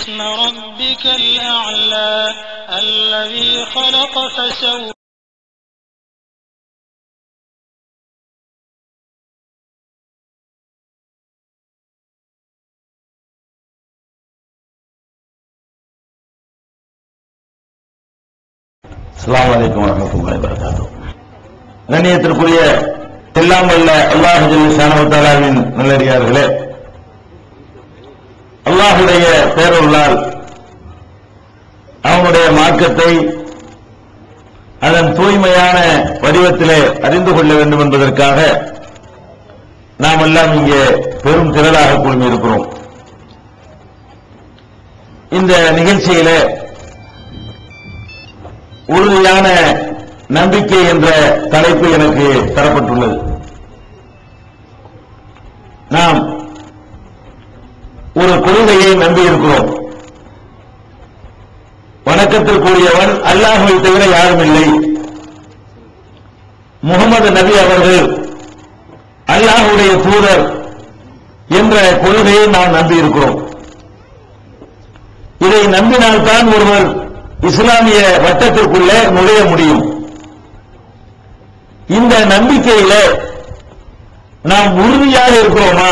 اسم ربك الأعلى الذي خلق فسوى அஸ்ஸலாமு அலைக்கும் வரஹ்மத்துல்லாஹி வபரகாத்துஹு கண்ணியத்திற்குரிய எல்லாம் வல்ல அல்லாஹ் ஜல்லஷானவத்தாலாவின் நல்லடியார்களே அல்லாஹுடைய பேரொருளால் அவனுடைய மார்க்கத்தை அதன் தூய்மையான வடிவத்திலே அறிந்து கொள்ள வேண்டும் என்பதற்காக நாம் எல்லாம் இங்கே பெரும் திரளாக குழுமி இருக்கிறோம் இந்த நிகழ்ச்சியிலே உறுதியான நம்பிக்கை என்ற தலைப்பு எனக்கு தரப்பட்டுள்ளது நாம் ஒரு கொள்கையை நம்பி இருக்கிறோம் வணக்கத்திற்குரியவன் அல்லாஹுவை தவிர யாரும் இல்லை முகமது நபி அவர்கள் அல்லாஹுடைய தூதர் என்ற கொள்கையை நாம் நம்பி இருக்கிறோம் இதை நம்பினால்தான் ஒருவர் இஸ்லாமிய வட்டத்திற்குள்ளே நுழைய முடியும் இந்த நம்பிக்கையில நாம் உறுதியாக இருக்கிறோமா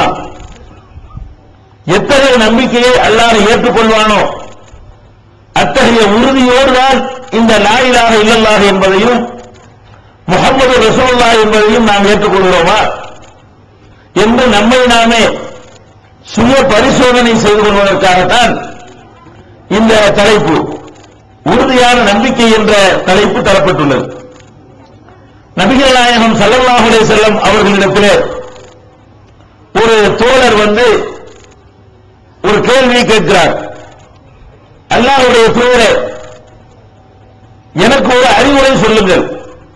எத்தகைய நம்பிக்கையை அல்லாஹ் ஏற்றுக்கொள்வானோ அத்தகைய உறுதியோடு தான் இந்த லாயிலாக இல்லல்லாக என்பதையும் முகமது ரசூல்லா என்பதையும் நாம் ஏற்றுக்கொள்கிறோமா என்று நம்மை நாமே சுய பரிசோதனை செய்து கொள்வதற்காகத்தான் இந்த தலைப்பு உறுதியான நம்பிக்கை என்ற தலைப்பு தரப்பட்டுள்ளது நபிகள் நாயகம் ஸல்லல்லாஹு அலைஹி செல்லம் அவர்களிடத்திலே ஒரு தோழர் வந்து ஒரு கேள்வி கேட்கிறார் அல்லாஹ்வுடைய தூதரே எனக்கு ஒரு அறிவுரை சொல்லுங்கள்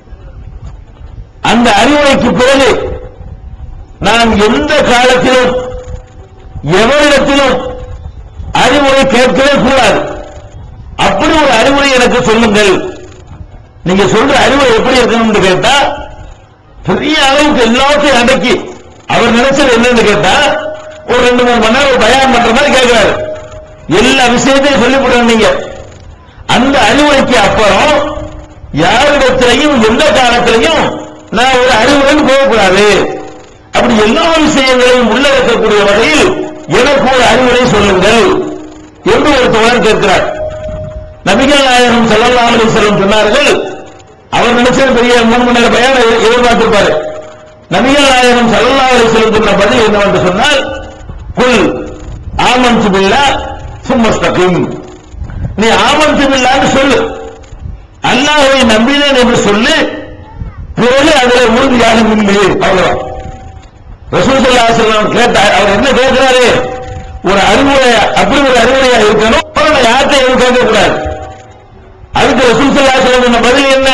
அந்த அறிவுரைக்கு பிறகு நான் எந்த காலத்திலும் எவரிடத்திலும் அறிவுரை கேட்கவே கூடாது அப்படி ஒரு அறிவுரை எனக்கு சொல்லுங்கள் நீங்க சொல்ற அறிவுரை எப்படி இருக்கணும்னு கேட்டா பெரிய அளவுக்கு எல்லாத்தையும் அடக்கி அவர் நினைச்சது என்னன்னு கேட்டா ஒரு ரெண்டு மூணு மணி நேரம் பயான் பண்ற மாதிரி கேட்கிறாரு எல்லா விஷயத்தையும் சொல்லிவிடணும் நீங்க அந்த அறிவுரைக்கு அப்புறம் யாரிடத்திலையும் எந்த காலத்திலையும் நான் ஒரு அறிவுரைன்னு போகக்கூடாது அப்படி எல்லா விஷயங்களையும் உள்ளடக்கக்கூடிய வகையில் எனக்கு ஒரு அறிவுரை சொல்லுங்கள் என்று ஒரு தோழர் கேட்கிறார் நபிகள் நாயகம் ஸல்லல்லாஹு அலைஹி வஸல்லம் சொன்னார்கள் அவர் நினைச்சது பெரிய மூணு மணி நேரம் பயான் எதிர்- எதிர்பார்த்திருப்பாரு நபிகள் நாயகம் ஸல்லல்லாஹு அலைஹி வஸல்லம் சொன்ன பதில் என்னவென்று சொன்னால் குல் ஆமன்து பில்லாஹ் சும்மஸ்தகிம் நீ ஆமன்து பில்லாஹ்னு சொல்லு அல்லாஹ்வை நம்பினேன் என்று சொல்லு பிறகு அதில் உறுதியாக நின்று அவ்வளவுதான் ரசூல் ஸல்லல்லாஹு அலைஹி வஸல்லம் கேட்டார் அவர் என்ன கேட்கிறாரு ஒரு அறிவுரை அப்படி ஒரு அறிவுரையா இருக்கணும் அப்புறம் யார்கிட்ட எதுவும் கேட்க கூடாது அதுக்கு ரசூல் ஸல்லல்லாஹு அலைஹி வஸல்லம் சொன்ன பதில் என்ன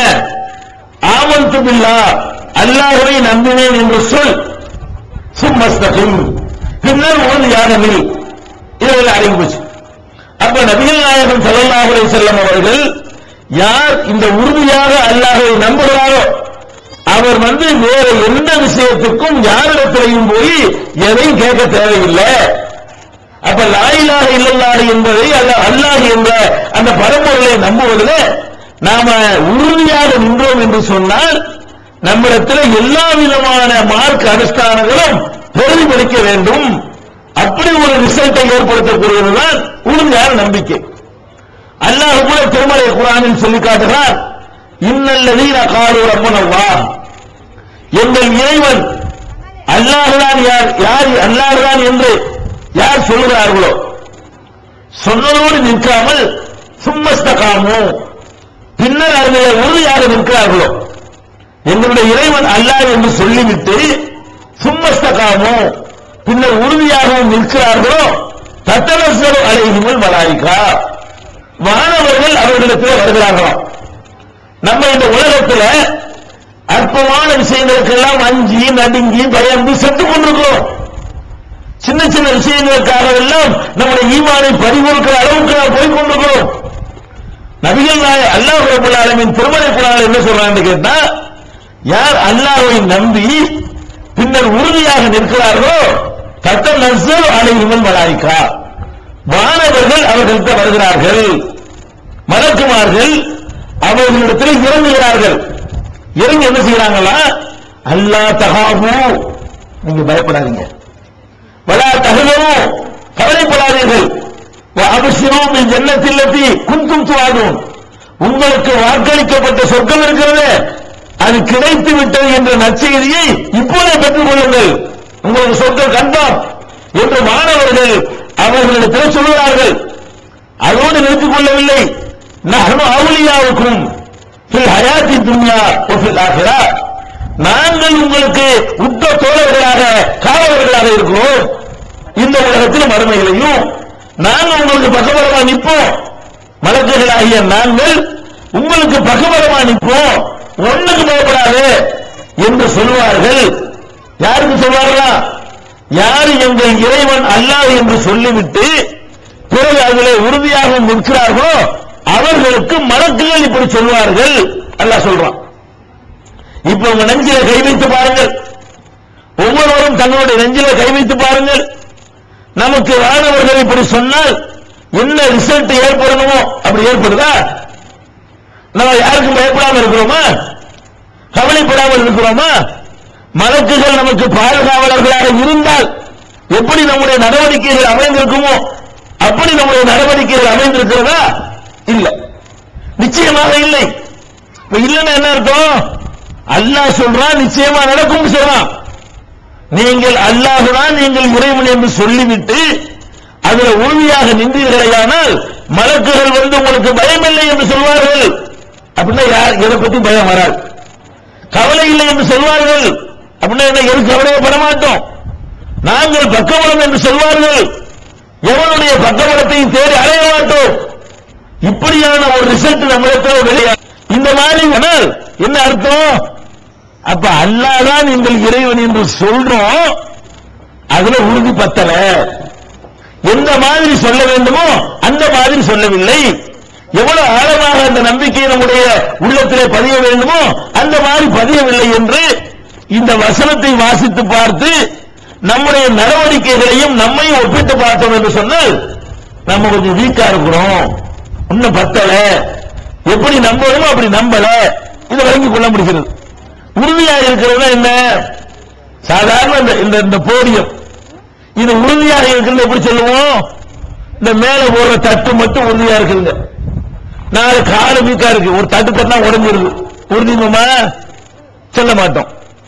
ஆமன்து பில்லாஹ் அல்லாஹ்வை நம்பினேன் என்று சொல் சும்மஸ்தகிம் பின்னர் உறுதியாக நில் இதில் அறிவிச்சு அப்ப நபிகள் நாயகம் ஸல்லல்லாஹு அலைஹி வஸல்லம் அவர்கள் யார் இந்த உறுதியாக அல்லாஹ்வை நம்புகிறாரோ அவர் வந்து வேற எந்த விஷயத்துக்கும் யாரிடத்திலையும் போய் எதையும் கேட்க தேவையில்லை அப்ப லாயிலாக இல்லல்லாஹ் என்பதை அல்ல அல்லாஹ் என்ற அந்த பரம்பொருளை நம்புவதில் நாம உறுதியாக நின்றோம் என்று சொன்னால் நம்மிடத்தில் எல்லா விதமான மார்க் அனுஷ்டானங்களும் பிரதிபலிக்க வேண்டும் அப்படி ஒரு ரிசல்ட்டை ஏற்படுத்தக்கூடியதுதான் உறுதியான நம்பிக்கை அல்லாஹ் கூட திருமலை குரானில் சொல்லி காட்டுகிறார் இன்னல்லதீன காலு ரப்பனல்லாஹ் எங்கள் இறைவன் அல்லாஹ்தான் யார் யார் அல்லாஹ்தான் என்று யார் சொல்கிறார்களோ சொன்னதோடு நிற்காமல் சும்மஸ்தகாமோ பின்னர் அதில் உறுதியாக நிற்கிறார்களோ எங்களுடைய இறைவன் அல்லாஹ் என்று சொல்லிவிட்டு சும்மஸ்தகாமோ பின்னர் உறுதியாகவும் நிற்கிறார்களோ தத்தனசரு அலைஹிமல் மலாயிகா வானவர்கள் அவர்களிடத்தில் வருகிறார்களாம் நம்ம இந்த உலகத்துல அற்பமான விஷயங்களுக்கெல்லாம் அஞ்சி நடுங்கி பயந்து செத்து கொண்டிருக்கிறோம் சின்ன சின்ன விஷயங்களுக்காக எல்லாம் நம்முடைய ஈமானை பறிகொடுக்கிற அளவுக்கு நாம் போய் கொண்டிருக்கிறோம் நபிகள் நாய அல்லாஹ் ரபுல் ஆலமின் திருமலை குரான் என்ன சொல்றான்னு கேட்டா யார் அல்லாஹ்வை நம்பி பின்னர் உறுதியாக நிற்கிறார்களோ தத்த நசல் அலைஹிமல் மலாயிகா வானவர்கள் அவர்கள்ட்ட வருகிறார்கள் மலக்குமார்கள் அவர்களிடத்தில் இறங்குகிறார்கள் இறங்கி என்ன செய்யறாங்களா அல்லா தகாபு நீங்க பயப்படாதீங்க வலா தகவலும் கவலைப்படாதீர்கள் அவசியம் ஜன்னத்தில்லத்தி குந்தும் துவாகும் உங்களுக்கு வாக்களிக்கப்பட்ட சொர்க்கம் இருக்கிறது அது கிடைத்து விட்டது என்ற நற்செய்தியை இப்போதே பெற்றுக் கொள்ளுங்கள் உங்களுக்கு சொர்க்கம் கன்ஃபார்ம் என்று மாணவர்கள் அவர்களிடத்தில் சொல்கிறார்கள் அதோடு நிறுத்திக் கொள்ளவில்லை நகனும் அவுலியாவுக்கும் ஃபில் ஹயாத்தி துன்யா ஒஃபில் ஆகிறா நாங்கள் உங்களுக்கு உத்த தோழர்களாக காவலர்களாக இருக்கிறோம் இந்த உலகத்தில் மறுமைகளையும் நாங்கள் உங்களுக்கு பகவரமா நிற்போம் மலக்குகளாகிய நாங்கள் உங்களுக்கு பகவரமா நிற்போம் ஒண்ணுக்கு பயப்படாது என்று சொல்வார்கள் யாருக்கு சொல்வார்களா யார் எங்கள் இறைவன் அல்லாஹ் என்று சொல்லிவிட்டு பிறகு அதிலே உறுதியாக நிற்கிறார்களோ அவர்களுக்கு மலக்குகள் இப்படி சொல்வார்கள் அல்லாஹ் சொல்றான் இப்ப உங்க நெஞ்சில கை வைத்து பாருங்கள் ஒவ்வொருவரும் தங்களுடைய நெஞ்சில கை வைத்து பாருங்கள் நமக்கு வானவர்கள் இப்படி சொன்னால் என்ன ரிசல்ட் ஏற்படணுமோ அப்படி ஏற்படுதா நம்ம யாருக்கும் பயப்படாமல் இருக்கிறோமா கவலைப்படாமல் இருக்கிறோமா மலக்குகள் நமக்கு பாதுகாவலர்களாக இருந்தால் எப்படி நம்முடைய நடவடிக்கைகள் அமைந்திருக்குமோ அப்படி நம்முடைய நடவடிக்கைகள் அமைந்திருக்கிறதா இல்ல நிச்சயமாக இல்லை இப்ப இல்லைன்னா என்ன அர்த்தம் அல்லாஹ் சொல்றான் நிச்சயமா நடக்கும் சொல்றான் நீங்கள் அல்லாஹுதான் நீங்கள் இறைவன் என்று சொல்லிவிட்டு அதுல உறுதியாக நின்றீர்களேயானால் மலக்குகள் வந்து உங்களுக்கு பயமில்லை என்று சொல்வார்கள் அப்படின்னா யார் எதை பத்தி பயம் வராது கவலை இல்லை என்று சொல்வார்கள் அப்படின்னா என்ன எது கவலையப்பட மாட்டோம் நாங்கள் பக்கபலம் என்று சொல்வார்கள் எவனுடைய பக்கபலத்தையும் தேடி அடைய மாட்டோம் இப்படியான ஒரு ரிசல்ட் நம்மிடத்தில் வெளியா இந்த மாதிரி ஆனால் என்ன அர்த்தம் அப்ப அல்லாதான் எங்கள் இறைவன் என்று சொல்றோம் அதுல உறுதி பத்தல எந்த மாதிரி சொல்ல வேண்டுமோ அந்த மாதிரி சொல்லவில்லை எவ்வளவு ஆழமாக அந்த நம்பிக்கை நம்முடைய உள்ளத்திலே பதிய வேண்டுமோ அந்த மாதிரி பதியவில்லை என்று இந்த வசனத்தை வாசித்து பார்த்து நம்முடைய நடவடிக்கைகளையும் நம்மையும் ஒப்பிட்டு பார்த்தோம் என்று சொன்னால் நம்ம கொஞ்சம் வீக்கா இருக்கிறோம் இன்னும் பத்தல எப்படி நம்பணுமோ அப்படி நம்பல இதை வழங்கிக் கொள்ள முடிகிறது உறுதியா இருக்கிறது என்ன சாதாரண இந்த- இந்த இந்த போடியம் இது உறுதியாக இருக்கிறது எப்படி சொல்லுவோம் இந்த மேல போடுற தட்டு மட்டும் உறுதியா இருக்குங்க நாலு காலு வீக்கா இருக்கு ஒரு தட்டு தட்டா உடஞ்சிருது உறுதிமா சொல்ல மாட்டோம்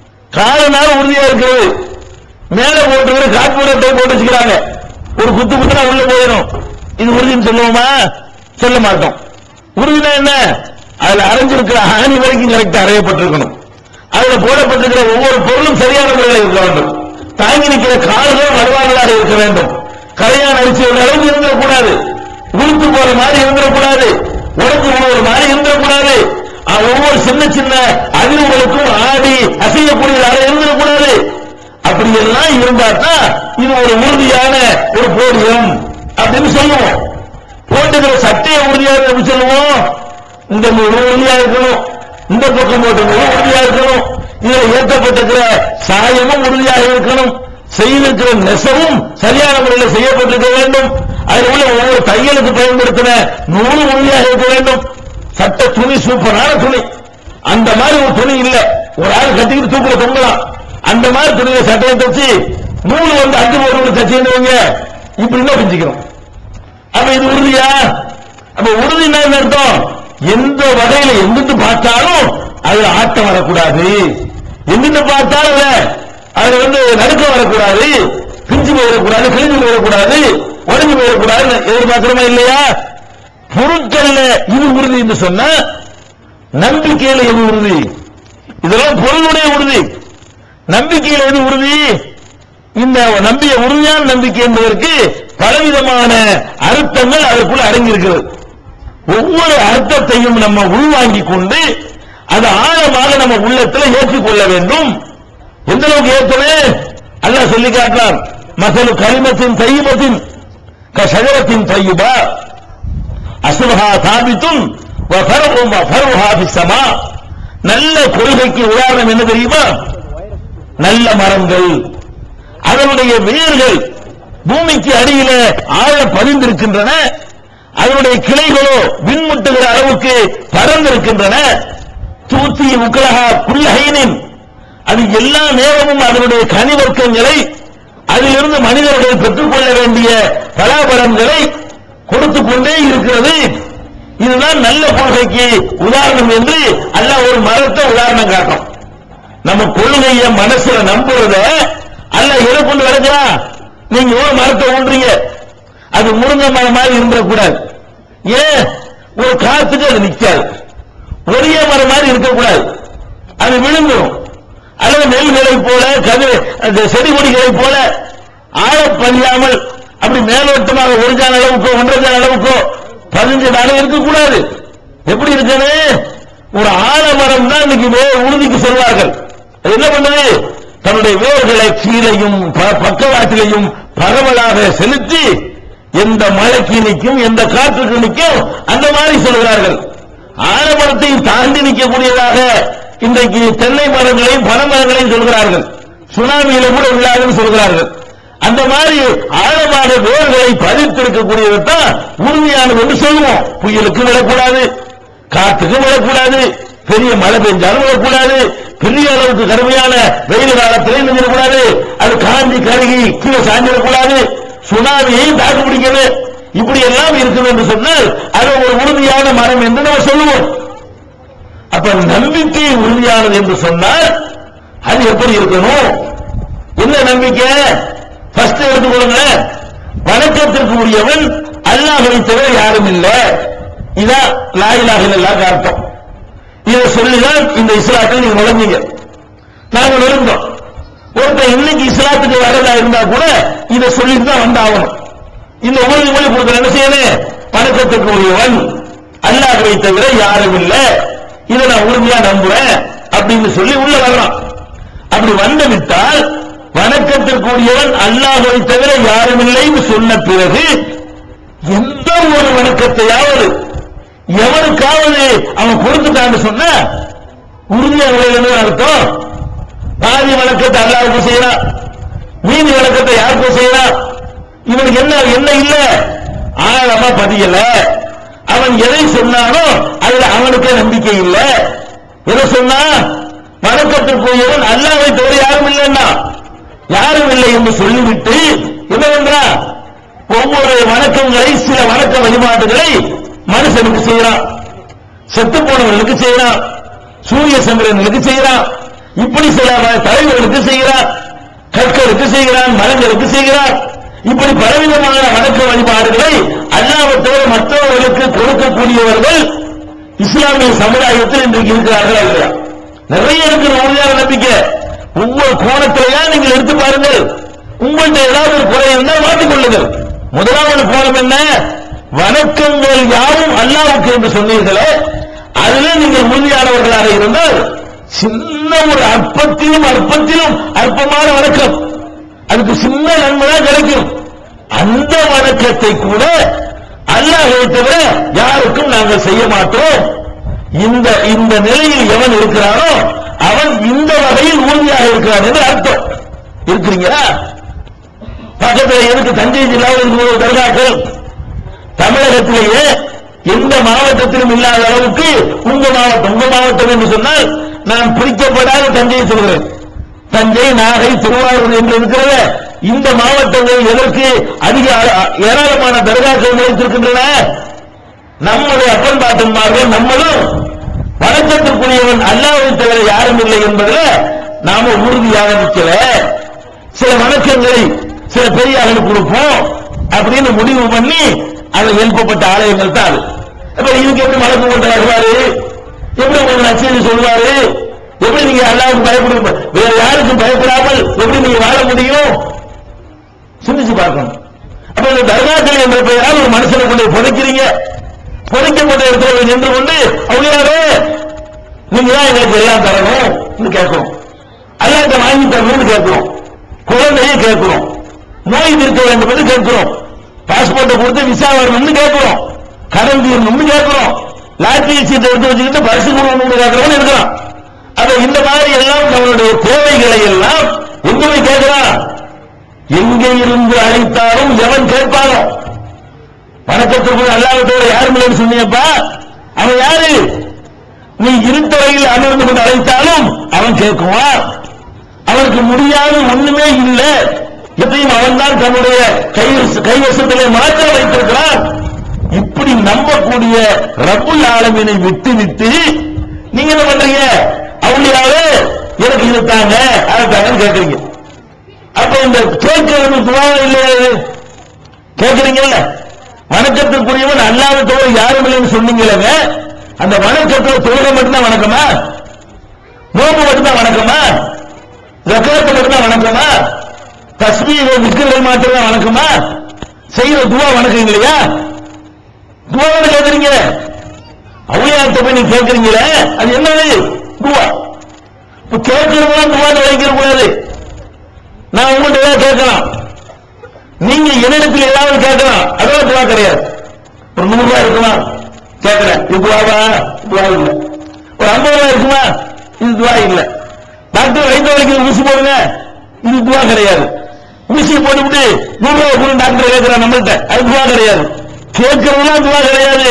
காலனால உறுதியா இருக்குது மேல போட்டு காற்பூரத்தை போட்டு வச்சுக்கிறாங்க ஒரு குத்து குத்துனா உள்ள போயிடும் இது உறுதின்னு சொல்லுவோமா சொல்ல மாட்டோம் உறுதினா என்ன அதுல அரைஞ்சிருக்கிற ஆணி வரைக்கும் கரெக்டா அறையப்பட்டிருக்கணும் அதுல போடப்பட்டிருக்கிற ஒவ்வொரு பொருளும் சரியான முறையில் இருக்க வேண்டும் தாங்கி நிற்கிற கால்களும் வலுவானதாக இருக்க வேண்டும் கரையான அரிசி ஒரு அளவுக்கு இருந்துடக்கூடாது உளுத்து போற மாதிரி இருந்துடக்கூடாது உடஞ்சு போற மாதிரி இருந்துடக்கூடாது அஹ் ஒவ்வொரு சின்ன சின்ன அதிர்வுகளுக்கும் ஆடி அசையக்கூடியதாக இருந்துடக்கூடாது அப்படி எல்லாம் இருந்தா தான் இது ஒரு உறுதியான ஒரு போடியம் அப்படின்னு சொல்லுவோம் போட்டுக்கிற சட்டையை உறுதியாக எப்படி சொல்லுவோம் இந்த நூறு உறுதியா இருக்கணும் இந்த பக்கம் போட்ட நூறு உறுதியா இருக்கணும் இதுல ஏற்றப்பட்டிருக்கிற சாயமும் உறுதியாக இருக்கணும் செய்திருக்கிற நெசவும் சரியான முறையில் செய்யப்பட்டிருக்க வேண்டும் அதில் உள்ள ஒவ்வொரு தையலுக்கு பயன்படுத்தின நூறு உறுதியாக இருக்க வேண்டும் சட்ட துணி சூப்பரான துணி அந்த மாதிரி ஒரு துணி இல்ல ஒரு ஆள் கட்டிக்கிட்டு தூக்குல தொங்கலாம் அந்த மாதிரி துணியை சட்டையை தச்சு நூல் வந்து அஞ்சு போட்டு தச்சுங்க இப்படி தான் பிஞ்சுக்கிறோம் அப்ப இது உறுதியா அப்ப உறுதினா என்ன அர்த்தம் எந்த வகையில எங்கிட்டு பார்த்தாலும் அதுல ஆட்டம் வரக்கூடாது எங்கிட்டு பார்த்தாலும் அதுல அதுல வந்து நடுக்க வரக்கூடாது பிஞ்சு போயிடக்கூடாது கிழிஞ்சு போயிடக்கூடாது உடஞ்சு போயிடக்கூடாது எதிர்பார்க்கிறோமா இல்லையா பொருட்கள்ல இது உறுதி என்று சொன்னா நம்பிக்கையில எது உறுதி இதெல்லாம் பொருளுடைய உறுதி நம்பிக்கையில எது உறுதி இந்த நம்பிய உறுதியான நம்பிக்கை என்பதற்கு பலவிதமான அர்த்தங்கள் அதற்குள்ள அடங்கி இருக்கிறது ஒவ்வொரு அர்த்தத்தையும் நம்ம உள்வாங்கிக் கொண்டு அது ஆழமாக நம்ம உள்ளத்துல ஏற்றுக்கொள்ள வேண்டும் எந்த அளவுக்கு ஏற்கனவே அல்லாஹ் சொல்லி காட்டுறான் மசலு கரிமத்தின் தையபத்தின் கஷகரத்தின் தையுபா அசுபஹா சாபித்தும் வஃபரஹும் வஃபருஹா பிஸ்ஸமா நல்ல கொள்கைக்கு உதாரணம் என்ன தெரியுமா நல்ல மரங்கள் அதனுடைய வேர்கள் பூமிக்கு அடியில ஆழ பதிந்திருக்கின்றன அதனுடைய கிளைகளோ விண்முட்டுகிற அளவுக்கு பறந்திருக்கின்றன தூத்தி உக்கலகா குல்லஹைனின் அது எல்லா நேரமும் அதனுடைய கனிவர்க்கங்களை அதிலிருந்து மனிதர்கள் பெற்றுக்கொள்ள வேண்டிய பலாபலன்களை கொடுத்து கொண்டே இருக்கிறது இதுதான் நல்ல கொள்கைக்கு உதாரணம் என்று அல்லாஹ் ஒரு மரத்தை உதாரணம் காட்டும் நம்ம கொள்கைய மனசுல நம்புறத அல்ல எதை கொண்டு விளக்குறான் நீங்க ஒரு மரத்தை ஊன்றீங்க அது முருங்கை மரம் மாதிரி இருந்துடக்கூடாது ஏன் ஒரு காத்துக்கு அது நிக்காது ஒரே மரம் மாதிரி இருக்கக்கூடாது அது விழுந்துடும் அல்லது நெல்களை போல கதிர் அந்த செடி கொடிகளை போல ஆழ பதியாமல் அப்படி மேலோட்டமாக ஒரு ஜான் அளவுக்கோ ஒன்றரை ஜான் அளவுக்கோ பதினஞ்சு நாள் இருக்கக்கூடாது எப்படி இருக்கணும் ஒரு ஆலமரம் தான் இன்னைக்கு வே- உறுதிக்கு சொல்வார்கள் அது என்ன பண்ணுது தன்னுடைய வேர்களை கீழையும் ப- பக்கவாட்டிலையும் பரவலாக செலுத்தி எந்த மழைக்கு நிற்கும் எந்த காற்றுக்கு நிற்கும் அந்த மாதிரி சொல்கிறார்கள் ஆலமரத்தையும் தாண்டி நிற்கக்கூடியதாக இன்றைக்கு தென்னை மரங்களையும் பனை மரங்களையும் சொல்கிறார்கள் சுனாமியில கூட உள்ளாதுன்னு சொல்கிறார்கள் அந்த மாதிரி ஆழமான வேர்களை பதித்திருக்கக்கூடியது தான் உறுதியானது என்று சொல்லுவோம் புயலுக்கு விடக்கூடாது காற்றுக்கு விடக்கூடாது பெரிய மழை பெஞ்சாலும் விடக்கூடாது பெரிய அளவுக்கு கடுமையான வெயில் காலத்திலே நின்றுடக்கூடாது அது காஞ்சி கருகி கீழே சாஞ்சிடக்கூடாது சுனாமியையும் தாக்கு பிடிக்கணும் இப்படி எல்லாம் இருக்குது என்று சொன்னால் அது ஒரு உறுதியான மரம் என்று நம்ம சொல்லுவோம் அப்ப நம்பிக்கை உறுதியானது என்று சொன்னால் அது எப்படி இருக்கணும் என்ன நம்பிக்கை ஃபர்ஸ்ட் எடுத்துக்கொள்ளுங்க வணக்கத்திற்கு உரியவன் அல்லாஹ்வை தவிர யாரும் இல்ல இதான் லாயிலாக இல்லல்லாஹ் அர்த்தம் இதை சொல்லிதான் இந்த இஸ்லாத்தில் நீங்க நுழைஞ்சீங்க நாங்க நுழைந்தோம் ஒருத்தன் இன்னைக்கு இஸ்லாத்துக்கு வரதா இருந்தா கூட இதை சொல்லிட்டு தான் வந்தாகணும் இந்த உறுதி மொழி கொடுக்கிற என்ன செய்யணும் வணக்கத்திற்கு உரியவன் அல்லாஹ்வை தவிர யாரும் இல்ல இதை நான் உறுதியா நம்புறேன் அப்படின்னு சொல்லி உள்ள வரலாம் அப்படி வந்து விட்டால் வணக்கத்திற்குரியவன் அல்லாஹ்வை தவிர யாரும் இல்லைன்னு சொன்ன பிறகு எந்த ஒரு வணக்கத்தையாவது எவனுக்காவது அவன் கொடுத்துட்டான்னு சொன்ன உறுதியா என்ன அர்த்தம் பாதி வணக்கத்தை அல்லாவுக்கு செய்யறான் மீதி வணக்கத்தை யாருக்கும் செய்யறான் இவனுக்கு என்ன என்ன இல்ல ஆழமா பதியல அவன் எதை சொன்னானோ அதுல அவனுக்கே நம்பிக்கை இல்ல எதை சொன்னா வணக்கத்திற்குரியவன் அல்லாவை தவிர யாரும் இல்லைன்னா யாரும் இல்லை என்று சொல்லிவிட்டு என்ன பண்றான் ஒவ்வொரு வணக்கங்களை சில வணக்க வழிபாடுகளை மனுஷனுக்கு செய்யறான் செத்து போனவர்களுக்கு செய்யறான் சூரிய சந்திரனுக்கு செய்யறான் இப்படி சில வ- தலைவர்களுக்கு செய்கிறான் கற்களுக்கு செய்கிறான் மரங்களுக்கு செய்கிறான் இப்படி பலவிதமான வணக்க வழிபாடுகளை அல்லாஹ்வை தவிர மற்றவர்களுக்கு கொடுக்கக்கூடியவர்கள் இஸ்லாமிய சமுதாயத்தில் இன்றைக்கு இருக்கிறார்கள் இல்லையா நிறைய இருக்கிற உறுதியான நம்பிக்கை ஒவ்வொரு கோணத்திலேயா நீங்கள் எடுத்து பாருங்கள் உங்கள்கிட்ட ஏதாவது ஒரு குறை இருந்தால் மாற்றிக் கொள்ளுங்கள் முதலாவது கோணம் என்ன வணக்கங்கள் யாவும் அல்லாவுக்கு என்று சொன்னீர்களே அதிலே நீங்கள் உறுதியானவர்களாக இருந்தால் சின்ன ஒரு அற்பத்திலும் அற்பத்திலும் அற்பமான வணக்கம் அதுக்கு சின்ன நன்மை தான் கிடைக்கும் அந்த வணக்கத்தை கூட அல்லாஹ்வை தவிர யாருக்கும் நாங்கள் செய்ய மாட்டோம் இந்த இந்த நிலையில் எவன் இருக்கிறானோ அவன் இந்த வகையில் உறுதியாக இருக்கிறான் என்று அர்த்தம் இருக்கிறீங்களா பக்கத்துல எதுக்கு தஞ்சை ஜில்லாவில் இருக்கிற ஒரு தர்காக்கள் தமிழகத்திலேயே எந்த மாவட்டத்திலும் இல்லாத அளவுக்கு உங்க மாவட்டம் உங்க மாவட்டம் என்று சொன்னால் நான் பிரிக்கப்படாத தஞ்சையை சொல்கிறேன் தஞ்சை நாகை திருவாரூர் என்று இருக்கிறத இந்த மாவட்டங்கள் எதற்கு அதிக அ- ஏராளமான தர்காக்கள் வைத்திருக்கின்றன நம்முடைய அப்பன் பாட்டன்மார்கள் நம்மளும் வணக்கத்திற்குரியவன் அல்லாவை தவிர யாரும் இல்லை என்பதில் நாம உறுதியாக நிற்கல சில வணக்கங்களை சில பெரியார்களுக்கு கொடுப்போம் அப்படின்னு முடிவு பண்ணி அதை எழுப்பப்பட்ட ஆலயங்கள் தான் அது அப்ப இதுக்கு எப்படி வழக்கு கொண்டு வருவாரு எப்படி உங்களுக்கு நச்சரி சொல்வாரு எப்படி நீங்க அல்லாவுக்கு பயப்படுங்க வேற யாருக்கும் பயப்படாமல் எப்படி நீங்க வாழ முடியும் சிந்திச்சு பார்க்கணும் அப்ப இந்த தர்காக்கள் என்ற பெயரால் ஒரு மனுஷனை கொண்டு போய் புதைக்கிறீங்க புதைக்கப்பட்ட இடத்துல போய் நின்று கொண்டு அவங்க யாரு நீங்க தான் எங்களுக்கு எல்லாம் தரணும் கேட்கிறோம் அல்லாட்ட வாங்கி தரணும்னு கேட்கிறோம் குழந்தையை கேட்கிறோம் நோய் தீர்க்க வேண்டும் என்று கேட்கிறோம் பாஸ்போர்ட்டை கொடுத்து விசா வரணும்னு கேட்கிறோம் கடன் தீரணும்னு கேட்கிறோம் லாட்டரி சீட்டை எடுத்து வச்சுக்கிட்டு பரிசு கொடுக்கணும்னு கேட்கிறவன் இருக்கிறான் அப்ப இந்த மாதிரி எல்லாம் நம்மளுடைய தேவைகளை எல்லாம் எங்க போய் கேட்கிறான் எங்கே இருந்து அழைத்தாலும் எவன் கேட்பானோ வணக்கத்திற்கு அல்லாஹ்வோட யாரும் இல்லைன்னு சொன்னியப்பா அவன் யாரு நீ இருட்டறையில் அமர்ந்து கொண்டு அழைத்தாலும் அவன் கேட்குவான் அவனுக்கு முடியாத ஒண்ணுமே இல்லை எதையும் அவன்தான் தன்னுடைய கைவச- கைவசத்திலே மாற்ற வைத்திருக்கிறான் இப்படி நம்பக்கூடிய ரப்புல் ஆலமீனை விட்டு விட்டு நீங்க என்ன பண்றீங்க அவளியாவே எனக்கு இது தாங்க அதை தாங்கன்னு கேட்கறீங்க அப்ப இந்த கேட்கறது துவாரம் இல்லையா இது? கேட்கறீங்கல்ல வணக்கத்துக்குரியவன் அல்லாத தவிர யாரும் இல்லைன்னு சொன்னீங்களேங்க அந்த வணக்கத்துல தொழுகை மட்டும்தான் வணக்கமா நோம்பு மட்டும்தான் வணக்கமா ஜக்காத்து மட்டும்தான் வணக்கமா தஸ்மீக விக்கிரங்கள் மாத்திரம் தான் வணக்கமா செய்யற துவா வணக்கம் இல்லையா துவான்னு கேட்கறீங்க அவுளியாத்த போய் நீங்க கேட்கறீங்களே அது என்னது துவா இப்ப கேட்கறதுலாம் துவா நினைக்கிற கூடாது நான் உங்கள்கிட்ட ஏதாவது கேட்கலாம் நீங்க என்னிடத்தில் ஏதாவது கேட்கலாம் அதெல்லாம் துவா கிடையாது ஒரு நூறு ரூபாய் இருக்குமா கேட்கிறேன் இது துவாவா துவா இல்ல ஒரு ஐம்பது ரூபாய் இருக்குமா இது துவா இல்ல டாக்டர் வயிற்று வலிக்கு ஊசி போடுங்க இது துவா கிடையாது ஊசியை போட்டுவிட்டு நூறு ரூபாய் கொடுங்க டாக்டர் கேட்கிறான் நம்மள்ட்ட அது துவா கிடையாது கேட்கறதுலாம் துவா கிடையாது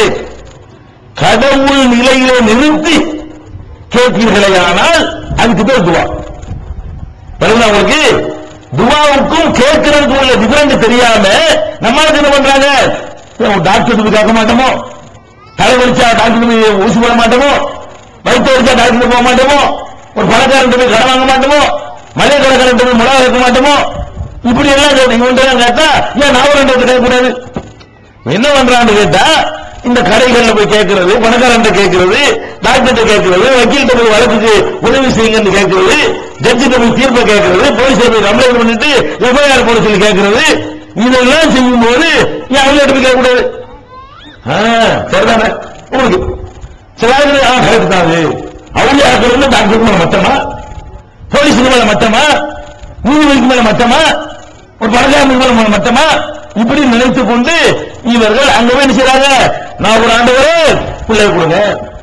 கடவுள் நிலையிலே நிறுத்தி கேட்பீர்களே ஆனால் அதுக்கு பேர் துவா வருதா உங்களுக்கு துவாவுக்கும் கேட்கறதுக்கும் உள்ள டிஃபரெண்ட் தெரியாம நம்மளுக்கு என்ன பண்றாங்க ஏன் டாக்டர் போய் கேட்க மாட்டோமோ தலை வலிச்சா டாக்டர் போய் ஊசி போட மாட்டோமோ வயிற்று வலிச்சா டாக்டர் போக மாட்டோமோ ஒரு பணக்காரன் போய் கடன் வாங்க மாட்டோமோ மளிகை கடைக்காரன் போய் மிளகா வைக்க மாட்டோமோ இப்படி எல்லாம் கேட்டு இவன் எல்லாம் கேட்டா ஏன் நான் ரெண்டு கேட்கக்கூடாது என்ன பண்றான்னு கேட்டா இந்த கடைகள்ல போய் கேட்கறது பணக்காரன் கேட்கறது டாக்டர் கேட்கறது வக்கீல்கிட்ட போய் வழக்குக்கு உதவி செய்யுங்கன்னு கேட்கறது ஜட்ஜிட்ட போய் தீர்ப்பை கேட்கறது போலீஸ் போய் கம்ப்ளைண்ட் பண்ணிட்டு எஃப்ஐஆர் போட சொல்லி கேட்கறது இதெல்லாம் செய்யும் போது ஏன் அவங்கள்ட்ட போய் கேட்கக்கூடாது ஆ, சரிதானே உங்களுக்கு சில ஆளுங்க, ஆ கரெக்ட் தான் அது அவங்க ஆக்கிறது டாக்டருக்கு மேல மட்டமா போலீஸுக்கு மேல மட்டமா நீதிபதிக்கு மேல மட்டமா ஒரு பணக்காரனுக்கு மேல மட்டமா இப்படி நினைத்துக் கொண்டு இவர்கள் அங்க போய் என்ன செய்றாங்க நான் ஒரு ஆண்டு வரை பிள்ளை கொடுங்க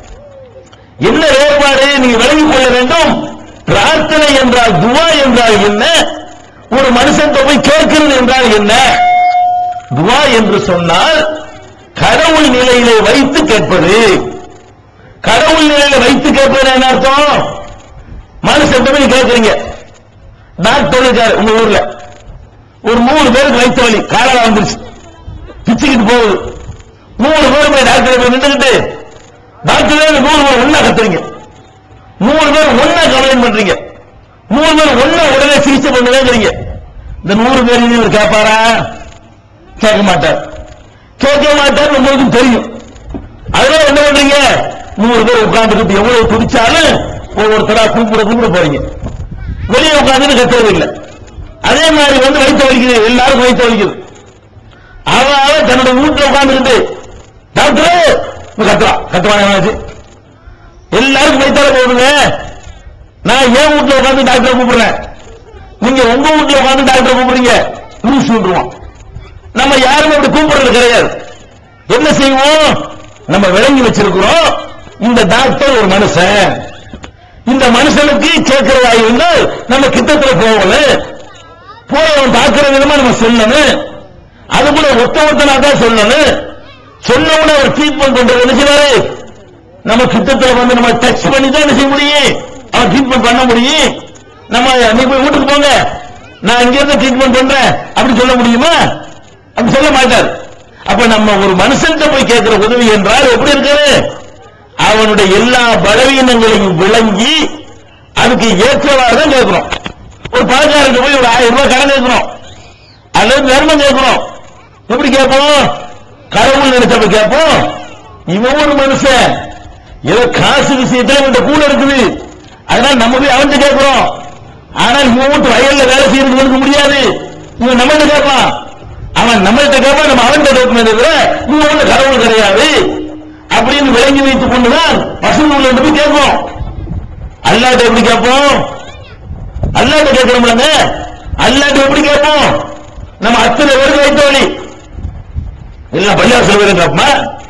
என்ன வேறுபாடு நீங்க விளங்கிக் கொள்ள வேண்டும் பிரார்த்தனை என்றால் துவா என்றால் என்ன ஒரு மனுஷன் போய் கேட்கிறது என்றால் என்ன துவா என்று சொன்னால் கடவுள் நிலையிலே வைத்து கேட்பது கடவுள் நிலையில வைத்து கேட்பது என்ன அர்த்தம் மனுஷன் போய் கேட்கறீங்க டாக்டர் இருக்காரு உங்க ஊர்ல ஒரு மூணு பேருக்கு வயிற்று வலி காலால வந்துருச்சு பிச்சுக்கிட்டு போகுது மூணு பேர் போய் டாக்டர் போய் நின்றுக்கிட்டு டாக்டர் மூணு பேர் ஒண்ணா கத்துறீங்க மூணு பேர் ஒண்ணா கம்ப்ளைண்ட் பண்றீங்க மூணு பேர் ஒண்ணா உடனே சிகிச்சை பண்ணுவேங்கிறீங்க இந்த நூறு பேர் இவர் கேட்பாரா கேட்க மாட்டார் கேட்க மாட்டார் உங்களுக்கும் தெரியும் அதனால என்ன பண்றீங்க நூறு பேர் உட்கார்ந்துக்கிட்டு எவ்வளவு துடிச்சாலும் ஒவ்வொருத்தரா கூப்பிட கூப்பிட போறீங்க வெளியே உட்கார்ந்து கத்துறது இல்ல அதே மாதிரி வந்து வயிற்று வலிக்குது எல்லாருக்கும் வயிற்று வலிக்குது அவன் அவன் தன்னோட வீட்டுல உட்கார்ந்துக்கிட்டு டாக்டர் கத்துறான் கத்துவான் எவனாச்சு எல்லாருக்கும் வயிற்றால போகுதுங்க நான் ஏன் வீட்டுல உட்கார்ந்து டாக்டரை கூப்பிடுறேன் நீங்க உங்க வீட்டுல உட்கார்ந்து டாக்டரை கூப்பிடுறீங்க லூஸ் விட்டுருவான் நம்ம யாருமே அப்படி கூப்பிடுறது கிடையாது என்ன செய்வோம் நம்ம விளங்கி வச்சிருக்கிறோம் இந்த டாக்டர் ஒரு மனுஷன் இந்த மனுஷனுக்கு கேட்கிறதா இருந்தால் நம்ம கிட்டத்துல போகணும் போய் அவன் பார்க்கிற விதமா நம்ம சொல்லணும் அது கூட ஒத்த ஒத்தனா தான் சொல்லணும் சொன்ன உடனே ஒரு ட்ரீட்மெண்ட் பண்றது என்ன செய்வாரு நம்ம கிட்டத்துல வந்து நம்ம டச் பண்ணி தான் என்ன செய்ய முடியும் அவன் ட்ரீட்மெண்ட் பண்ண முடியும் நம்ம நீ போய் வீட்டுக்கு போங்க நான் இங்க இருந்து ட்ரீட்மெண்ட் பண்றேன் அப்படி சொல்ல முடியுமா அப்படி சொல்ல மாட்டார் அப்ப நம்ம ஒரு மனுஷன்கிட்ட போய் கேட்கிற உதவி என்றால் எப்படி இருக்காரு அவனுடைய எல்லா பலவீனங்களையும் விளங்கி அதுக்கு ஏற்றவாறு தான் கேட்கிறோம் ஒரு பணக்காரருக்கு போய் ஒரு ஆயிரம் ரூபாய் கடன் கேட்கிறோம் அல்லது தர்மம் கேட்கிறோம் எப்படி கேட்போம் கடவுள் நினைச்சப்ப கேட்போம் இவன் ஒரு மனுஷன் ஏதோ காசு விஷயத்துல இவன் கூட இருக்குது அதனால நம்ம போய் அவன்கிட்ட கேட்கிறோம் ஆனால் இவன் வீட்டு வயல்ல வேலை செய்யறதுக்கு கொடுக்க முடியாது இவன் நம்மகிட்ட கேட்பான் அவன் நம்மகிட்ட கேட்பான் நம்ம அவன்கிட்ட கேட்கணும் தவிர இவன் ஒண்ணு கடவுள் கிடையாது அப்படின்னு விளங்கி வைத்துக் கொண்டுதான் வசூல் உள்ள போய் கேட்போம் அல்லாட்ட எப்படி கேட்போம் அல்லாட்ட கேட்கிறோம்லங்க அல்லாட்ட எப்படி கேட்போம் நம்ம அத்தனை பேருக்கு வைத்த வழி எல்லாம் பள்ளியாசல் பேரும் கேட்போமா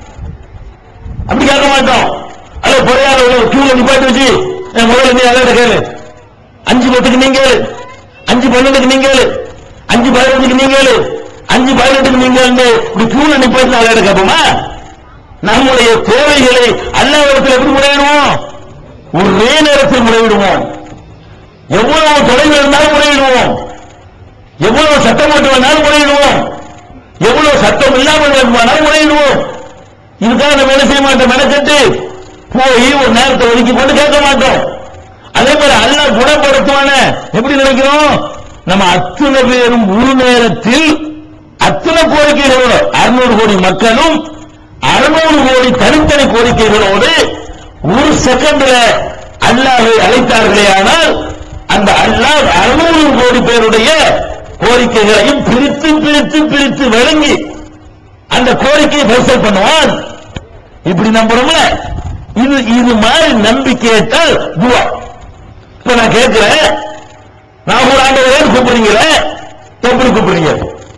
அப்படி கேட்க மாட்டோம் அல்ல பொறையாத கியூல நிப்பாட்டி வச்சு என் முதல்ல நீ அல்லாட்ட கேளு அஞ்சு பத்துக்கு நீங்க கேளு அஞ்சு பன்னெண்டுக்கு நீங்க கேளு அஞ்சு பதினஞ்சுக்கு நீங்க ஏழு அஞ்சு பதினெட்டுக்கு நீங்க வந்து இப்படி கியூல நிப்பாட்டி விளையாட கேட்போமா நம்முடைய தேவைகளை அல்லாவிடத்தில் எப்படி முறையிடுவோம் ஒரே நேரத்தில் முறையிடுவோம் எவ்வளவு தொலைவில் இருந்தாலும் முறையிடுவோம் எவ்வளவு சட்டம் போட்டு வேணாலும் முறையிடுவோம் எவ்வளவு சட்டம் இல்லாமல் வேண்டுமானாலும் முறையிடுவோம் இதுக்காக நம்ம என்ன செய்ய மாட்டோம் மெனக்கட்டு போய் ஒரு நேரத்தை ஒதுக்கி கொண்டு கேட்க மாட்டோம் அதே மாதிரி அல்லாஹ் குணப்படுத்துவான எப்படி நினைக்கிறோம் நம்ம அத்தனை பேரும் ஒரு நேரத்தில் அத்தனை கோரிக்கைகளோடு அறுநூறு கோடி மக்களும் அறுநூறு கோடி தனித்தனி கோரிக்கைகளோடு ஒரு செகண்ட்ல அல்லாஹை அழைத்தார்களே ஆனால் அந்த அல்லாஹ் அறுநூறு கோடி பேருடைய கோரிக்கைகளையும் பிரித்து பிரித்து பிரித்து விளங்கி அந்த கோரிக்கையை பரிசல் பண்ணுவான் இப்படி நம்புறோம்ல இது இது மாதிரி நம்பிக்கை ஏற்றால் துவா இப்ப நான் கேட்கிறேன் நான் ஒரு ஆண்டவரே கூப்பிடுறீங்களே எப்படி கூப்பிடுறீங்க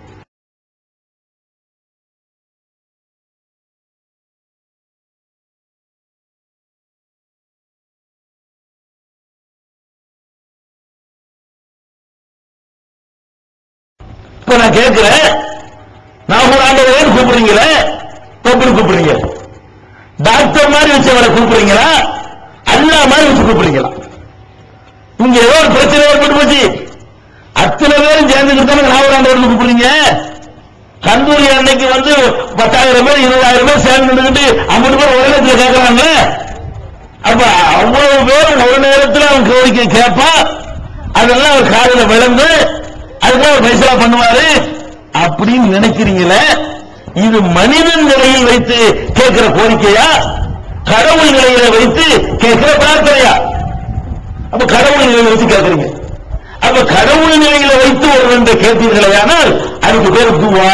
இப்ப நான் கேட்கிறேன் நான் ஒரு ஆண்டவரே கூப்பிடுறீங்களே எப்படி கூப்பிடுறீங்க டாக்டர் மாதிரி வச்சவரை கூப்பிடுறீங்களா அல்லா மாதிரி வச்சு கூப்பிடுறீங்களா இங்க ஏதோ ஒரு பிரச்சனை ஏற்பட்டு போச்சு அத்தனை பேரும் சேர்ந்துக்கிட்டு தானே ராமராண்டவர் கூப்பிடுறீங்க கந்தூரி அன்னைக்கு வந்து பத்தாயிரம் பேர் இருபதாயிரம் பேர் சேர்ந்து நின்றுக்கிட்டு ஐம்பது பேர் ஒரு நேரத்தில் கேட்கறாங்க அப்ப அவ்வளவு பேர் ஒரு நேரத்தில் அவன் கோரிக்கை கேட்பான் அதெல்லாம் அவர் காதுல விளந்து அதுக்கு அவர் பைசலா பண்ணுவாரு அப்படின்னு நினைக்கிறீங்களே இது மனிதன் நிலையில் வைத்து கேட்கிற கோரிக்கையா கடவுள் நிலையில வைத்து கேட்கிற பிரார்த்தனையா அப்ப கடவுள் நிலையில வச்சு கேட்கறீங்க அப்ப கடவுள் நிலையில வைத்து ஒரு ரெண்டு கேட்டீர்களே ஆனால் அதுக்கு பேர் துவா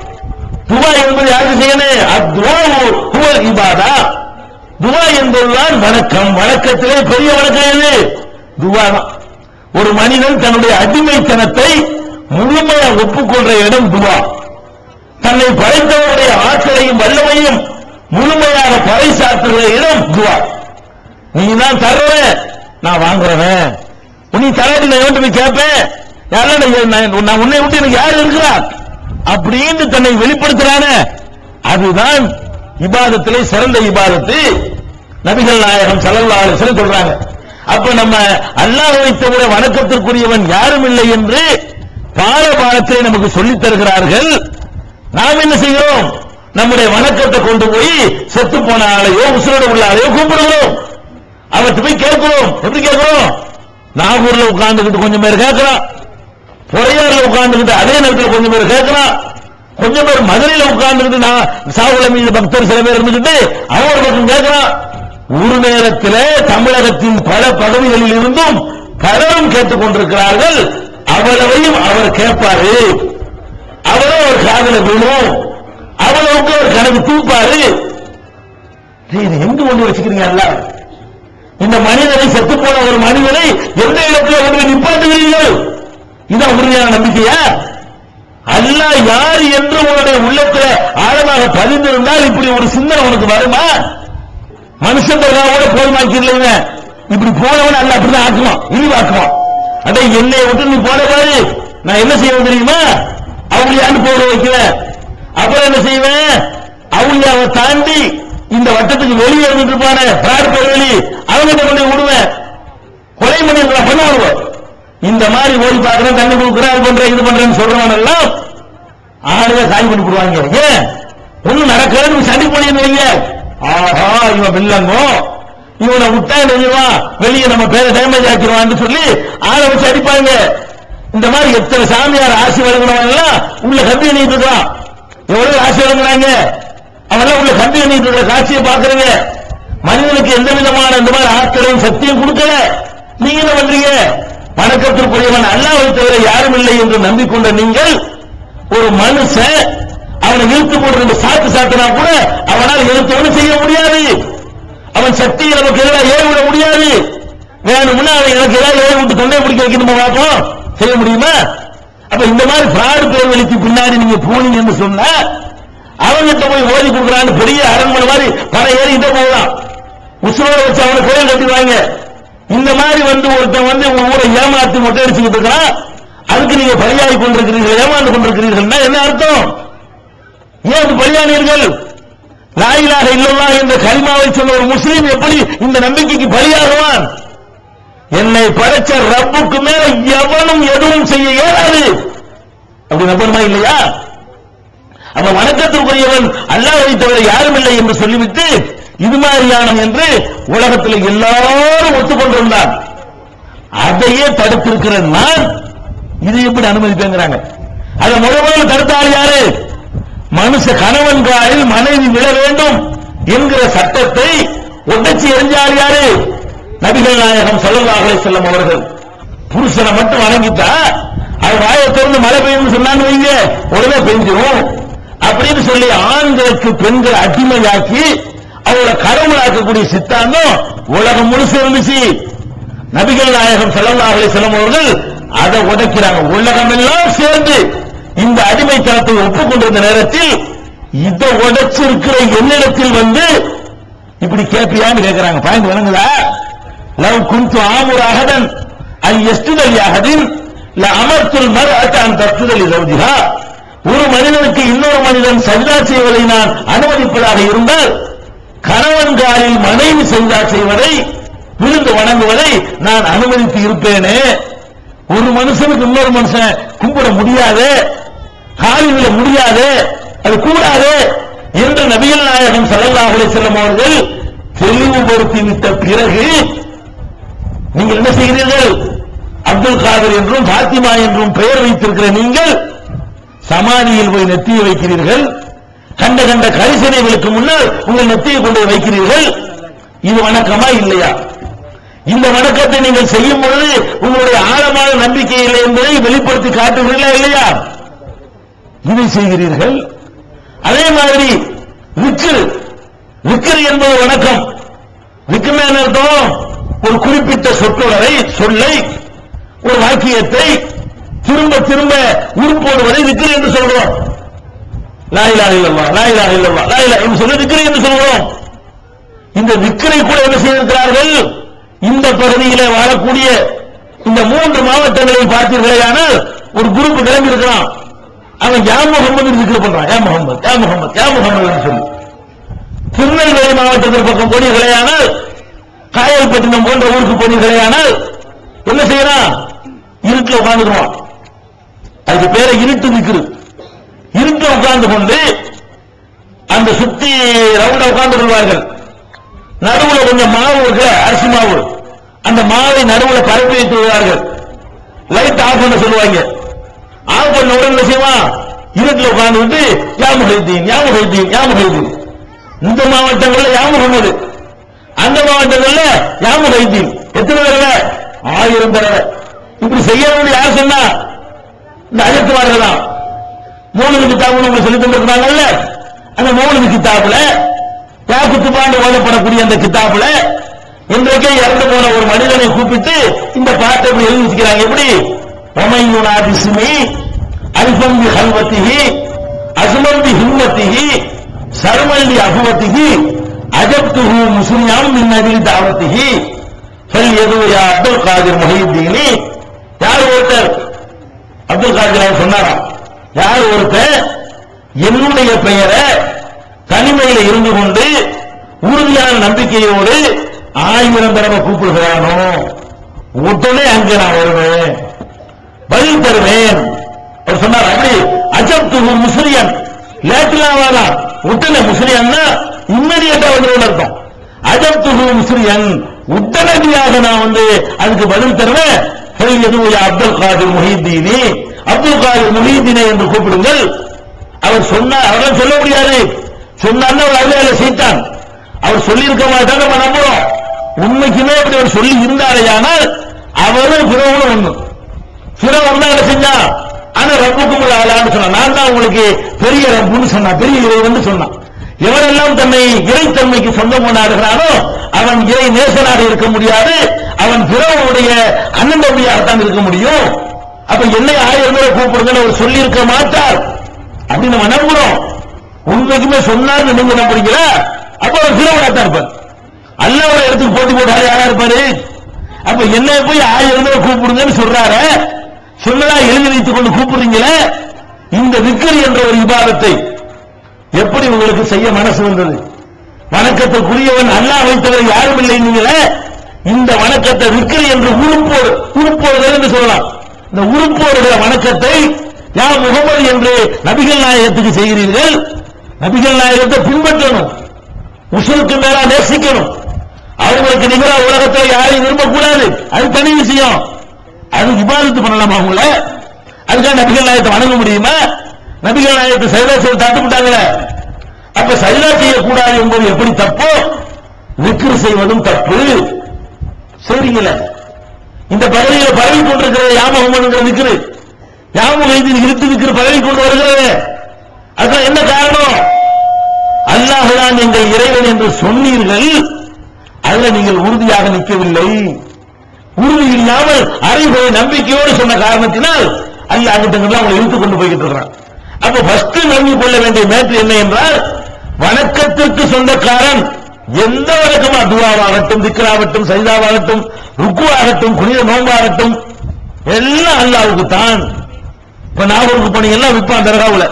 துவா என்பது யாருக்கு செய்யணும் அத்வா ஹுவல் இபாதா துவா என்பதுதான் வணக்கம் வணக்கத்திலே பெரிய வணக்கம் எது துவா தான் ஒரு மனிதன் தன்னுடைய அடிமைத்தனத்தை முழுமையா ஒப்புக்கொள்ற இடம் துவா தன்னை படைத்தவருடைய ஆற்றலையும் வல்லமையும் முழுமையாக பறைசாற்றுகிற இடம் துவா நீ தான் தர்ற நான் வாங்குறவன் நீ தராட்டி நான் எவன்ட்டு போய் கேட்பேன் யாரும் நான் நான் உன்னை விட்டு எனக்கு யார் இருக்கிறா அப்படின்னு தன்னை வெளிப்படுத்துறானே அதுதான் இபாதத்திலே சிறந்த இபாதத்து நபிகள் நாயகம் ஸல்லல்லாஹு அலைஹி வஸல்லம் சொல்றாங்க அப்ப நம்ம அல்லாஹ்வை தவிர வணக்கத்திற்குரியவன் யாரும் இல்லை என்று பால பாலத்திலே நமக்கு சொல்லித் தருகிறார்கள் நாம் என்ன செய்கிறோம் நம்முடைய வணக்கத்தை கொண்டு போய் செத்து போன ஆளையோ உசுரோட உள்ள ஆளையோ கூப்பிடுகிறோம் அவர்கிட்ட போய் கேட்கிறோம் எப்படி கேட்கிறோம் நாகூர்ல உட்கார்ந்துகிட்டு கொஞ்சம் பேர் கேட்கிறான் பொறையாறுல உட்கார்ந்துகிட்டு அதே நேரத்தில் கொஞ்சம் பேர் கேட்கிறான் கொஞ்சம் பேர் மதுரையில உட்கார்ந்துகிட்டு நான் சாகுல மீது பக்தர் சில பேர் இருந்துகிட்டு அவன் ஒரு பக்கம் கேட்கிறான் ஒரு நேரத்தில் தமிழகத்தின் பல பகுதிகளில் இருந்தும் பலரும் கேட்டுக் கொண்டிருக்கிறார்கள் அவ்வளவையும் அவர் கேட்பாரு அவரும் ஒரு காதல விழும் அவ்வளவுக்கு ஒரு கணக்கு தூப்பாரு டேய், இதை எங்க கொண்டு வச்சுக்கிறீங்க எல்லாம் இந்த மனிதனை செத்து போன ஒரு மனிதனை எந்த இடத்துல கொண்டு போய் நிப்பாட்டுகிறீர்கள் இதான் உறுதியான நம்பிக்கையா அல்லாஹ் யார் என்று உன்னுடைய உள்ளத்துல ஆழமாக பதிந்திருந்தால் இப்படி ஒரு சிந்தனை உனக்கு வருமா மனுஷன் கூட போதுமாக்கிறீங்க இப்படி போனவன் அல்ல அப்படிதான் ஆக்குவான் இழிவாக்குவான் அடே என்னை விட்டு நீ போன பாரு நான் என்ன செய்வேன் தெரியுமா அவளியான்னு போட வைக்கிறேன் அப்புறம் என்ன செய்வேன் அவளியாவை தாண்டி இந்த வட்டத்துக்கு வெளியே இருந்துட்டு இருப்பானே பிராட் வெளி அவங்கிட்ட கொண்டு போய் விடுவேன் கொலை பண்ணி பண்ண விடுவேன் இந்த மாதிரி ஓடி பார்க்கறேன் தண்ணி கொடுக்குறேன் அது பண்றேன் இது பண்றேன்னு சொல்றவன் எல்லாம் ஆளுங்க காய் பண்ணி போடுவாங்க ஏன் ஒண்ணும் நடக்கிறேன்னு சண்டை பண்ணி வைங்க ஆஹா இவன் வில்லங்கோ இவனை விட்டா நெஞ்சுவான் வெளியே நம்ம பேரை டேமேஜ் ஆக்கிடுவான்னு சொல்லி ஆளை வச்சு அடிப்பாங்க இந்த மாதிரி எத்தனை சாமியார் ஆசி வழங்கினவன் எல்லாம் உள்ள கம்பி எண்ணிட்டு இருக்கான் எவ்வளவு ஆசி வழங்குறாங்க அவெல்லாம் உள்ள கம்பி எண்ணிட்டு இருக்கிற காட்சியை பாக்குறீங்க மனிதனுக்கு எந்த விதமான இந்த மாதிரி ஆட்களையும் சக்தியும் கொடுக்கல நீங்க என்ன பண்றீங்க வணக்கத்திற்குரியவன் அல்லாஹ்வை தவிர யாரும் இல்லை என்று நம்பிக்கொண்ட நீங்கள் ஒரு மனுஷன் அவனை இழுத்து போட்டு ரெண்டு சாத்து சாத்தினா கூட அவனால் எழுத்தவனு செய்ய முடியாது அவன் சக்தியை நமக்கு எதிராக ஏறி விட முடியாது வேணும்னா அவன் எனக்கு ஏதாவது ஏறி விட்டு தொண்டை பிடிக்க வைக்கணுமா பார்ப்போம் செய்ய முடியுமா அப்ப இந்த மாதிரி பிராடு பேர் வலிக்கு பின்னாடி நீங்க போனீங்கன்னு சொன்னா அவங்கிட்ட போய் ஓதி கொடுக்குறான்னு பெரிய அரண்மனை மாதிரி பல ஏறிக்கிட்டே போகலாம் உசுரோட வச்சு அவனை கோயில் கட்டிடுவாங்க இந்த மாதிரி வந்து ஒருத்தன் வந்து உங்க ஊரை ஏமாத்தி மொட்டை அடிச்சுக்கிட்டு இருக்கான் அதுக்கு நீங்க பலியாகி கொண்டிருக்கிறீர்கள் ஏமாந்து கொண்டிருக்கிறீர்கள்னா என்ன அர்த்தம் ஏன் அது பலியானீர்கள் லாயிலாக இல்லல்லா என்ற கரிமாவை சொன்ன ஒரு முஸ்லீம் எப்படி இந்த நம்பிக்கைக்கு பலியாகுவான் என்னை படைச்ச ரப்புக்கு மேல எவனும் எதுவும் செய்ய இயலாது அப்படி நம்பணுமா இல்லையா அப்ப வணக்கத்திற்குரியவன் அல்லாஹ்வை தவிர யாரும் இல்லை என்று சொல்லிவிட்டு இது மாதிரியான என்று உலகத்தில் எல்லாரும் ஒத்துக்கொண்டிருந்தார் அதையே தடுத்திருக்கிற நான் இது எப்படி அனுமதிப்பேங்கிறாங்க அதை முதல் முதல்ல தடுத்த ஆள் யாரு மனுஷ கணவன் காலில் மனைவி விழ வேண்டும் என்கிற சட்டத்தை உடைச்சி எரிஞ்சார் யாரு நபிகள் நாயகம் ஸல்லல்லாஹு அலைஹி வஸல்லம் அவர்கள் புருஷனை மட்டும் வணங்கிட்டா அது வாயை திறந்து மழை பெய்யும்னு சொன்னான்னு வைங்க உடனே பெஞ்சிரும் அப்படின்னு சொல்லி ஆண்களுக்கு பெண்கள் அடிமையாக்கி அவங்கள கடவுளாக்கக்கூடிய சித்தாந்தம் உலகம் முழுசு இருந்துச்சு நபிகள் நாயகம் ஸல்லல்லாஹு அலைஹி வஸல்லம் அவர்கள் அதை உடைக்கிறாங்க உலகம் எல்லாம் சேர்ந்து இந்த அடிமைத்தனத்தை ஒப்புக்கொண்டிருந்த நேரத்தில் இதை உடைச்சிருக்கிற என்னிடத்தில் வந்து இப்படி கேட்பியான்னு கேட்கிறாங்க பாயிண்ட் வணங்குதா லவ் குந்து ஆமுர் அகதன் அல் எஸ்டுதல் அகதின் ல அமர்த்துல் மர் அன் தத்துதல் சௌஜிஹா ஒரு மனிதனுக்கு இன்னொரு மனிதன் சஜ்தா செய்வதை நான் அனுமதிப்பதாக இருந்தால் கணவன் காலில் மனைவி சஜ்தா செய்வதை விழுந்து வணங்குவதை நான் அனுமதித்து இருப்பேனே ஒரு மனுஷனுக்கு இன்னொரு மனுஷன் கும்பிட முடியாது காலில் விழ முடியாது அது கூடாது என்று நபிகள் நாயகம் ஸல்லல்லாஹு அலைஹி வஸல்லம் அவர்கள் தெளிவுபடுத்தி விட்ட பிறகு நீங்கள் என்ன செய்கிறீர்கள் அப்துல் காதர் என்றும் பாத்திமா என்றும் பெயர் வைத்திருக்கிற நீங்கள் சமாதியில் போய் நெத்தியை வைக்கிறீர்கள் கண்ட கண்ட கரிசனைகளுக்கு முன்னால் உங்கள் நெத்தியை கொண்டு போய் வைக்கிறீர்கள் இது வணக்கமா இல்லையா இந்த வணக்கத்தை நீங்கள் செய்யும் பொழுது உங்களுடைய ஆழமான நம்பிக்கை இல்லை என்பதை வெளிப்படுத்தி காட்டுகிறீர்களா இல்லையா இதை செய்கிறீர்கள் அதே மாதிரி விக்ரு விக்ரு என்பது வணக்கம் விக்ருன்னா என்ன அர்த்தம் ஒரு குறிப்பிட்ட சொற்றொடரை சொல்லை ஒரு வாக்கியத்தை திரும்ப திரும்ப உருப்போடுவதை விக்ரு என்று சொல்கிறோம் லாயிலாக இல்லவா லாயிலாக இல்லவா லாயிலா என்று சொல்லி விக்ரு என்று சொல்கிறோம் இந்த விக்ரை கூட என்ன செய்திருக்கிறார்கள் இந்த பகுதியிலே வாழக்கூடிய இந்த மூன்று மாவட்டங்களில் பார்த்தீர்களேயானால் ஒரு குரூப் கிளம்பி இருக்கிறான் அவன் யா முகமது விக்ரு பண்றான் யா முகமது யா முகமது யா முகமது சொல்லி திருநெல்வேலி மாவட்டத்திற்கு பக்கம் போனீர்களேயானால் காயல்பட்டினம் போன்ற ஊருக்கு போனீர்களேயானால் என்ன செய்யறான் இருட்டுல உட்கார்ந்துருவான் அதுக்கு பேரை இருட்டு விக்ரு இருட்டுல உட்கார்ந்து கொண்டு அந்த சுத்தி ரவுண்ட உட்கார்ந்து கொள்வார்கள் நடுவுல கொஞ்சம் மாவு இருக்கு அரிசி மாவு அந்த மாவை நடுவுல பரப்பி வைத்து விடுவார்கள் லைட் ஆஃப் பண்ண சொல்லுவாங்க ஆஃப் பண்ண உடனே என்ன செய்வான் இருட்டுல உட்கார்ந்துட்டு யா முஹைதீன் யா முஹைதீன் யா முஹைதீன் இந்த மாவட்டங்கள்ல யா முகமது அந்த மாவட்டங்கள்ல யா முஹைதீன் எத்தனை தடவை ஆயிரம் தடவை இப்படி செய்யணும்னு யார் சொன்னா இந்த அஜத்துவார்கள் தான் மூணு கிதாபுன்னு உங்களுக்கு சொல்லி தந்திருக்கிறாங்கல்ல அந்த மூணு கிதாபுல யாக்குத்துப்பாண்டு ஓதப்படக்கூடிய அந்த கிதாபுல இன்றைக்கே இறந்து போன ஒரு மனிதனை கூப்பிட்டு இந்த பாட்டை இப்படி எழுதி வச்சுக்கிறாங்க எப்படி ஒமையுனா பிஸ்மி அல்பம் பி ஹல்வத்திஹி அஸ்மம் பி ஹிம்மத்திஹி சர்மல் பி அஃபவத்திஹி அஜப்துஹு முஸ்லியாம் மின் அஜில் தாவத்திஹி ஃபல் எது யா அப்துல் காதிர் முஹியுத்தீனி யார் ஒருத்தர் அப்துல் காதிர் அவர் சொன்னாராம் யார் ஒருத்தர் என்னுடைய பெயரை தனிமையில இருந்து கொண்டு உறுதியான நம்பிக்கையோடு ஆயிரம் தடவை கூப்பிடுகிறானோ உடனே அங்கே நான் வருவேன் பதில் தருவேன் அவர் சொன்னார் அப்படி அஜப்து முஸ்லியன் லேட்டுலாம் வேணாம் உடனே முஸ்லியன்னா இம்மீடியட்டா வந்து அர்த்தம் அஜப்து முஸ்லியன் உடனடியாக நான் வந்து அதுக்கு பதில் தருவேன் ஃபல் எதுவும் அப்துல் காதிர் முஹீத்தீனி அப்துல் காதிர் முஹீத்தீனை என்று கூப்பிடுங்கள் அவர் சொன்னார் அவரால் சொல்ல முடியாது சொன்னார்னா அவர் அருளையில செய்தான் அவர் சொல்லியிருக்க மாட்டாங்க நம்ம நம்புறோம் உண்மைக்குமே அப்படி அவர் சொல்லி இருந்தாரையானால் அவரும் பிறவனும் ஒண்ணு பிறவன் தான் என்ன செஞ்சான் ஆனா ரப்புக்கும் ஆளான்னு சொன்னான் நான் தான் உங்களுக்கு பெரிய ரப்புன்னு சொன்னான் பெரிய இறைவன் சொன்னான் எவரெல்லாம் தன்னை இறைத்தன்மைக்கு சொந்தம் கொண்டாடுகிறானோ அவன் இறை நேசனாக இருக்க முடியாது அவன் பிறவனுடைய அண்ணன் தம்பியாகத்தான் இருக்க முடியும் அப்ப என்னை ஆயிரம் பேரை கூப்பிடுங்கன்னு அவர் சொல்லி இருக்க மாட்டார் அப்படின்னு நம்ம நம்புறோம் உண்மைக்குமே சொன்னார்னு நீங்க நம்புறீங்களா அப்ப அவர் பிறவனாத்தான் இருப்பார் அல்லாவோட இடத்துக்கு போட்டி போட்டாரு யாரா இருப்பாரு அப்ப என்னை போய் ஆயிரம் பேரை கூப்பிடுங்கன்னு சொல்றாரு சொன்னதா எழுதி வைத்துக் கொண்டு கூப்பிடுறீங்களே இந்த விக்கர் என்ற ஒரு இபாதத்தை எப்படி உங்களுக்கு செய்ய மனசு வந்தது வணக்கத்திற்குரியவன் அல்லாஹ் வைத்தவர் யாரும் இல்லை நீங்களே இந்த வணக்கத்தை விக்கர் என்று உருப்போடு உருப்போடுதல் என்று சொல்லலாம் இந்த உருப்போடுகிற வணக்கத்தை யா முகமது என்று நபிகள் நாயகத்துக்கு செய்கிறீர்கள் நபிகள் நாயகத்தை பின்பற்றணும் உசுருக்கு மேலா நேசிக்கணும் அவங்களுக்கு நிகரா உலகத்தில் யாரையும் விரும்பக்கூடாது அது தனி விஷயம் அது இபாதத்து பண்ணலாமா அவங்கள அதுக்காக நபிகள் நாயகத்தை வணங்க முடியுமா நபிகள் நாயகத்தை சைதா செய்ய தட்டுவிட்டாங்களே அப்ப சைதா செய்யக்கூடாது என்பது எப்படி தப்போ விக்ரு செய்வதும் தப்பு சரிங்களே இந்த பதவியில பரவி கொண்டிருக்கிற யாமகம்ங்கிற விக்ரு யாமகம் இருத்து விக்ரு பரவி கொண்டு வருகிறது அதுதான் என்ன காரணம் அல்லாஹ்தான் எங்கள் இறைவன் என்று சொன்னீர்கள் அதுல நீங்கள் உறுதியாக நிற்கவில்லை உறுதி இல்லாமல் அறிவுரை நம்பிக்கையோடு சொன்ன காரணத்தினால் அல்லாஹ் கிட்டங்கள்லாம் அவங்களை இழுத்துக் கொண்டு போய்கிட்டு இருக்கிறான் அப்ப ஃபர்ஸ்ட் நம்பி கொள்ள வேண்டிய மேற்று என்ன என்றால் வணக்கத்திற்கு சொந்தக்காரன் எந்த வணக்கமா துவாவாகட்டும் திக்ராகட்டும் சைதாவாகட்டும் ருக்குவாகட்டும் புனித நோம்பாகட்டும் எல்லாம் அல்லாவுக்கு தான் இப்ப நாகூருக்கு போனீங்கன்னா விற்பான் தர்காவுல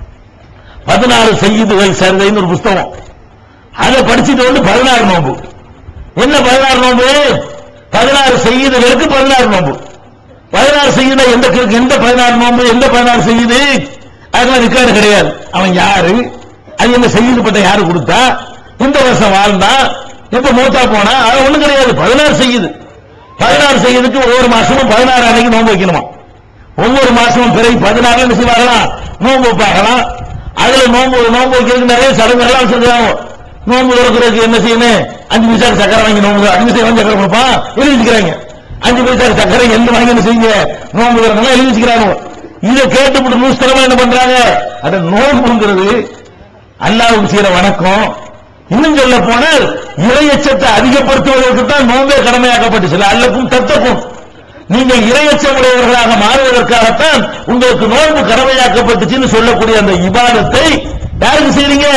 பதினாறு செய்யுதுகள் சரிதைன்னு ஒரு புஸ்தகம் அதை படிச்சுட்டு வந்து பதினாறு நோம்பு என்ன பதினாறு நோம்பு பதினாறு செய்யுதுகளுக்கு பதினாறு நோம்பு பதினாறு செய்யுத எந்த கிழக்கு எந்த பதினாறு நோம்பு எந்த பதினாறு செய்யுது அதெல்லாம் ரெக்கார்டு கிடையாது அவன் யாரு அது என்ன செய்யுதுப்பட்ட யாரு கொடுத்தா எந்த வருஷம் வாழ்ந்தா எப்ப மூத்தா போனா அது ஒண்ணும் கிடையாது பதினாறு செய்யுது பதினாறு செய்யுதுக்கு ஒவ்வொரு மாசமும் பதினாறு அன்னைக்கு நோன்பு வைக்கணுமா ஒவ்வொரு மாசமும் பிறகு பதினாறுல என்ன செய்வாங்களாம் நோன்பு வைப்பாங்களாம் அதுல நோன்பு நோன்பு வைக்கிறதுக்கு நிறைய சடங்குகள்லாம் வச்சிருக்காங்க நோன்பு திறக்கிறதுக்கு என்ன செய்யணும் அஞ்சு பைசா சக்கரை வாங்கி நோன்பு அஞ்சு பைசா வாங்கி சக்கரை கொடுப்பான் எழுதி வச்சுக்கிறாங்க அஞ்சு பைசா சக்கரை எந்த வாங்கி என்ன செய்யுங்க நோன்பு திறக்கணும் எழுதி வச்சுக்கிறாங்க இதை கேட்டுவிட்டு நூஸ்தரமா என்ன பண்றாங்க அது நோன்புங்கிறது அல்லாவுக்கு செய்யற வணக்கம் இன்னும் சொல்ல போனால் இறையச்சத்தை அதிகப்படுத்துவதற்கு தான் நோன்பே கடமையாக்கப்பட்டுச்சு அல்லக்கும் தத்தக்கும் நீங்கள் இரையச்சம் உடையவர்களாக மாறுவதற்காகத்தான் உங்களுக்கு நோன்பு கடமையாக்கப்பட்டுச்சுன்னு சொல்லக்கூடிய அந்த இபாதத்தை யாருக்கு செய்றீங்க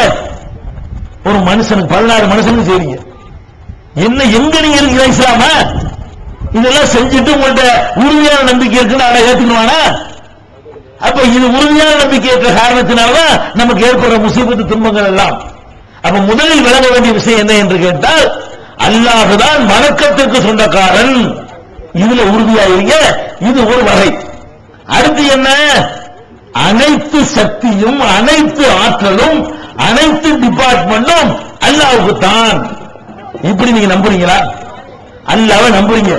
ஒரு மனுஷனுக்கு பதினாறு மனுஷனுக்கு செய்றீங்க என்ன எங்க நீங்க இருக்கிற இஸ்லாம இதெல்லாம் செஞ்சுட்டு உங்கள்ட்ட உறுதியான நம்பிக்கை இருக்குன்னு அதை ஏத்துக்கணுவானா அப்ப இது உறுதியான நம்பிக்கை இருக்கிற காரணத்தினாலதான் நமக்கு ஏற்படுற முசீபத்து துன்பங்கள் எல்லாம் அப்ப முதலில் விளங்க வேண்டிய விஷயம் என்ன என்று கேட்டால் அல்லாஹுதான் வணக்கத்திற்கு சொந்தக்காரன் இதுல உறுதியாயிருங்க இது ஒரு வகை அடுத்து என்ன அனைத்து சக்தியும் அனைத்து ஆற்றலும் அனைத்து டிபார்ட்மெண்ட்டும் அல்லாவுக்கு தான் இப்படி நீங்க நம்புறீங்களா அல்லாவை நம்புறீங்க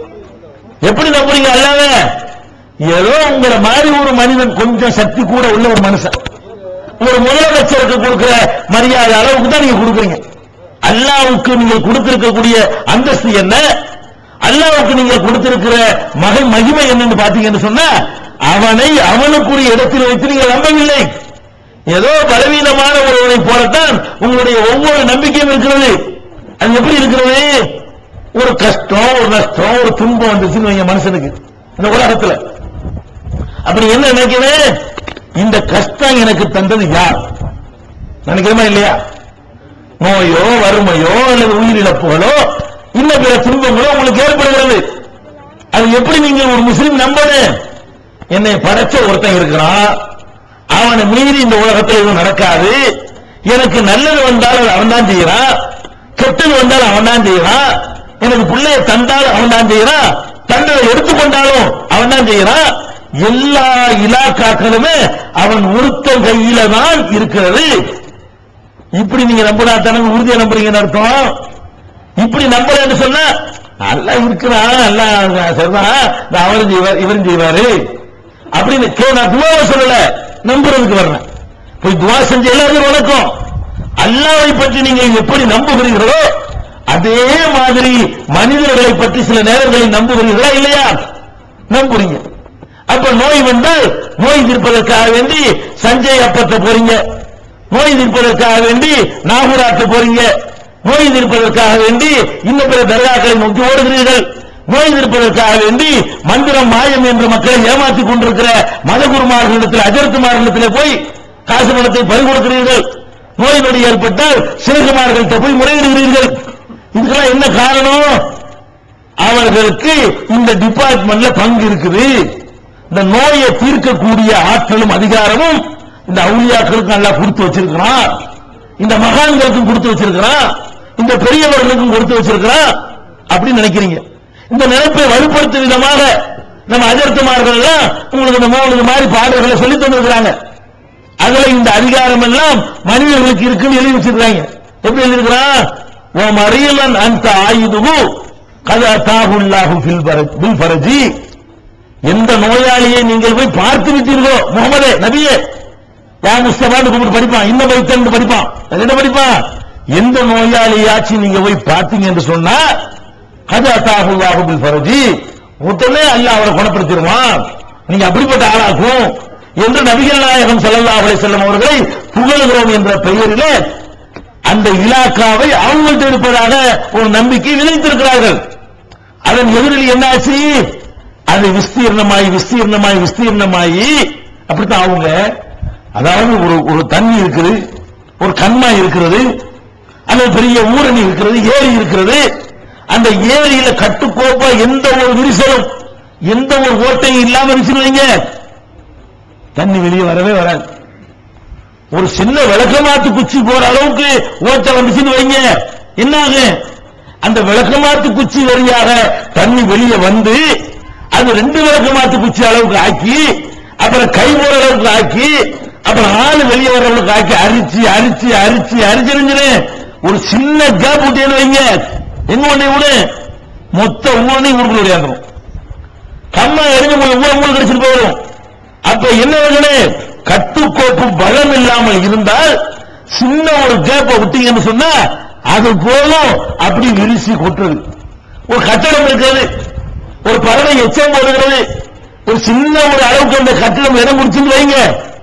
எப்படி நம்புறீங்க அல்லாவே ஏதோ உங்களை மாதிரி ஒரு மனிதன் கொஞ்சம் சக்தி கூட உள்ள ஒரு மனுஷன் ஒரு முதலமைச்சருக்கு கொடுக்கிற மரியாதை அளவுக்கு தான் நீங்க கொடுக்குறீங்க அல்லாவுக்கு நீங்க கொடுத்திருக்கக்கூடிய அந்தஸ்து என்ன அல்லாவுக்கு நீங்க கொடுத்திருக்கிற மகன் மகிமை என்னன்னு பாத்தீங்கன்னு சொன்னா அவனை அவனுக்குரிய இடத்தில் வைத்து நீங்க நம்பவில்லை ஏதோ பலவீனமான ஒருவனை போலத்தான் உங்களுடைய ஒவ்வொரு நம்பிக்கையும் இருக்கிறது அது எப்படி இருக்கிறது ஒரு கஷ்டம் ஒரு நஷ்டம் ஒரு துன்பம் வந்துச்சுன்னு வைங்க மனுஷனுக்கு இந்த உலகத்துல அப்படி என்ன நினைக்கிறேன் இந்த கஷ்டம் எனக்கு தந்தது யார் நினைக்கிறோமா இல்லையா நோயோ வறுமையோ அல்லது உயிரிழப்புகளோ இன்ன பிற துன்பங்களோ உங்களுக்கு ஏற்படுகிறது அது எப்படி நீங்க ஒரு முஸ்லீம் நம்பணும் என்னை படைச்ச ஒருத்தன் இருக்கிறான் அவனை மீறி இந்த உலகத்தில் எதுவும் நடக்காது எனக்கு நல்லது வந்தால் அவன் தான் செய்யறான் கெட்டது வந்தால் அவன் தான் செய்யறான் எனக்கு பிள்ளைய தந்தால் அவன் தான் செய்யறான் தண்டனை எடுத்துக்கொண்டாலும் அவன் தான் செய்யறான் எல்லா இலாக்காக்களுமே அவன் ஒருத்தன் கையில தான் இருக்கிறது இப்படி நீங்க நம்பினா தானே உறுதியா நம்புறீங்கன்னு அர்த்தம் இப்படி நம்பலன்னு சொன்னா நல்லா இருக்கிறான் நல்லா சரிதான் நான் அவரும் செய்வார் இவரும் செய்வாரு அப்படின்னு கே- நான் துவாவை சொல்லல நம்புறதுக்கு வர்றேன் போய் துவா செஞ்ச எல்லாருக்கும் வணக்கம் அல்லாவை பற்றி நீங்க எப்படி நம்புகிறீர்களோ அதே மாதிரி மனிதர்களை பற்றி சில நேரங்களில் நம்புகிறீர்களா இல்லையா நம்புறீங்க அப்ப நோய் வந்தால் நோய் தீர்ப்பதற்காக வேண்டி சஞ்சய் அப்பத்தை போறீங்க நோய் தீர்ப்பதற்காக வேண்டி நாகூராத்து போறீங்க நோய் தீர்ப்பதற்காக வேண்டி இன்னும் பிற தர்காக்களை நோக்கி ஓடுகிறீர்கள் நோய் தீர்ப்பதற்காக வேண்டி மந்திரம் மாயம் என்று மக்களை ஏமாற்றிக் கொண்டிருக்கிற மதகுருமார்களிடத்தில் அஜர்த்துமார்களிடத்தில் போய் காசு பணத்தை பறிகொடுக்கிறீர்கள் நோய் நொடி ஏற்பட்டால் சிறுகுமார்கள்ட்ட போய் முறையிடுகிறீர்கள் இதுக்கெல்லாம் என்ன காரணம் அவர்களுக்கு இந்த டிபார்ட்மெண்ட்ல பங்கு இருக்குது இந்த நோயை தீர்க்கக்கூடிய ஆற்றலும் அதிகாரமும் இந்த அவுலியாக்களுக்கு நல்லா கொடுத்து வச்சிருக்கிறான் இந்த மகான்களுக்கும் கொடுத்து வச்சிருக்கிறான் இந்த பெரியவர்களுக்கும் கொடுத்து வச்சிருக்கிறான் அப்படின்னு நினைக்கிறீங்க இந்த நினைப்பை வலுப்படுத்தும் விதமாக நம்ம அஜர்த்துமார்கள் எல்லாம் உங்களுக்கு இந்த மூணு மாதிரி பாடல்களை சொல்லி தந்திருக்கிறாங்க அதுல இந்த அதிகாரம் எல்லாம் மனிதர்களுக்கு இருக்குன்னு எழுதி வச்சிருக்காங்க எப்படி எழுதிருக்கிறான் ஓ மறியலன் அந்த ஆயுதுகு கதா தாகுல்லாஹு ஃபில் பரஜ் பில் ஃபரஜி எந்த நோயாளியை நீங்கள் போய் பார்த்து விட்டீர்களோ முகமதே நபியே யா முஸ்தபான்னு கூப்பிட்டு படிப்பான் இன்ன வைத்தன் படிப்பான் அது என்ன படிப்பான் எந்த நோயாளியாச்சும் நீங்க போய் பார்த்தீங்க என்று சொன்னா கதா தாகுல்லாஹு பில் ஃபரஜி உடனே அல்லாஹ் அவரை குணப்படுத்திடுவான் நீங்க அப்படிப்பட்ட ஆளாக்கும் என்று நபிகள் நாயகம் ஸல்லல்லாஹு அலைஹி வஸல்லம் அவர்களை புகழுகிறோம் என்ற பெயரிலே அந்த இலாக்காவை அவங்கள்ட்ட இருப்பதாக ஒரு நம்பிக்கை விளைத்திருக்கிறார்கள் அதன் எதிரில் என்னாச்சு அது விஸ்தீர்ணமாயி விஸ்தீர்ணமாயி விஸ்தீர்ணமாயி அப்படித்தான் அவங்க அதாவது ஒரு ஒரு தண்ணி இருக்குது ஒரு கண்மாய் இருக்கிறது அல்லது பெரிய ஊரணி இருக்கிறது ஏரி இருக்கிறது அந்த ஏரியில கட்டுக்கோப்பா எந்த ஒரு விரிசலும் எந்த ஒரு ஓட்டையும் இல்லாம விரிச்சுருவீங்க தண்ணி வெளியே வரவே வராது ஒரு சின்ன விளக்கமாத்து குச்சி போற அளவுக்கு ஓட்டை வந்துச்சுன்னு வைங்க என்ன ஆகும் அந்த விளக்கமாத்து குச்சி வழியாக தண்ணி வெளியே வந்து அது ரெண்டு விளக்கமாத்து குச்சி அளவுக்கு ஆக்கி அப்புறம் கை போற அளவுக்கு ஆக்கி அப்புறம் ஆளு வெளியே வர அளவுக்கு ஆக்கி அரிச்சு அரிச்சு அரிச்சு அரிச்சிருந்துரு ஒரு சின்ன கேப் விட்டேன்னு வைங்க எங்க ஒண்ணே விடு மொத்த ஊனையும் ஊருக்குள்ள ஓடியாந்துரும் கம்மா எரிஞ்சு போய் ஊரை ஊருக்கு கிடைச்சிட்டு போயிடும் அப்ப என்ன வேணும் கட்டுக்கோப்பு பலம் இல்லாமல் இருந்தால் சின்ன ஒரு கேப்பை விட்டீங்கன்னு சொன்னா அது போதும் அப்படி விரிசி கொட்டுறது ஒரு கட்டடம் இருக்கிறது ஒரு பறவை எச்சம் போடுகிறது ஒரு சின்ன ஒரு அளவுக்கு அந்த கட்டடம் இடம் முடிச்சுன்னு வைங்க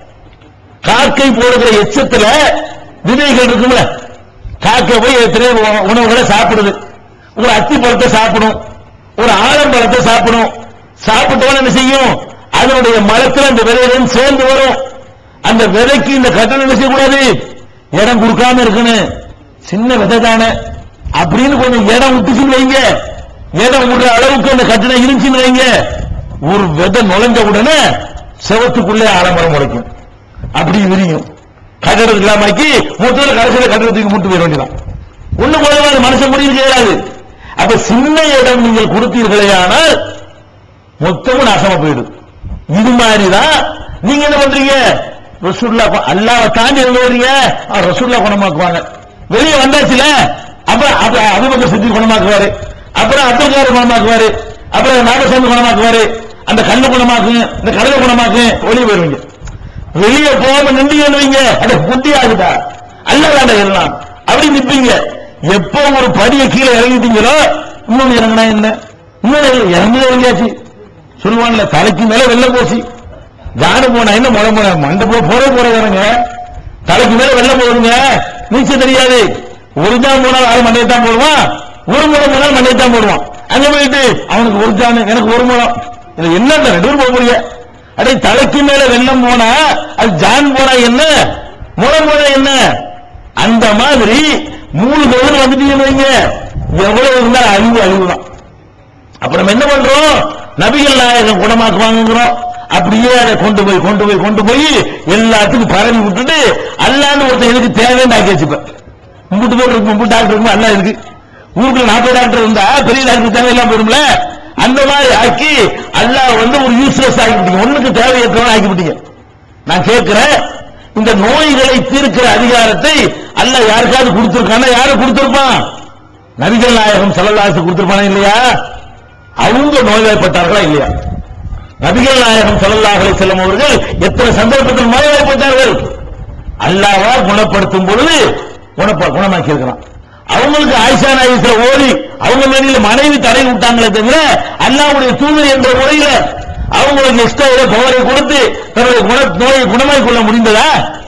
காக்கை போடுகிற எச்சத்துல விதைகள் இருக்குல்ல காக்கை போய் எத்தனையோ உண- உணவுகளை சாப்பிடுது ஒரு அத்தி பழத்தை சாப்பிடும் ஒரு ஆலம்பழத்தை சாப்பிடும் சாப்பிட்டவன என்ன செய்யும் அதனுடைய மரத்துல அந்த விதைகளும் சேர்ந்து வரும் அந்த விதைக்கு இந்த கட்டணம் என்ன செய்யக்கூடாது இடம் கொடுக்காம இருக்கணும் சின்ன விதை தானே அப்படின்னு கொஞ்சம் இடம் விட்டுச்சுன்னு வைங்க இடம் விடுற அளவுக்கு அந்த கட்டணம் இருந்துச்சுன்னு வைங்க ஒரு விதை நுழைஞ்ச உடனே செவத்துக்குள்ளே ஆலமரம் முளைக்கும் அப்படி விரியும் கட்டடம் இல்லாமக்கி மொத்தத்தில் கடைசியில் கட்டடத்துக்கு முட்டு போயிட வேண்டியதான் ஒண்ணு போதவாது மனுஷன் முடிவு செய்யாது அப்ப சின்ன இடம் நீங்கள் கொடுத்தீர்களே ஆனால் மொத்தமும் நாசமா போயிடும் இது மாதிரிதான் நீங்க என்ன பண்றீங்க ரசூல்லா கு- அல்லாஹ்வை தாண்டி என்ன பண்றீங்க ஆ, ரசூல்லா குணமாக்குவாங்க வெளியே வந்தாச்சுல அப்ப அப்ப அபுபக்கர் சித்தி குணமாக்குவாரு அப்புறம் அப்துல் கார் குணமாக்குவாரு அப்புறம் நாகசாமி குணமாக்குவாரு அந்த கண்ணு குணமாக்கு இந்த கடலை குணமாக்கு வெளியே போயிருவீங்க வெளியே போகாம நின்றீங்கன்னு வைங்க அட புத்தி ஆகுதா அல்ல வேண்டாம் எல்லாம் அப்படி நிப்பீங்க எப்போ ஒரு படியை கீழே இறங்கிட்டீங்களோ இன்னொன்னு இறங்கினா என்ன இன்னொன்னு இறங்கி இறங்கியாச்சு சொல்லுவான்ல தலைக்கு மேல வெள்ளம் போச்சு ஜாடு போனா என்ன முளை போன மண்டை போ போற போறதானுங்க தலைக்கு மேல வெள்ளம் போடுங்க நீச்சல் தெரியாது ஒரு ஜான் போனால் ஆறு மண்டையை தான் போடுவான் ஒரு முளம் போனால் மண்டையை தான் போடுவான் அங்க போயிட்டு அவனுக்கு ஒரு ஜான் எனக்கு ஒரு முளம் இது என்ன இந்த ரெண்டு பேரும் போக முடியும் அடே தலைக்கு மேல வெள்ளம் போனா அது ஜான் போனா என்ன முளம் போனா என்ன அந்த மாதிரி மூணு பேரும் வந்துட்டீங்கன்னு வைங்க எவ்வளவு இருந்தா அழிவு அழிவு தான் அப்புறம் என்ன பண்றோம் நபிகள் நாயகம் குணமாக்குவாங்கிறோம் அப்படியே அதை கொண்டு போய் கொண்டு போய் கொண்டு போய் எல்லாத்துக்கும் பரவி விட்டுட்டு அல்லான்னு ஒருத்தன் எனக்கு தேவைன்னு ஆக்கி வச்சுப்பேன் மும்பிட்டு பேர் இருக்கு மும்பிட்டு டாக்டர் இருக்கும் அல்லா இருக்கு ஊருக்குள்ள நாற்பது டாக்டர் இருந்தா பெரிய டாக்டர் தேவையில்லாம போயிடும்ல அந்த மாதிரி ஆக்கி அல்லாஹ் வந்து ஒரு யூஸ்லெஸ் ஆக்கிவிட்டீங்க ஒண்ணுக்கு தேவையற்றவன் ஆக்கிவிட்டீங்க நான் கேட்கிறேன் இந்த நோய்களை தீர்க்கிற அதிகாரத்தை அல்லாஹ் யாருக்காவது கொடுத்திருக்கானா யாரு கொடுத்திருப்பான் நபிகள் நாயகம் சல்லல்லாசு கொடுத்திருப்பானா இல்லையா அவங்க நோய்வாய்ப்பட்டார்களா இல்லையா நபிகள் நாயகம் ஸல்லல்லாஹு அலைஹி வஸல்லம் அவர்கள் எத்தனை சந்தர்ப்பத்தில் நோய்வாய்ப்பட்டார்கள் அல்லாஹ்வா குணப்படுத்தும் பொழுது குணப்ப குணமாக்கி இருக்கிறான் அவங்களுக்கு ஆயிஷா நாயகத்துல ஓடி அவங்க மேல மனைவி தடை விட்டாங்களே தவிர அல்லாஹ்வுடைய தூதர் என்ற முறையில அவங்களுக்கு எக்ஸ்ட்ரா பவரை கொடுத்து தன்னுடைய குண நோயை குணமாக்கிக் கொள்ள முடிந்ததா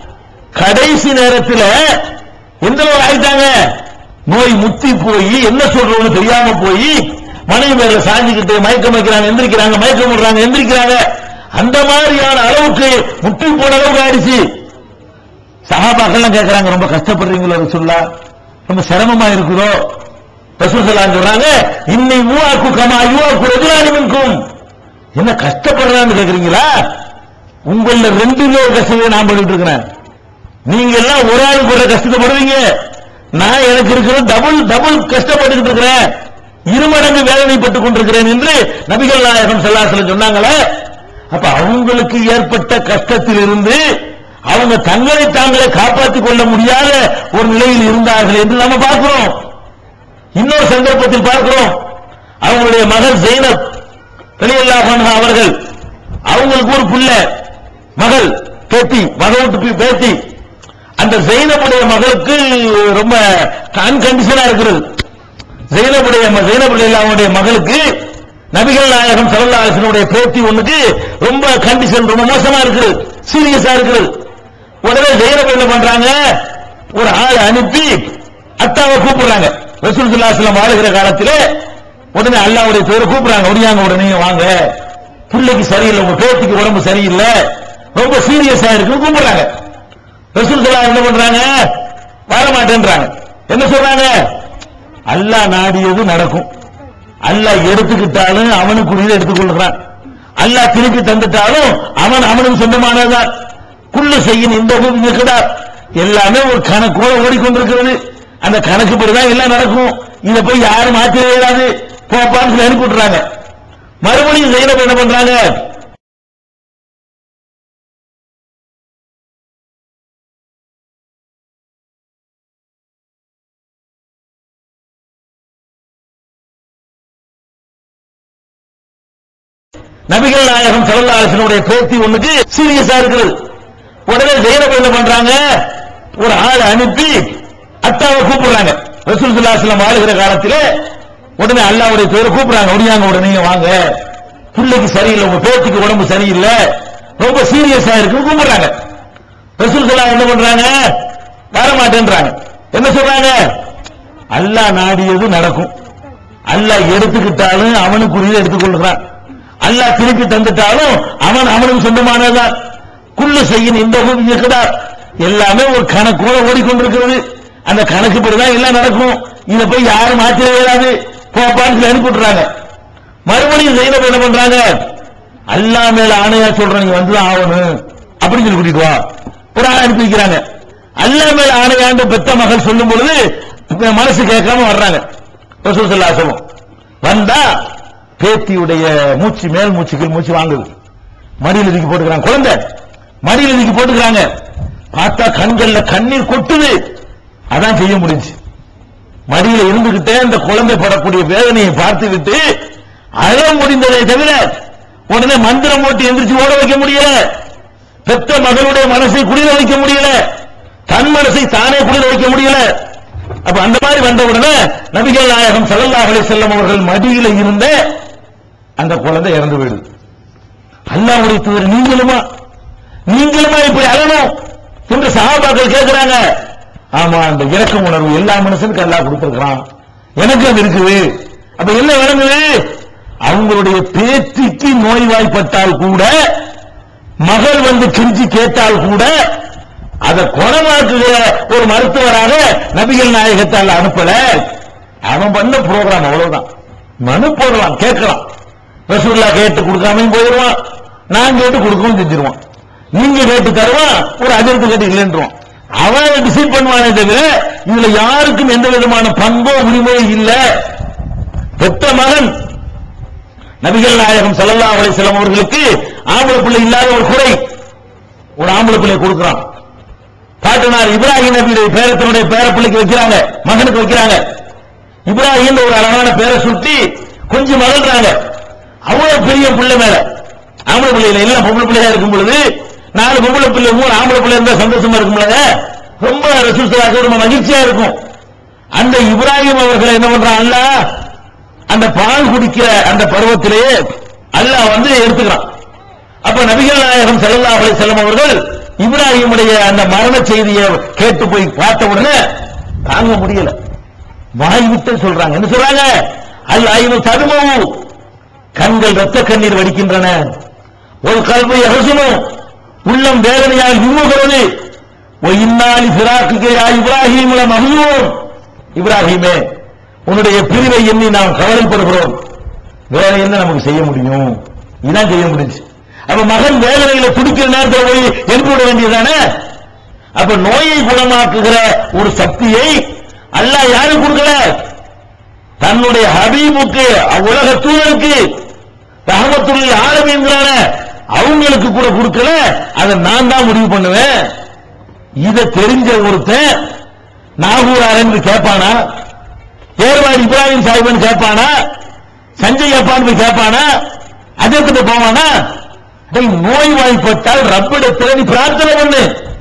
கடைசி நேரத்தில் எந்த நோய் ஆயிட்டாங்க நோய் முத்தி போய் என்ன சொல்றோம்னு தெரியாம போய் மனைவி மேல சாஞ்சுக்கிட்டு மயக்கம் வைக்கிறாங்க எந்திரிக்கிறாங்க மயக்கம் விடுறாங்க எந்திரிக்கிறாங்க அந்த மாதிரியான அளவுக்கு முட்டி போன அளவுக்கு ஆயிடுச்சு சகாபாக்கள்லாம் கேட்கறாங்க ரொம்ப கஷ்டப்படுறீங்களோ ரசூல்லா ரொம்ப சிரமமா இருக்குதோ ரசூல் சொல்றாங்க இன்னை மூவாக்கு கமா யுவாக்கு ரஜுலானி மின்கும் என்ன கஷ்டப்படுறான்னு கேக்குறீங்களா உங்கள ரெண்டு பேர் கஷ்டத்தை நான் பண்ணிட்டு இருக்கிறேன் நீங்க எல்லாம் ஒரு ஆள் போடுற கஷ்டத்தை படுவீங்க நான் எனக்கு இருக்கிற டபுள் டபுள் கஷ்டப்பட்டுக்கிட்டு இருக்கிறேன் இருமடங்கு வேதனைப்பட்டுக் கொண்டிருக்கிறேன் என்று நபிகள் நாயகம் செல்லாசலம் சொன்னாங்களே அப்ப அவங்களுக்கு ஏற்பட்ட கஷ்டத்திலிருந்து அவங்க தங்களை தாங்களே காப்பாற்றிக் கொள்ள முடியாத ஒரு நிலையில் இருந்தார்கள் என்று நம்ம பார்க்கிறோம் இன்னொரு சந்தர்ப்பத்தில் பார்க்கிறோம் அவங்களுடைய மகள் ஜெயினப் ரலியல்லாஹு அன்ஹா அவர்கள் அவங்களுக்கு ஒரு பிள்ளை மகள் பேத்தி மகவுட்டு பேத்தி அந்த ஜெயினபுடைய மகளுக்கு ரொம்ப அன்கண்டிஷனா இருக்கிறது ஜெயினபுடைய ஜெயினபுடைய அவனுடைய மகளுக்கு நபிகள் நாயகம் சல்லாசனுடைய பேத்தி ஒண்ணுக்கு ரொம்ப கண்டிஷன் ரொம்ப மோசமா இருக்குது சீரியஸா இருக்குது உடனே ஜெயினப் என்ன பண்றாங்க ஒரு ஆளை அனுப்பி அத்தாவை கூப்பிடுறாங்க ரசூல் சுல்லாஸ்லாம் வாழுகிற காலத்திலே உடனே அல்லாவுடைய பேரை கூப்பிடுறாங்க ஒடியாங்க உடனே வாங்க பிள்ளைக்கு சரியில்லை உங்க பேத்திக்கு உடம்பு சரியில்லை ரொம்ப சீரியஸா இருக்கு கூப்பிடுறாங்க ரசூல் சல்லா என்ன பண்றாங்க வர மாட்டேன்றாங்க என்ன சொல்றாங்க அல்லாஹ் நாடியது நடக்கும் அல்லாஹ் எடுத்துக்கிட்டாலும் அவனுக்குரியதை எடுத்துக்கொள்கிறான் அல்லாஹ் திருப்பி தந்துட்டாலும் அவன் அவனுக்கு சொந்தமானதுதான் குள்ளு செய்யும் இந்த பூமி இருக்கிறார் எல்லாமே ஒரு கணக்கோட ஓடிக்கொண்டிருக்கிறது அந்த கணக்குப்படிதான் எல்லாம் நடக்கும் இதை போய் யாரும் மாற்றவே இயலாது போப்பான்னு சொல்லி அனுப்பி விட்டுறாங்க மறுபடியும் செய்யணும் என்ன பண்றாங்க நபிகள் நாயகம் சரல்லாசனுடைய பேத்தி ஒண்ணுக்கு சீரியஸா இருக்கிறது உடனே ஜெயரப் என்ன பண்றாங்க ஒரு ஆளை அனுப்பி அத்தாவை கூப்பிடுறாங்க ரசூல் சுல்லாஸ்லாம் வாழுகிற காலத்திலே உடனே அல்லாவுடைய பேரை கூப்பிடுறாங்க ஒடியாங்க உடனே வாங்க பிள்ளைக்கு சரியில்லை உங்க பேத்திக்கு உடம்பு சரியில்லை ரொம்ப சீரியஸா இருக்கு கூப்பிடுறாங்க ரசூல் சுல்லா என்ன பண்றாங்க வர மாட்டேன்றாங்க என்ன சொல்றாங்க அல்லாஹ் நாடியது நடக்கும் அல்லாஹ் எடுத்துக்கிட்டாலும் அவனுக்குரியதை எடுத்துக்கொள்கிறான் அல்லாஹ் திருப்பி தந்துட்டாலும் அவன் அவனுக்கு சொந்தமானதுதான் குள்ளு செய்யும் இந்த பூமி இருக்கிறார் எல்லாமே ஒரு கணக்கோட ஓடிக்கொண்டிருக்கிறது அந்த கணக்குப்படிதான் எல்லாம் நடக்கும் இதை போய் யாரும் மாற்றவே இயலாது போப்பான்னு சொல்லி அனுப்பி விட்டுறாங்க மறுபடியும் ஜெயினப் என்ன பண்றாங்க அல்லாஹ் மேல ஆணையா சொல்றேன் நீங்க வந்துதான் ஆகணும் அப்படின்னு சொல்லி கூட்டிட்டு வா ஒரு ஆள் அனுப்பி வைக்கிறாங்க அல்லாஹ் மேல ஆணையாண்டு பெத்த மகள் சொல்லும் பொழுது இப்ப மனசு கேட்காம வர்றாங்க ரசூல் ஸல்லல்லாஹு அலைஹி வஸல்லம். வந்தா பேத்தியுடைய மூச்சு மேல் மூச்சுக்கு மூச்சு வாங்குது மடியில் தூக்கி போட்டுக்கிறாங்க குழந்தை மடியில் தூக்கி போட்டுக்கிறாங்க பார்த்தா கண்கள்ல கண்ணீர் கொட்டுது அதான் செய்ய முடிஞ்சு மடியில இருந்துகிட்டே அந்த குழந்தை படக்கூடிய வேதனையை பார்த்து விட்டு அழ முடிந்ததை தவிர உடனே மந்திரம் போட்டு எந்திரிச்சு ஓட வைக்க முடியல பெத்த மகளுடைய மனசை குளிர வைக்க முடியல தன் மனசை தானே குளிர வைக்க முடியல அப்ப அந்த மாதிரி வந்த உடனே நபிகள் நாயகம் ஸல்லல்லாஹு அலைஹி வஸல்லம் அவர்கள் மடியில இருந்த அந்த குழந்தை இறந்து போயிடுது அல்லாஹ்வுடைய தூதர் நீங்களுமா நீங்களுமா இப்படி அழணும் என்று சஹாபாக்கள் கேட்கிறாங்க ஆமா அந்த இரக்க உணர்வு எல்லா மனுஷனுக்கும் அல்லாஹ் கொடுத்திருக்கிறான் எனக்கு அது இருக்குது அப்ப என்ன விளங்குது அவங்களுடைய பேத்திக்கு நோய்வாய்ப்பட்டால் கூட மகள் வந்து கெஞ்சி கேட்டால் கூட அதை குணமாக்குகிற ஒரு மருத்துவராக நபிகள் நாயகத்தால் அனுப்பல அவன் பண்ண ப்ரோக்ராம் அவ்வளவுதான் மனு போடலாம் கேட்கலாம் ரசூல்லா கேட்டு கொடுக்காமையும் போயிடுவான் நான் கேட்டு கொடுக்கவும் செஞ்சிருவான் நீங்க கேட்டு தருவான் ஒரு அதிர்த்து கேட்டு இல்லைன்றான் அவன் டிசைட் பண்ணுவானே தவிர இதுல யாருக்கும் எந்த விதமான பங்கோ உரிமையோ இல்ல பெத்த மகன் நபிகள் நாயகம் ஸல்லல்லாஹு அலைஹி வஸல்லம் அவர்களுக்கு ஆம்பளை பிள்ளை இல்லாத ஒரு குறை ஒரு ஆம்பளை பிள்ளை கொடுக்கிறான் பாட்டனார் இப்ராஹிம் நபியுடைய பேரத்தினுடைய பேர பிள்ளைக்கு வைக்கிறாங்க மகனுக்கு வைக்கிறாங்க இப்ராஹிம் ஒரு அழகான பேரை சுட்டி கொஞ்சம் மகள்றாங்க அவ்வளவு பெரிய பிள்ளை மேல ஆம்பளை பிள்ளைல எல்லாம் பொம்பளை பிள்ளையா இருக்கும் பொழுது நாலு பொம்பளை பிள்ளை மூணு ஆம்பளை பிள்ளை இருந்தா சந்தோஷமா இருக்கும்ல ரொம்ப ரசூசலாக ரொம்ப மகிழ்ச்சியா இருக்கும் அந்த இப்ராஹிம் அவர்களை என்ன பண்றான் அல்லாஹ் அந்த பால் குடிக்கிற அந்த பருவத்திலேயே அல்லாஹ் வந்து எடுத்துக்கிறான் அப்ப நபிகள் நாயகம் ஸல்லல்லாஹு அலைஹி வஸல்லம் அவர்கள் இப்ராஹிமுடைய அந்த மரண செய்தியை கேட்டு போய் பார்த்த உடனே தாங்க முடியல வாய் விட்டு சொல்றாங்க என்ன சொல்றாங்க அல் ஐவு தருமவு கண்கள் ரத்த கண்ணீர் வடிக்கின்றன ஒரு கல்வி அகசுமும் உள்ளம் வேதனையால் விம்முகிறது ஒரு இன்னாலி பிராக்கு இப்ராஹிம் மகிழ்வோம் இப்ராஹிமே உன்னுடைய பிரிவை எண்ணி நாம் கவலைப்படுகிறோம் வேற என்ன நமக்கு செய்ய முடியும் இதான் செய்ய முடிஞ்சு அப்ப மகன் வேதனையில துடிக்கிற நேரத்தில் போய் எழுப்பி விட வேண்டியதானே அப்ப நோயை குணமாக்குகிற ஒரு சக்தியை அல்லாஹ் யாருக்கு கொடுக்கல தன்னுடைய ஹபீபுக்கு உலக தூதருக்கு ரஹமத்துள்ள ஆலமீன்கிறான அவங்களுக்கு கூட கொடுக்கல அதை நான் தான் முடிவு பண்ணுவேன் இத தெரிஞ்ச ஒருத்தன் நாகூர் ஆரம்பி கேட்பானா ஏர்வாடி இப்ராஹிம் சாஹிப்னு கேட்பானா சஞ்சய் அப்பான்னு போய் கேட்பானா அதற்கு போவானா டேய், நோய்வாய்ப்பட்டால் ரப்பிடத்தில் நீ பிரார்த்தனை பண்ணு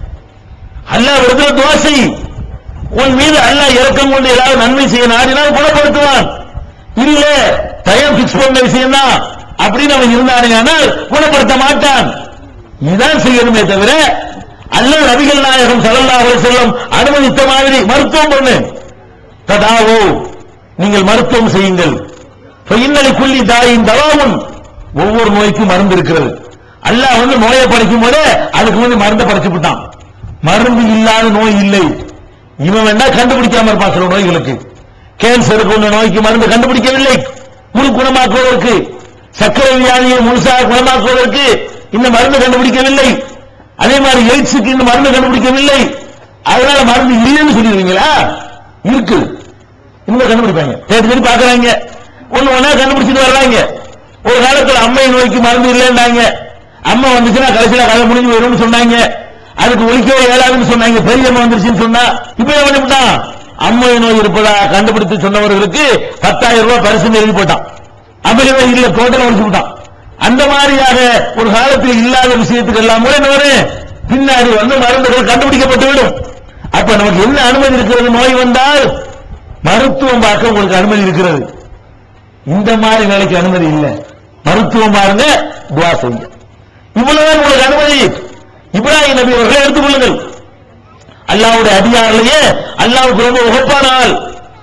அல்லாஹ் விடுதலை தோசை உன் மீது அல்லாஹ் இறக்கம் கொண்டு ஏதாவது நன்மை செய்ய நாடினால் குணப்படுத்துவான் இல்ல டயம் பிக்ஸ் பண்ண விஷயம் தான் அப்படின்னு அவன் இருந்தானுங்கனால் குணப்படுத்த மாட்டான் இதான் செய்யணுமே தவிர அல்லாஹ் நபிகள் நாயகம் ஸல்லல்லாஹு அலைஹி வஸல்லம் அனுமதித்த மாதிரி மருத்துவம் பண்ணு ததாவோ நீங்கள் மருத்துவம் செய்யுங்கள் இன்னலை குள்ளி தாயின் தவாவும் ஒவ்வொரு நோய்க்கும் மருந்து இருக்கிறது அல்லாஹ் வந்து நோயை படைக்கும் போதே அதுக்கு வந்து மருந்தை படைச்சு விட்டான் மருந்து இல்லாத நோய் இல்லை இவன் வேணா கண்டுபிடிக்காம இருப்பான் சில நோய்களுக்கு கேன்சருக்கு உள்ள நோய்க்கு மருந்து கண்டுபிடிக்கவில்லை முழு குணமாக்குவதற்கு சர்க்கரை வியாதியை முழுசாக குணமாக்குவதற்கு இந்த மருந்து கண்டுபிடிக்கவில்லை அதே மாதிரி எய்ட்ஸுக்கு இந்த மருந்து கண்டுபிடிக்கவில்லை அதனால மருந்து இல்லைன்னு சொல்லிடுவீங்களா இருக்கு இன்னும் கண்டுபிடிப்பாங்க தேடி தேடி பாக்குறாங்க ஒண்ணு ஒண்ணா கண்டுபிடிச்சிட்டு வர்றாங்க ஒரு காலத்துல அம்மை நோய்க்கு மருந்து இல்லைன்னாங்க அம்மா வந்துச்சுன்னா கடைசியில கதை முடிஞ்சு வரும்னு சொன்னாங்க அதுக்கு ஒழிக்கவே இயலாதுன்னு சொன்னாங்க பெரியம்மா வந்துருச்சுன்னு சொன்னா இப்ப என்ன பண்ணிவிட்டான் அம்மை நோய் இருப்பதா கண்டுபிடித்து சொன்னவர்களுக்கு பத்தாயிரம் ரூபாய் பரிசு எழுதி போட்டான் அம்மை நோய் இல்ல டோட்டல் ஒழிச்சு விட்டான் அந்த மாதிரியாக ஒரு காலத்தில் இல்லாத விஷயத்துக்கு எல்லாம் கூட என்ன வரும்? பின்னாடி வந்து மருந்துகள் கண்டுபிடிக்கப்பட்டு விடும் அப்ப நமக்கு என்ன அனுமதி இருக்கிறது நோய் வந்தால் மருத்துவம் பார்க்க உங்களுக்கு அனுமதி இருக்கிறது இந்த மாதிரி வேலைக்கு அனுமதி இல்லை மருத்துவம் பாருங்க துவா செய்யுங்க இவ்வளவுதான் உங்களுக்கு அனுமதி இப்ராஹிம் நபி அவர்களை எடுத்துக் கொள்ளுங்கள் அல்லாவுடைய அதிகாரிலேயே அல்லாவுக்கு ரொம்ப உகப்பான ஆள்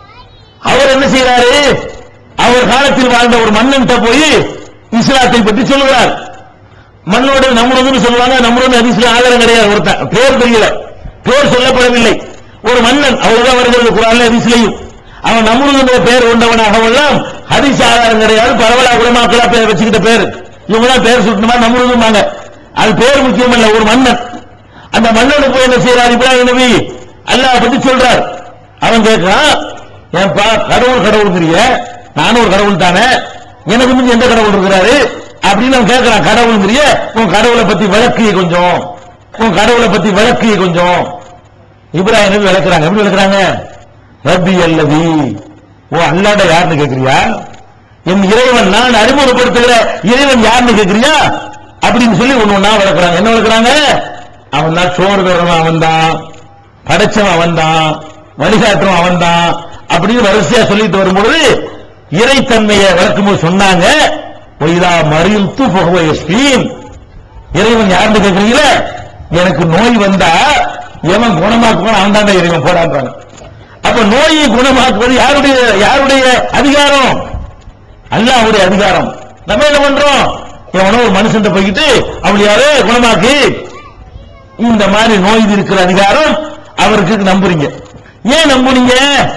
அவர் என்ன செய்யறாரு அவர் காலத்தில் வாழ்ந்த ஒரு மன்னன்ட்ட போய் இஸ்லாத்தை பற்றி சொல்லுகிறார் மண்ணோடு நம்முடன் சொல்லுவாங்க நம்முடன் ஹதீஸ்ல ஆதாரம் கிடையாது ஒருத்தன் பேர் தெரியல பேர் சொல்லப்படவில்லை ஒரு மன்னன் அவ்வளவுதான் வருகிறது குரான்ல ஹதீஸ்லையும் அவன் நம்முடன் பேர் கொண்டவனாக எல்லாம் ஹதீஸ் ஆதாரம் கிடையாது பரவலா குலமாக்களா பேர் வச்சுக்கிட்ட பேர் இவங்க தான் பேர் சுட்டணுமா நம்முடன் அது பேர் முக்கியம் இல்ல ஒரு மன்னன் அந்த மன்னனுக்கு போய் என்ன செய்யறார் இப்ராஹிம் நபி அல்லாஹ் பத்தி சொல்றார் அவன் கேட்கிறான் ஏன்பா கடவுள் கடவுள்ங்கிறிய நானும் ஒரு கடவுள் தானே எனக்கு முந்தி எந்த கடவுள் இருக்கிறாரு அப்படின்னு அவன் கேட்கிறான் கடவுள்ங்கிறிய உன் கடவுளை பத்தி விளக்கு கொஞ்சம் உன் கடவுளை பத்தி விளக்கு கொஞ்சம் இப்ராஹிம் நபி விளக்குறாங்க எப்படி விளக்குறாங்க ரப்பி அல்லதி ஓ அல்லாட யாருன்னு கேக்குறியா என் இறைவன் நான் அறிமுகப்படுத்துகிற இறைவன் யாருன்னு கேக்குறியா அப்படின்னு சொல்லி ஒண்ணு ஒண்ணா விளக்குறாங்க என்ன விளக்குறாங்க அவன் தான் சோறு தரணும் அவன் தான் படைச்சவன் அவன் தான் வழிகாட்டுறவன் அவன் தான் அப்படின்னு வரிசையா சொல்லிட்டு வரும்பொழுது இறைத்தன்மையை விளக்கும்போது சொன்னாங்க ஒய்தா மறியல்து புகவயஸ்பீன் இறைவன் யாருன்னு கேக்குறீங்களே எனக்கு நோய் வந்தா எவன் குணமாக்குவான் அவன் தான் இறைவன் போடான்றாங்க அப்ப நோயை குணமாக்குவது யாருடைய யாருடைய அதிகாரம் அல்லாஹ்வுடைய அதிகாரம் நம்ம என்ன பண்றோம் எவனோ ஒரு மனுஷன் போய்கிட்டு அப்படி யாரு குணமாக்கு இந்த மாதிரி நோய் இருக்கிற அதிகாரம் அவருக்கு நம்புறீங்க ஏன் நம்புறீங்க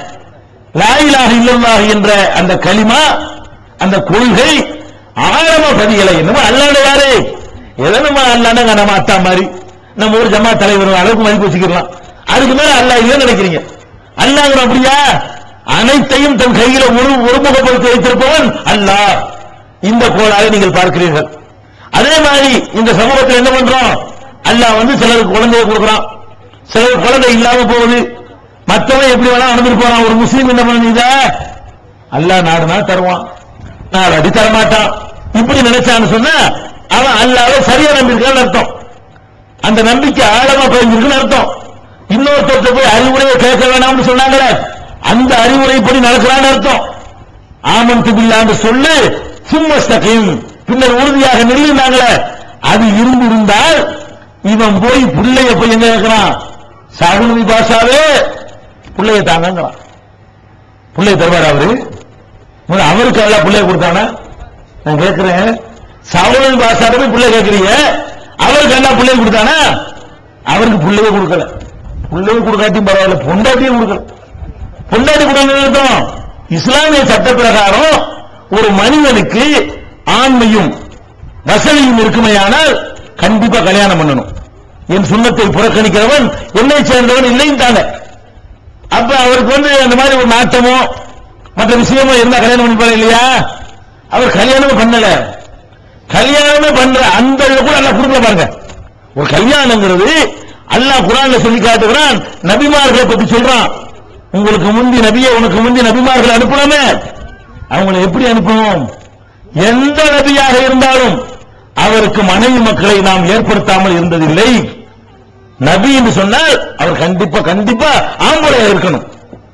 லாயிலாக இல்லல்லாஹ் என்ற அந்த களிமா அந்த கொள்கை ஆழமா பதியலை என்னமோ அல்லாண்ட யாரு எதை நம்ம அல்லாண்ட நம்ம அத்தா மாதிரி நம்ம ஊர் ஜமா தலைவர் அளவுக்கு மதிப்பு வச்சுக்கலாம் அதுக்கு மேல அல்லா இல்லைன்னு நினைக்கிறீங்க அல்லாங்கிற அப்படியா அனைத்தையும் தன் கையில ஒரு ஒருமுகப்படுத்தி வைத்திருப்பவன் அல்லாஹ் இந்த கோளாக நீங்கள் பார்க்கிறீர்கள் அதே மாதிரி இந்த சமூகத்தில் என்ன பண்றோம் அல்லாஹ் வந்து சிலருக்கு குழந்தைய கொடுக்குறான் சிலருக்கு குழந்தை இல்லாம போகுது மத்தவன் எப்படி வேணா நடந்துட்டு போறான் ஒரு முஸ்லீம் என்ன பண்ணுங்க அல்லாஹ் நாடுனா தருவான் நாலு அடி தரமாட்டான் இப்படி நினைச்சான்னு சொன்னா அவன் அல்லாஹ்வை சரியா நம்பியிருக்கான்னு அர்த்தம் அந்த நம்பிக்கை ஆழமா பதிஞ்சிருக்குன்னு அர்த்தம் இன்னொருத்தர்ட்ட போய் அறிவுரையை கேட்க வேணாம்னு சொன்னாங்களே அந்த அறிவுரைப்படி நடக்கிறான்னு அர்த்தம் ஆமன் பில்லான்னு சொல்லு சும்மஸ்தகையும் பின்னர் உறுதியாக நில்லுனாங்களே அது இருந்து இருந்தால் இவன் போய் பிள்ளைய போய் எங்க கேட்கிறான் சாகுனவி பாஷாவே பிள்ளைய தாங்கங்கிறான் பிள்ளைய தருவார் அவரு முதல்ல அவருக்கு எல்லாம் பிள்ளைய கொடுத்தானா நான் கேட்கிறேன் சவுனவி பாஷாட்ட போய் பிள்ளை கேட்கிறீங்க அவருக்கு என்ன பிள்ளைய கொடுத்தானா அவருக்கு பிள்ளைய கொடுக்கல பிள்ளைய கொடுக்காட்டியும் பரவாயில்ல பொண்டாட்டியும் கொடுக்கல பொண்டாட்டி கொடுக்கணும் அர்த்தம் இஸ்லாமிய சட்ட பிரகாரம் ஒரு மனிதனுக்கு ஆண்மையும் வசதியும் இருக்குமையானால் கண்டிப்பா கல்யாணம் பண்ணணும் என் சுண்ணத்தை புறக்கணிக்கிறவன் என்னை சேர்ந்தவன் இல்லைன்ட்டாங்க அப்ப அவருக்கு வந்து அந்த மாதிரி ஒரு நாட்டமோ மற்ற விஷயமோ இருந்தா கல்யாணம் பண்ணிப்பாரு இல்லையா அவர் கல்யாணமே பண்ணல கல்யாணமே பண்ற அந்த இதை கூட அல்லாஹ் கொடுக்கல பாருங்க ஒரு கல்யாணங்கிறது அல்லாஹ் குரான்ல சொல்லி காட்டுகிறான் நபிமார்களை பத்தி சொல்றான் உங்களுக்கு முந்தி நபியே உனக்கு முந்தி நபிமார்களை அனுப்பணுமே அவங்களை எப்படி அனுப்பணும் எந்த நபியாக இருந்தாலும் அவருக்கு மனைவி மக்களை நாம் ஏற்படுத்தாமல் இருந்ததில்லை நபி என்று சொன்னால் அவர் கண்டிப்பா கண்டிப்பா ஆம்பளையா இருக்கணும்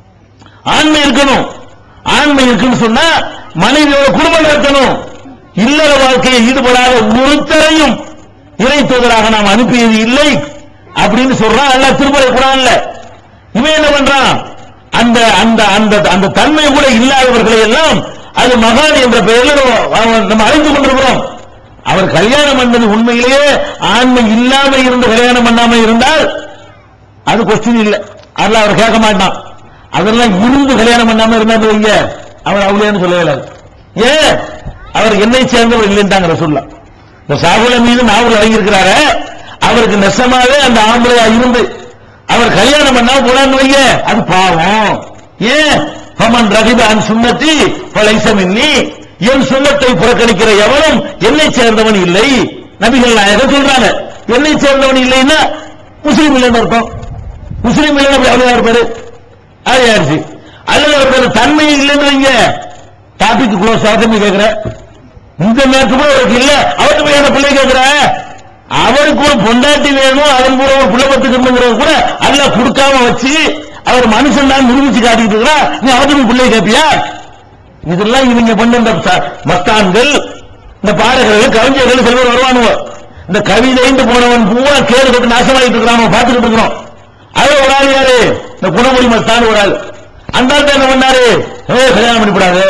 ஆண்மை இருக்கணும் ஆண்மை இருக்குன்னு சொன்னா மனைவியோட குடும்பம் நடத்தணும் இல்லற வாழ்க்கையை ஈடுபடாத ஒருத்தரையும் இறை தூதராக நாம் அனுப்பியது இல்லை அப்படின்னு சொல்றான் அல்ல திருமலை குரான்ல இவன் என்ன பண்றான் அந்த அந்த அந்த அந்த தன்மை கூட இல்லாதவர்களை எல்லாம் அது மகான் என்ற பெயரில் அவன் நம்ம அறிந்து கொண்டிருக்கிறோம் அவர் கல்யாணம் பண்ணது உண்மையிலேயே ஆண்மை இல்லாம இருந்து கல்யாணம் பண்ணாம இருந்தால் அது கொஸ்டின் இல்ல அதுல அவர் கேட்க மாட்டான் அதெல்லாம் இருந்து கல்யாணம் பண்ணாம இருந்தாரு வைங்க அவர் அவளையான்னு சொல்லல ஏன் அவர் என்னை சேர்ந்தவர் இல்லைன்றாங்க ரசூல்லா இந்த சாகுல மீது நாவல் இறங்கியிருக்கிறாரு அவருக்கு நெசமாவே அந்த ஆம்பளையா இருந்து அவர் கல்யாணம் பண்ணா போடான்னு வைங்க அது பாவம் ஏன் பமன் ரகிப அன் சுண்ணத்தி பழைசமின்னி என் சுண்ணத்தை புறக்கணிக்கிற எவனும் என்னை சேர்ந்தவன் இல்லை நபிகள் நாயகம் சொல்றாங்க என்னை சேர்ந்தவன் இல்லைன்னா முஸ்லீம் இல்லைன்னு அர்த்தம் முஸ்லீம் இல்லைன்னு அப்படி அவ்வளவு இருப்பாரு அது ஆயிடுச்சு அல்லது அவருக்கு தன்மை இல்லைன்னு வைங்க டாபிக் க்ளோஸ் ஆகுதுன்னு கேட்கிறேன் இந்த நேரத்து கூட அவருக்கு இல்ல அவருக்கு போய் என்ன பிள்ளை கேட்கிற அவருக்கு ஒரு பொண்டாட்டி வேணும் அவன் கூட ஒரு பிள்ளை பத்துக்கணுங்கிறது கூட அல்ல கொடுக்காம வச்சு அவர் மனுஷன் தான் நிரூபிச்சு காட்டிட்டு இருக்கிறா நீ அவருக்கு பிள்ளை கேட்பியா இதெல்லாம் இவங்க பண்ண இந்த ச- மஸ்தான்கள் இந்த பாடகர்கள் கவிஞர்கள் சில பேர் வருவானுவோ இந்த கவிதைந்து போனவன் பூரா கேடு கட்டு நாசமாயிட்டு இருக்கிறான் பார்த்துட்டு இருக்கிறோம் அது ஒரு ஆள் யாரு இந்த குணமொழி மஸ்தான் ஒரு ஆள் அந்த ஆள்கிட்ட என்ன பண்ணாரு ஏ கல்யாணம் பண்ணிவிடாது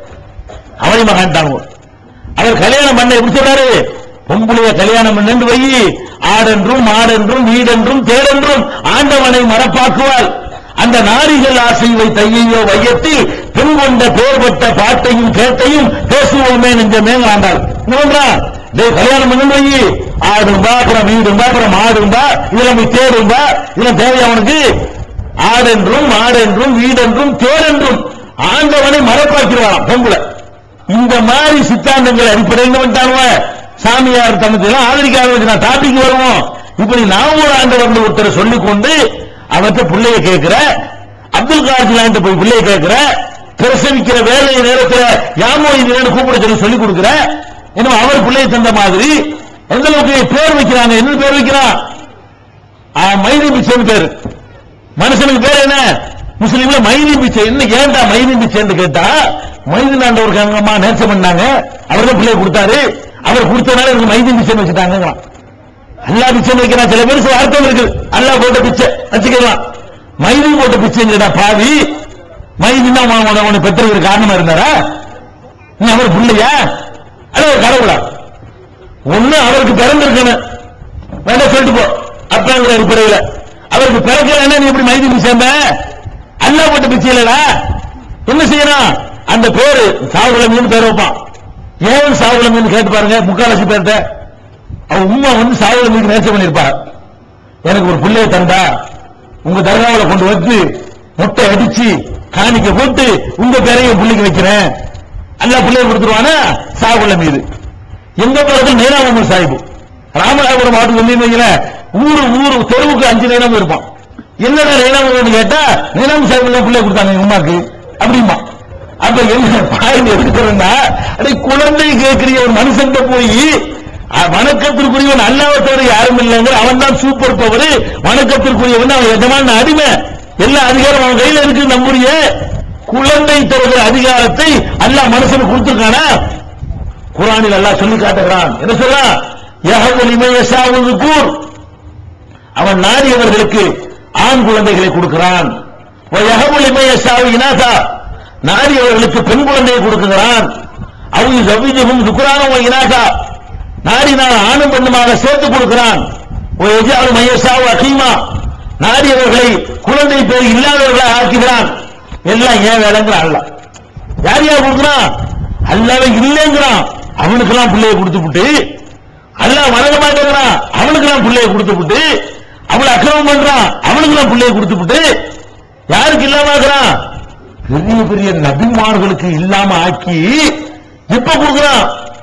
அவனி மகான் தாங்க அவர் கல்யாணம் பண்ண எப்படி சொல்றாரு பொம்பளைய கல்யாணம் பண்ணு வை ஆடென்றும் மாடென்றும் வீடென்றும் தேடென்றும் ஆண்டவனை மறப்பாக்குவாள் அந்த நாரிகள் ஆசைவை தையையோ வையத்தில் பெண் கொண்ட பேர்பட்ட பாட்டையும் கேட்டையும் பேசுவோமே நெஞ்ச மேங்கலாண்டாள் என்னன்றா டேய் கல்யாணம் பண்ணு வை ஆடும்பா அப்புறம் வீடும்பா அப்புறம் மாடும்பா இதெல்லாம் போய் தேடும்பா இதெல்லாம் தேவையா அவனுக்கு ஆடென்றும் மாடென்றும் வீடென்றும் தேடென்றும் ஆண்டவனை மறப்பாக்கிறான் பொம்பளை இந்த மாதிரி சித்தாந்தங்கள் அடிப்படையில் என்ன பண்ணிட்டாங்க சாமியார் தனக்கு எல்லாம் ஆதரிக்க ஆரம்பிச்சு நான் டாபிக் வருவோம் இப்படி நான் ஒரு ஆண்டவர் ஒருத்தரை சொல்லிக் கொண்டு அவர்கிட்ட பிள்ளைய கேட்கிற அப்துல் காஜிலான்ட்ட போய் பிள்ளைய கேட்கிற பிரசவிக்கிற வேலை நேரத்துல யாமோ இது கூப்பிட சொல்லி சொல்லிக் கொடுக்கிற இன்னும் அவர் பிள்ளையை தந்த மாதிரி எந்த அளவுக்கு பேர் வைக்கிறாங்க என்ன பேர் வைக்கிறான் ஆ, மைதி பிச்சைன்னு பேரு மனுஷனுக்கு பேர் என்ன முஸ்லீம்ல மைதி பிச்சை என்ன ஏன்டா மைதி பிச்சைன்னு கேட்டா மைதி ஆண்டவருக்கு அவங்க அம்மா நேர்ச்சை பண்ணாங்க அவர் தான் பிள்ளைய கொடுத்தாரு அவர் கொடுத்தனால எனக்கு மைதி பிச்சைன்னு வச்சுட்டாங்க அல்லா பிச்சை வைக்கிறான் சில பேர் சில அர்த்தம் இருக்கு அல்லாஹ் போட்ட பிச்சை வச்சுக்கலாம் மைதி போட்ட பிச்சைங்கடா பாவி மைதினா உன பெற்றதுக்கு காரணமா இருந்தாரா நீ அவர் பிள்ளையா அல்ல ஒரு கடவுளா ஒண்ணு அவருக்கு பிறந்திருக்கணும் வேண்டாம் சொல்லிட்டு போ அப்பாங்கிற அடிப்படையில் அவருக்கு பிறக்கலன்னா நீ எப்படி மைதி சேர்ந்த அல்லா போட்ட பிச்சை இல்லடா என்ன செய்யணும் அந்த பேரு சாகுலமின்னு பேர் வைப்பான் ஏன் சாகுலமின்னு கேட்டு பாருங்க முக்காலசி பேர்ட்ட அவன் உம்மா வந்து சாகுலமிக்கு நேர்ச்சி பண்ணிருப்பா எனக்கு ஒரு பிள்ளைய தந்தா உங்க தர்காவில் கொண்டு வந்து முட்டை அடிச்சு காணிக்க போட்டு உங்க பேரையும் என் பிள்ளைக்கு வைக்கிறேன் அல்லா பிள்ளைய கொடுத்துருவானா சாகுல மீது எங்க பக்கத்தில் நீலாமூர் சாஹிப் ராமநாதபுரம் மாவட்டம் வந்து ஊரு ஊரு தெருவுக்கு அஞ்சு நீளம் இருப்பான் என்னடா நீலாமூர் கேட்டா நீலாமூர் சாஹிப் பிள்ளை கொடுத்தாங்க எங்க உமாக்கு அப்படிமா அப்ப என்ன பாயிண்ட் எடுக்கிறேன்னா அடே குழந்தை கேட்கிற ஒரு மனுஷன் போய் அஹ், வணக்கத்திற்குரியவன் அல்லாவை தவிர யாரும் இல்லைங்கிற அவன் தான் சூப்பர் பவர் வணக்கத்திற்குரியவன் அவன் எஜமான அடிமை எல்லா அதிகாரம் அவன் கையில இருக்கு நம்முடைய குழந்தை தருகிற அதிகாரத்தை அல்லாஹ் மனுஷனுக்கு கொடுத்திருக்கானா குரானில் அல்லாஹ் சொல்லி காட்டுகிறான் என்ன சொல்றான் யஹவுல் இமயசாவுல் கூர் அவன் நாடியவர்களுக்கு ஆண் குழந்தைகளை கொடுக்கிறான் யஹவுல் இமயசாவு இனாசா நாடியவர்களுக்கு பெண் குழந்தையை கொடுக்கிறான் அவங்க ஜவிஜகும் துக்குறானும் இனாசா நாடினால் ஆணும் பெண்ணுமாக சேர்த்து கொடுக்கிறான் எஜாவு மையசாவு அகீமா நாடியவர்களை குழந்தை பேர் இல்லாதவர்களை ஆக்குகிறான் எல்லாம் ஏன் வேலைங்கிறான் அல்லாஹ் யார் யார் கொடுக்குறான் அல்லாவே இல்லைங்கிறான் அவனுக்கெல்லாம் பிள்ளைய கொடுத்து விட்டு அல்லாஹ் வணங்க மாட்டேங்கிறான் அவனுக்கெல்லாம் பிள்ளைய கொடுத்து விட்டு அவளை அக்கிரமம் பண்றான் அவனுக்கெல்லாம் பிள்ளைய கொடுத்து விட்டு யாருக்கு இல்லாம ஆக்குறான் பெரிய பெரிய நபிமார்களுக்கு இல்லாம ஆக்கி இப்ப கொடுக்குறான்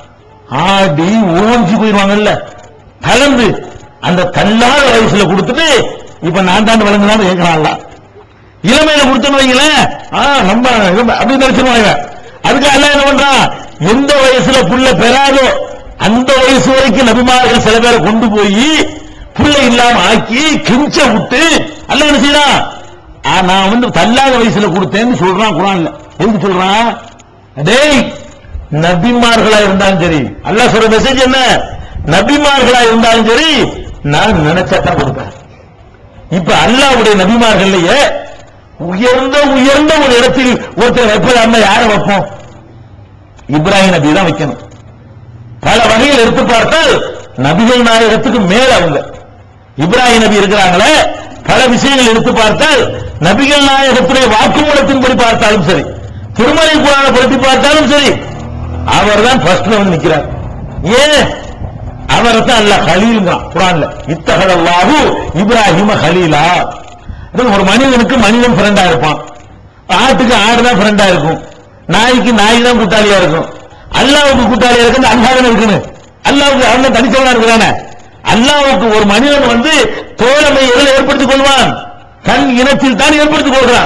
ஆடி ஓஞ்சி போயிருவாங்கல்ல கலந்து அந்த தள்ளாத வயசுல கொடுத்துட்டு இப்ப நான் தான் வழங்கலாம்னு கேட்கிறான்ல இளமையில கொடுத்தோன்னு வைங்களேன் ஆ, நம்ம நம்ம அப்படி நினைச்சிருவாங்க அதுக்கு அல்ல என்ன பண்றான் எந்த வயசுல புள்ள பெறாதோ அந்த வயசு வரைக்கும் நபிமார்கள் சில பேரை கொண்டு போய் புள்ள இல்லாம ஆக்கி கிஞ்ச விட்டு அல்ல என்ன செய்யறான் ஆ, நான் வந்து தள்ளாத வயசுல கொடுத்தேன்னு சொல்றான் குரான்ல எதுக்கு சொல்றான் டேய் நபிமார்களா இருந்தாலும் சரி அல்லாஹ் சொல்ற மெசேஜ் என்ன நபிமார்களா இருந்தாலும் சரி நான் நினைச்சா தான் கொடுப்பேன் இப்ப அல்லாஹ்வுடைய நபிமார்கள்லயே உயர்ந்த உயர்ந்த ஒரு இடத்தில் ஒருத்தர் வைப்பதாம யாரை வைப்போம் இப்ராஹிம் நபி தான் வைக்கணும் பல வகையில் எடுத்து பார்த்தால் நபிகள் நாயகத்துக்கு மேல அவங்க இப்ராஹிம் நபி இருக்கிறாங்களே பல விஷயங்கள் எடுத்து பார்த்தால் நபிகள் நாயகத்துடைய வாக்குமூலத்தின்படி பார்த்தாலும் சரி திருமலை குரானை படுத்தி பார்த்தாலும் சரி அவர் தான் ஃபர்ஸ்ட்ல வந்து நிக்கிறார் ஏன் அவரை தான் அல்லாஹ் ஹலீல்ங்கிறான் குரான்ல இத்தகதல்லாஹு இப்ராஹிம ஹலீலா அது ஒரு மனிதனுக்கு மனிதன் ஃப்ரெண்டா இருப்பான் ஆட்டுக்கு ஆடு தான் ஃப்ரெண்டா இருக்கும் நாய்க்கு நாய் தான் கூட்டாளியா இருக்கும் அல்லாவுக்கு கூட்டாளியா இருக்கு அல்லாஹ் தானே இருக்கணும் அல்லாவுக்கு அவன் தனித்தவனா இருக்கிறானே அல்லாவுக்கு ஒரு மனிதன் வந்து தோழமை எதில் ஏற்படுத்திக் கொள்வான் தன் இனத்தில் தான் ஏற்படுத்திக் கொள்கிறான்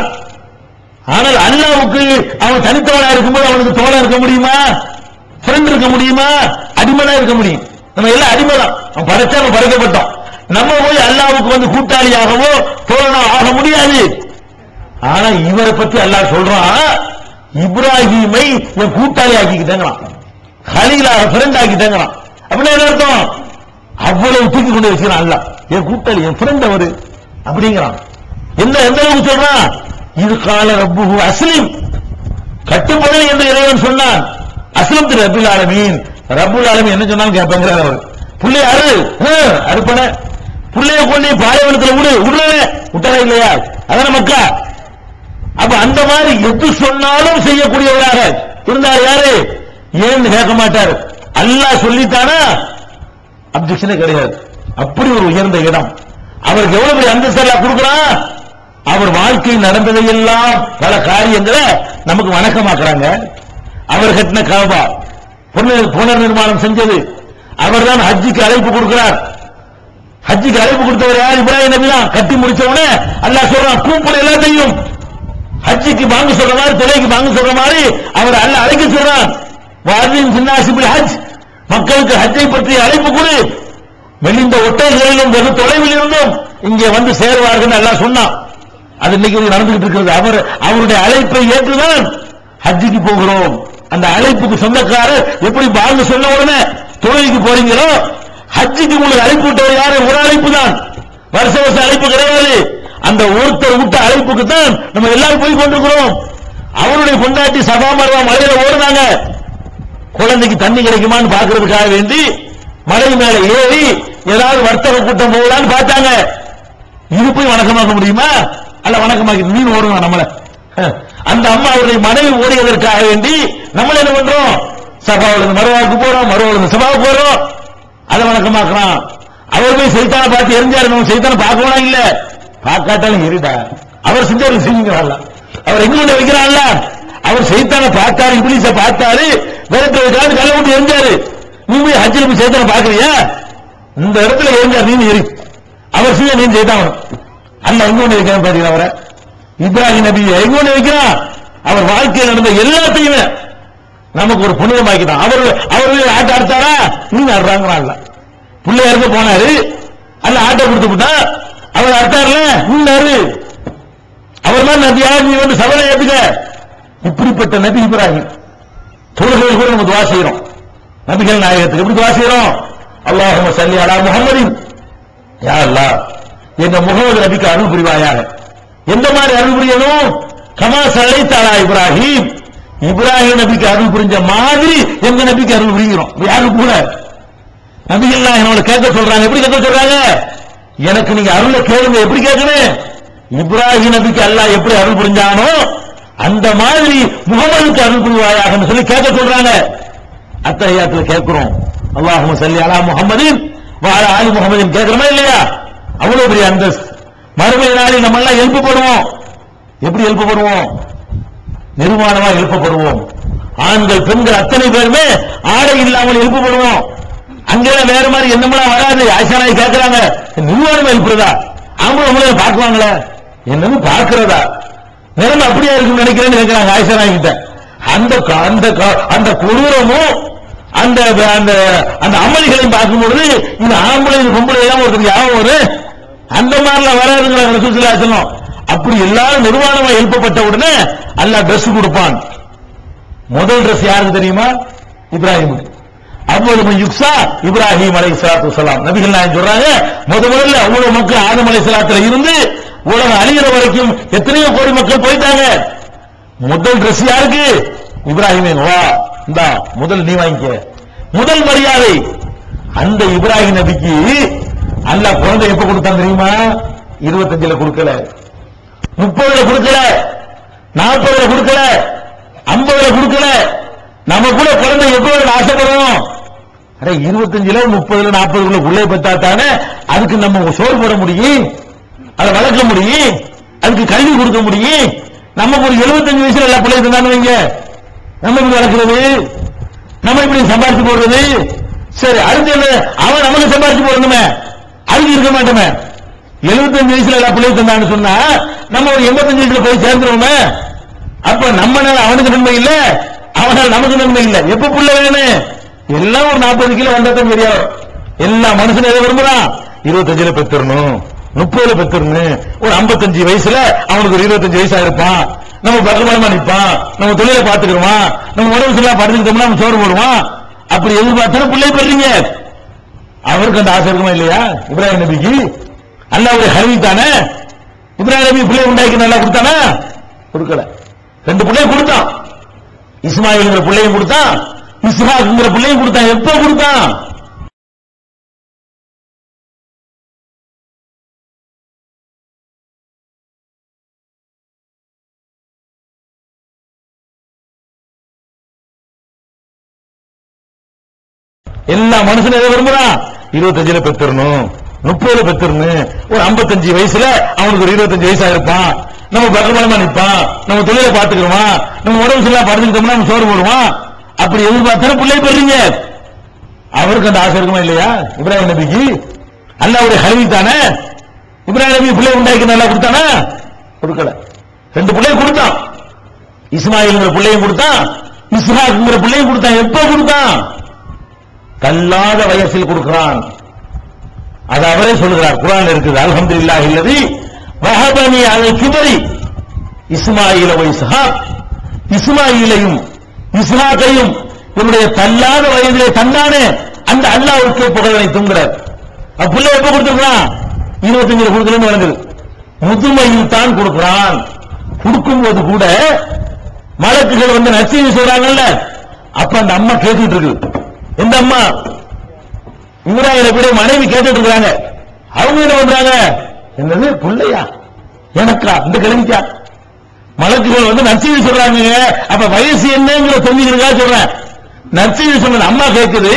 ஆனால் அல்லாவுக்கு அவன் தனித்தவனா இருக்கும்போது அவனுக்கு தோழன் இருக்க முடியுமா ஃப்ரெண்ட் இருக்க முடியுமா அடிமனா இருக்க முடியும் நம்ம எல்லாம் அடிமைதான் அவன் படைச்சா நம்ம படைக்கப்பட்டோம் நம்ம போய் அல்லாவுக்கு வந்து கூட்டாளியாகவோ தோழனோ ஆக முடியாது ஆனா இவரை பத்தி அல்லாஹ் சொல்றான் இப்ராஹிமை என் கூட்டாளி ஆக்கிக்கிட்டேங்கிறான் ஹலீலாக ஃப்ரெண்ட் ஆக்கிட்டேங்கிறான் அப்படின்னா என்ன அர்த்தம் அவ்வளவு தூக்கி கொண்டு வச்சுக்கிறான் அல்லாஹ் என் கூட்டாளி என் ஃப்ரெண்ட் அவரு அப்படிங்கிறான் என்ன எந்த அளவுக்கு சொல்றான் இது கால ரப்புஹு அஸ்லிம் கட்டுப்படு என்று இறைவன் சொன்னான் அஸ்லம் திரு ரபுல் ஆலமீன் ரபுல் ஆலமீன் என்ன சொன்னாலும் கேட்பாங்கிறார் அவர் புள்ளை அரு அறுப்பன புள்ளைய கொண்டு பாலைவனத்துல விடு விடுறே விட்டதா இல்லையா அதான மக்கா அப்ப அந்த மாதிரி எது சொன்னாலும் செய்யக்கூடியவராக இருந்தார் யாரு ஏன்னு கேட்க மாட்டார் அல்லாஹ் சொல்லித்தானா அப்ஜெக்ஷனே கிடையாது அப்படி ஒரு உயர்ந்த இடம் அவருக்கு எவ்வளவு பெரிய அந்தஸ்து எல்லாம் கொடுக்குறான் அவர் வாழ்க்கையில் நடந்ததையெல்லாம் பல காரியங்களை நமக்கு வணக்கமாக்குறாங்க அவர் கட்டின காபா புனர் புனர் நிர்மாணம் செஞ்சது அவர்தான் ஹஜ்ஜிக்கு அழைப்பு கொடுக்கிறார் ஹஜ்ஜிக்கு அழைப்பு கொடுத்தவர் யார் இப்ராஹிம் நபி தான் கட்டி முடிச்ச உடனே அல்லாஹ் சொல்றான் கூப்பிடு எல்லாத்தையும் ஹஜ்ஜிக்கு வாங்க சொல்ற மாதிரி தொலைக்கு வாங்க சொல்ற மாதிரி அவர் அல்ல அழைக்க சொல்றான் வாரின் சின்னாசிபில் ஹஜ் மக்களுக்கு ஹஜ்ஜை பற்றி அழைப்பு கொடு மெலிந்த ஒட்டல்களிலும் வெகு தொலைவில் இருந்தும் இங்கே வந்து சேருவார்கள் எல்லாம் சொன்னான் அது இன்னைக்கு நடந்துகிட்டு இருக்கிறது அவர் அவருடைய அழைப்பை ஏற்றுதான் ஹஜ்ஜிக்கு போகிறோம் அந்த அழைப்புக்கு சொந்தக்காரர் எப்படி பாங்க சொன்ன உடனே தொழிலுக்கு போறீங்களோ ஹஜ்ஜிக்கு உங்களுக்கு அழைப்பு விட்டவர் யாரு ஒரு அழைப்பு தான் வருஷ வருஷம் அழைப்பு கிடையாது அந்த ஒருத்தர் விட்ட அழைப்புக்கு தான் நம்ம எல்லாரும் போய் கொண்டிருக்கிறோம் அவருடைய கொண்டாட்டி சபா மரவா மலையில ஓடுனாங்க குழந்தைக்கு தண்ணி கிடைக்குமான்னு பாக்குறதுக்காக வேண்டி மலை மேல ஏறி ஏதாவது வர்த்தக கூட்டம் போகலான்னு பார்த்தாங்க இது போய் வணக்கமாக்க முடியுமா அல்ல வணக்கமாக்கி மீன் ஓடுவோம் நம்மள அஹ். அந்த அம்மா அவருடைய மனைவி ஓடியதற்காக வேண்டி நம்ம என்ன பண்றோம் சபாவிலிருந்து மறுவாவுக்கு போறோம் மறுவாவிலிருந்து சபாவுக்கு போறோம் அதை வணக்கமாக்குறான் அவர் போய் சைத்தான பார்த்து எரிஞ்சாரு நம்ம சைத்தான பார்க்கணும் இல்ல பார்க்காட்டாலும் எரிடா அவர் செஞ்சாரு செய்யுங்கிறான்ல அவர் எங்க கொண்டு வைக்கிறான்ல அவர் சைத்தான பார்த்தாரு இப்ளீஸ பார்த்தாரு விரட்டுறதுக்காக கல்ல விட்டு எரிஞ்சாரு நீ போய் ஹஜ்ஜில் போய் சைத்தான பாக்குறியா இந்த இடத்துல எரிஞ்சார் நீ எரி அவர் செய்ய நீ செய்தான் அல்ல எங்க கொண்டு வைக்கிறான் பாத்தீங்களா அவரை இப்ராஹிம் நபி எங்க கொண்டு வைக்கிறான் அவர் வாழ்க்கையில் நடந்த எல்லாத்தையுமே நமக்கு ஒரு புனிதமாக்கிட்டான் அவர் அவர் ஆட்ட அறுத்தாரா நீங்க ஆடுறாங்கிறான்ல பிள்ளையாருக்கு போனாரு அல்ல ஆட்டை கொடுத்து விட்டா அவர் அறுத்தாருல நீங்க அவர் தான் நபியா நீ வந்து சபலை ஏத்துக்க இப்படிப்பட்ட நபி இப்ராஹிம் தொழுகையில் கூட நம்ம துவா செய்யறோம் நபிகள் நாயகத்துக்கு எப்படி துவா செய்யறோம் அல்லாஹும்ம சல்லி அலா முஹம்மதின் யா அல்லாஹ் எங்க முகமது நபிக்கு அருள் புரிவாயாக எந்த மாதிரி அருள் புரியணும் கமா சல்லைத்தாலா இப்ராஹிம் இப்ராஹிம் நபிக்கு அருள் புரிஞ்ச மாதிரி எங்க நபிக்கு அருள் புரிகிறோம் யாரு கூட நபிகள் நாயகனோட கேட்க சொல்றாங்க எப்படி கேட்க சொல்றாங்க எனக்கு நீங்க அருளை கேளுங்க எப்படி கேட்கணும் இப்ராஹிம் நபிக்கு அல்லாஹ் எப்படி அருள் புரிஞ்சானோ அந்த மாதிரி முகமதுக்கு அருள் புரிவாயாகன்னு சொல்லி கேட்க சொல்றாங்க அத்தஹியாத்துல கேட்கிறோம் அல்லாஹும்ம ஸல்லி அலா முஹம்மதின் வ அலா ஆலி முஹம்மதின் கேட்கிறோமா இல்லையா அவ்வளவு பெரிய அந்தஸ்து மறுமை நாளில் நம்ம எல்லாம் எழுப்பப்படுவோம் எப்படி எழுப்பப்படுவோம் நிர்வாணமா எழுப்பப்படுவோம் ஆண்கள் பெண்கள் அத்தனை பேருமே ஆடை இல்லாமல் எழுப்பப்படுவோம் அங்கெல்லாம் வேற மாதிரி என்னமெல்லாம் வராது ஆயிஷானாய் கேட்கறாங்க நிர்வாணமா எழுப்புறதா அவங்க நம்மள பார்க்குவாங்களே என்னன்னு பார்க்கிறதா நிலைமை அப்படியே இருக்குன்னு நினைக்கிறேன்னு கேட்கிறாங்க ஆயிஷானாய் கிட்ட அந்த க- அந்த க- அந்த கொடூரமும் அந்த அந்த அந்த அமளிகளையும் பார்க்கும்பொழுது இது ஆம்பளை இது பொம்பளை எல்லாம் ஒருத்தர் யாவும் ஒரு அந்த மாதிரிலாம் வராதுங்கிறாங்க ரசூலுல்லாஹி அலைஹி வஸல்லம். அப்படி எல்லாரும் நிர்வாணமா எழுப்பப்பட்ட உடனே அல்லாஹ் Dress கொடுப்பான் முதல் Dress யாருக்கு தெரியுமா இப்ராஹிமுக்கு அவ்வளவு யுக்ஸா இப்ராஹிம் அலை சலாத்து வலாம் நபிகள் நாயகம் சொல்றாங்க முத முதல்ல அவ்வளவு மக்கள் ஆதம் அலை சலாத்துல இருந்து உலகம் அழிகிற வரைக்கும் எத்தனையோ கோடி மக்கள் போயிட்டாங்க முதல் Dress யாருக்கு இப்ராஹிமே வா இந்தா முதல் நீ வாங்கிக்க முதல் மரியாதை அந்த இப்ராஹிம் நபிக்கு அல்லாஹ் குழந்தை எப்ப கொடுத்தான் தெரியுமா இருபத்தஞ்சுல கொடுக்கல முப்பதுல கொடுக்கல நாற்பதுல கொடுக்கல ஐம்பதுல கொடுக்கல நம்ம கூட குழந்தை எப்ப வேணும் ஆசைப்படுறோம் அட இருபத்தஞ்சுல முப்பதுல நாற்பதுல உள்ளே பெற்றாத்தானே அதுக்கு நம்ம சோறு போட முடியும் அதை வளர்க்க முடியும் அதுக்கு கல்வி கொடுக்க முடியும் நமக்கு ஒரு 75 வயசுல எல்லா பிள்ளை இருந்தான்னு வைங்க நம்ம இப்படி வளர்க்கிறது நம்ம இப்படி சம்பாரிச்சு போடுறது சரி அடுத்து என்ன அவன் நமக்கு சம்பாரிச்சு போடணுமே அதுக்கு இருக்க மாட்டோமே 75 வயசுல எல்லா பிள்ளை தந்தான்னு சொன்னா நம்ம ஒரு 85 வயசுல போய் சேர்ந்துருவோமே அப்ப நம்மனால அவனுக்கு நன்மை இல்ல அவனால் நமக்கு நன்மை இல்ல எப்ப புள்ள வேணும் எல்லாம் ஒரு 40 கிலோ வந்தா தான் தெரியும் எல்லா மனுஷனும் எதை விரும்புறான் இருபத்தஞ்சுல பெத்துறணும் முப்பதுல பெத்துறணும் ஒரு 55 வயசுல அவனுக்கு ஒரு இருபத்தஞ்சு வயசா இருப்பான் நம்ம பக்கமா நிப்பான் நம்ம தொழிலை பார்த்துக்கிறோம் நம்ம உடம்பு சரியில்லா படுத்துக்கிட்டோம்னா நம்ம சோறு போடுவான் அப்படி எதிர்பார்த்தா பிள்ளை பெறீங்க அவருக்கு அந்த ஆசை இருக்குமா இல்லையா இப்ராஹிம் நபிக்கு அல்லாவுடைய ஹரிவி தானே இப்ராஹிம் நபி பிள்ளை உண்டாக்கி நல்லா கொடுத்தானா கொடுக்கல ரெண்டு பிள்ளையும் கொடுத்தான் இஸ்மாயில்ங்கிற பிள்ளையும் கொடுத்தான் இஸ்ஹாக்ங்கிற பிள்ளையும் கொடுத்தான் எப்ப கொடுத்தான் எல்லா மனுஷனும் எதை விரும்புறான் இருபத்தஞ்சுல பெத்துறணும் முப்பதுல பெத்துறணும் ஒரு 55 வயசுல அவனுக்கு ஒரு இருபத்தஞ்சு வயசா இருப்பான் நம்ம பக்கமா நிப்பான் நம்ம தொழிலை பார்த்துக்கிறோமா நம்ம உடம்பு சரியில்லா படுத்துக்கிட்டோம்னா நம்ம சோறு போடுவான் அப்படி எதிர்பார்த்தா பிள்ளை பெறீங்க அவருக்கு அந்த ஆசை இருக்குமா இல்லையா இப்ராஹிம் நபிக்கு அல்லாவுடைய ஹரிவி தானே இப்ராஹிம் நபி பிள்ளை உண்டாக்கி நல்லா கொடுத்தானா கொடுக்கல ரெண்டு பிள்ளையும் கொடுத்தான் இஸ்மாயில்ங்கிற பிள்ளையும் கொடுத்தான் இஸ்ஹாக்ங்கிற பிள்ளையும் கொடுத்தான் எப்ப கொடுத்தான் கல்லாத வயசில் கொடுக்கிறான் அது அவரே சொல்லுகிறார் குரான் இருக்குது அல்ஹம்துலில்லாஹ் இல்லதி வஹபனி அல் கிபரி இஸ்மாயில வை இஸ்ஹாக் இஸ்மாயிலையும் இஸ்ஹாக்கையும் என்னுடைய தள்ளாத வயதிலே தந்தானே அந்த அல்லாஹ்வுக்கு புகழனை தூங்குறார் அப்புள்ள எப்ப கொடுத்துருக்கான் இருபத்தஞ்சுல கொடுக்கலன்னு வழங்குது முதுமையில் தான் கொடுக்கிறான் கொடுக்கும்போது கூட மலக்குகள் வந்து நச்சீவி சொல்றாங்கல்ல அப்ப அந்த அம்மா கேட்டுட்டு இருக்கு எந்த அம்மா இவராயிரம் கூட மனைவி கேட்டுட்டு இருக்காங்க அவங்க என்ன பண்றாங்க என்னது புள்ளையா எனக்கா இந்த கிழமைக்கா மலக்குகள் வந்து நச்சீவி சொல்றாங்க அப்ப வயசு என்னங்கிற தெரிஞ்சுக்கிறதா சொல்றேன் நச்சீவி சொன்னது அம்மா கேக்குது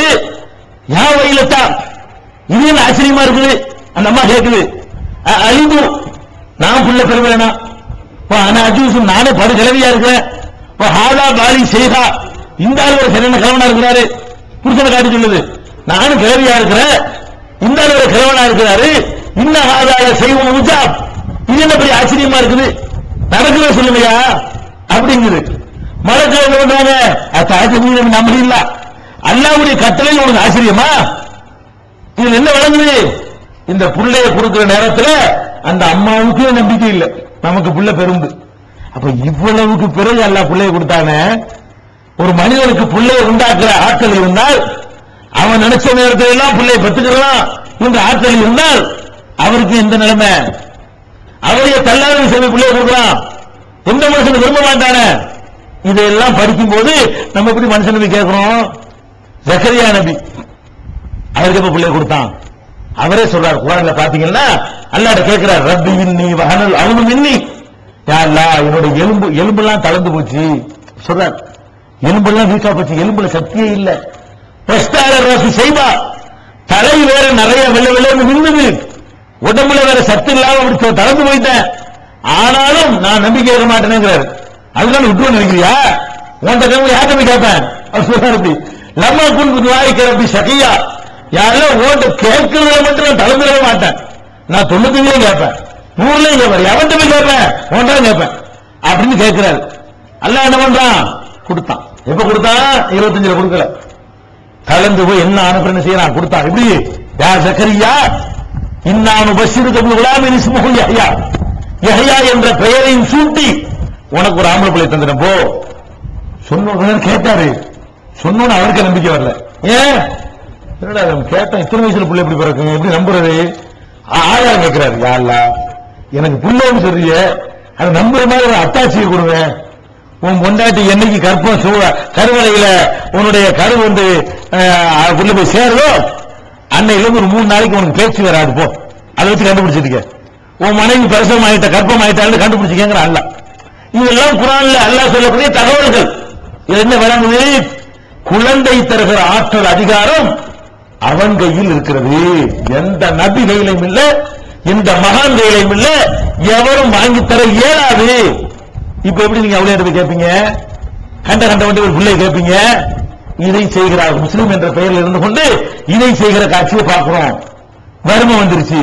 யா வயலத்தா இது என்ன ஆச்சரியமா இருக்குது அந்த அம்மா கேக்குது அ- அழிந்து நான் புள்ள பெறுவேனா ஆனா அஜூசும் நானே படு கிழவியா இருக்கிறேன் ஓ, ஹாலா பாலி செய்கா இந்த ஆள் ஒரு சரியான கிழவனா இருக்கிறாரு புருஷனை காட்டி சொல்லுது நானும் கிழவியா இருக்கிறேன் இந்த ஆள் ஒரு கிழவனா இருக்கிறாரு இன்ன ஹாதால செய்வோம் உஜாப் இது என்ன பெரிய ஆச்சரியமா இருக்குது நடக்குது சொல்லுங்கயா அப்படிங்குது மலக்கு என்ன பண்றாங்க அத்தாஜமீன் நம்பி இல்ல அல்லாவுடைய கட்டளையில் உனக்கு ஆச்சரியமா இதுல என்ன வழங்குது இந்த புள்ளைய கொடுக்கிற நேரத்துல அந்த அம்மாவுக்கு நம்பிக்கை இல்லை நமக்கு புள்ள பெரும்பு அப்ப இவ்வளவுக்கு பிறகு அல்ல புள்ளைய கொடுத்தானே ஒரு மனிதனுக்கு புள்ளைய உண்டாக்குற ஆற்றல் இருந்தால் அவன் நினைச்ச நேரத்தில் எல்லாம் புள்ளைய பெற்றுக்கலாம் என்ற ஆற்றல் இருந்தால் அவருக்கு எந்த நிலைமை அவரைய தள்ளாத செய்தி பிள்ளைய கொடுக்கலாம் எந்த மனுஷன் விரும்ப மாட்டானே இதையெல்லாம் படிக்கும் போது நம்ம எப்படி மனுஷன் நபி கேட்கிறோம் ஜக்கரியா நபி அவருக்கு எப்ப பிள்ளை கொடுத்தான் அவரே சொல்றார் குரான்ல பாத்தீங்கன்னா அல்லாட்ட கேட்கிறார் ரப்பி இன்னி வஹனல் அழுது மின்னி யா அல்லாஹ் என்னோட எலும்பு எலும்பெல்லாம் தளர்ந்து போச்சு சொல்றார் எலும்பெல்லாம் வீக்கா போச்சு எலும்புல சக்தியே இல்ல வெஸ்டாலர் ராசி செய்வா தலை வேற நிறைய வெள்ள வெள்ளன்னு மின்னுது உடம்புல வேற சத்து இல்லாம அப்படி தொ- தளர்ந்து போயிட்டேன் ஆனாலும் நான் நம்பிக்கை இருக்க மாட்டேனுங்கிறாரு அதனால விட்டுருவேன் நினைக்கிறியா உன்கிட்ட கேட்க யார்கிட்ட போய் கேட்பேன் அவர் சொல்றாரு இப்படி லம்மா குன் துவாரிக்கிற அப்படி சகியா யாரெல்லாம் ஓட்ட கேட்கறதுல மட்டும் நான் தளர்ந்துடவே மாட்டேன் நான் தொண்ணூத்தஞ்சுலயும் கேட்பேன் நூறுலயும் கேட்பேன் எவன்கிட்ட போய் கேட்பேன் உன்கிட்ட கேட்பேன் அப்படின்னு கேட்கிறாரு அல்லாஹ் என்ன பண்றான் கொடுத்தான் எப்ப கொடுத்தான் இருபத்தஞ்சுல கொடுக்கல கலந்து போய் என்ன அனுப்புறேன்னு செய்யறான் கொடுத்தான் எப்படி யா சக்கரியா இன்னானு பஷீரு கபுல் குலாமின் இஸ்முஹு யஹ்யா யஹ்யா என்ற பெயரையும் சூட்டி உனக்கு ஒரு ஆம்பளை பிள்ளை தந்துடும் போ சொன்ன உடனே கேட்டாரு சொன்னோன்னு அவருக்கு நம்பிக்கை வரல ஏன் என்னடா அவன் கேட்டான் இத்தனை வயசுல புள்ள எப்படி பிறக்குங்க எப்படி நம்புறது ஆ- ஆதாரம் கேட்கிறாரு யா அல்லாஹ் எனக்கு புள்ளன்னு சொல்றிய அது நம்புற மாதிரி ஒரு அத்தாட்சியை கொடுவேன் உன் பொண்டாட்டி என்னைக்கு கற்பம் சூழ கருவறையில உன்னுடைய கரு வந்து அஹ், உள்ள போய் சேருதோ அன்னையில இருந்து ஒரு மூணு நாளைக்கு உனக்கு பேச்சு வராது போ அதை வச்சு கண்டுபிடிச்சிருக்க உன் மனைவி பிரசவம் ஆயிட்ட கற்பம் ஆயிட்டான்னு கண்டுபிடிச்சிக்கங்கிற அல்ல இதெல்லாம் குரான்ல அல்லாஹ் சொல்லக்கூடிய தகவல்கள் இது என்ன விளங்குது குழந்தை தருகிற ஆற்றல் அதிகாரம் அவன் கையில் இருக்கிறது எந்த நபி கையிலும் இல்ல எந்த மகான் கையிலும் இல்ல எவரும் வாங்கி தர இயலாது இப்ப எப்படி நீங்க அவ்வளவு போய் கேட்பீங்க கண்ட கண்ட வண்டி ஒரு பிள்ளை கேட்பீங்க இதை செய்கிறார் முஸ்லிம் என்ற பெயரில் இருந்து கொண்டு இதை செய்கிற காட்சியை பார்க்கிறோம் வறுமை வந்துருச்சு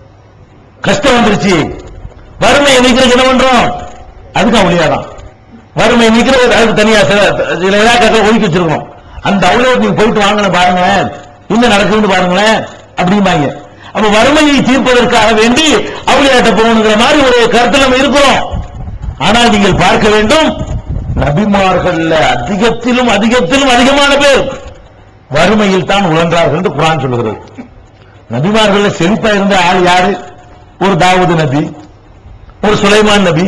கஷ்டம் வந்துருச்சு வறுமை நீக்கிறதுக்கு என்ன பண்றோம் அதுக்கு அவளியாதான் வறுமை நீக்கிறது அதுக்கு தனியா சில சில இலாக்காக்கள் ஒதுக்கி வச்சிருக்கோம் அந்த அவ்வளவு நீங்க போயிட்டு வாங்கின பாருங்க என்ன நடக்குதுன்னு பாருங்களேன் அப்படிம்பாங்க அப்ப வறுமையை தீர்ப்பதற்காக வேண்டி அவளியாட்ட போகணுங்கிற மாதிரி ஒரு கருத்துல நம்ம இருக்கிறோம் ஆனால் நீங்கள் பார்க்க வேண்டும் நபிமார்கள்ல அதிகத்திலும் அதிகத்திலும் அதிகமான பேர் வறுமையில் தான் உழன்றார்கள் என்று குரான் சொல்லுகிறது நபிமார்கள்ல செழிப்பா இருந்த ஆள் யாரு ஒரு தாவூது நபி ஒரு சுலைமான் நபி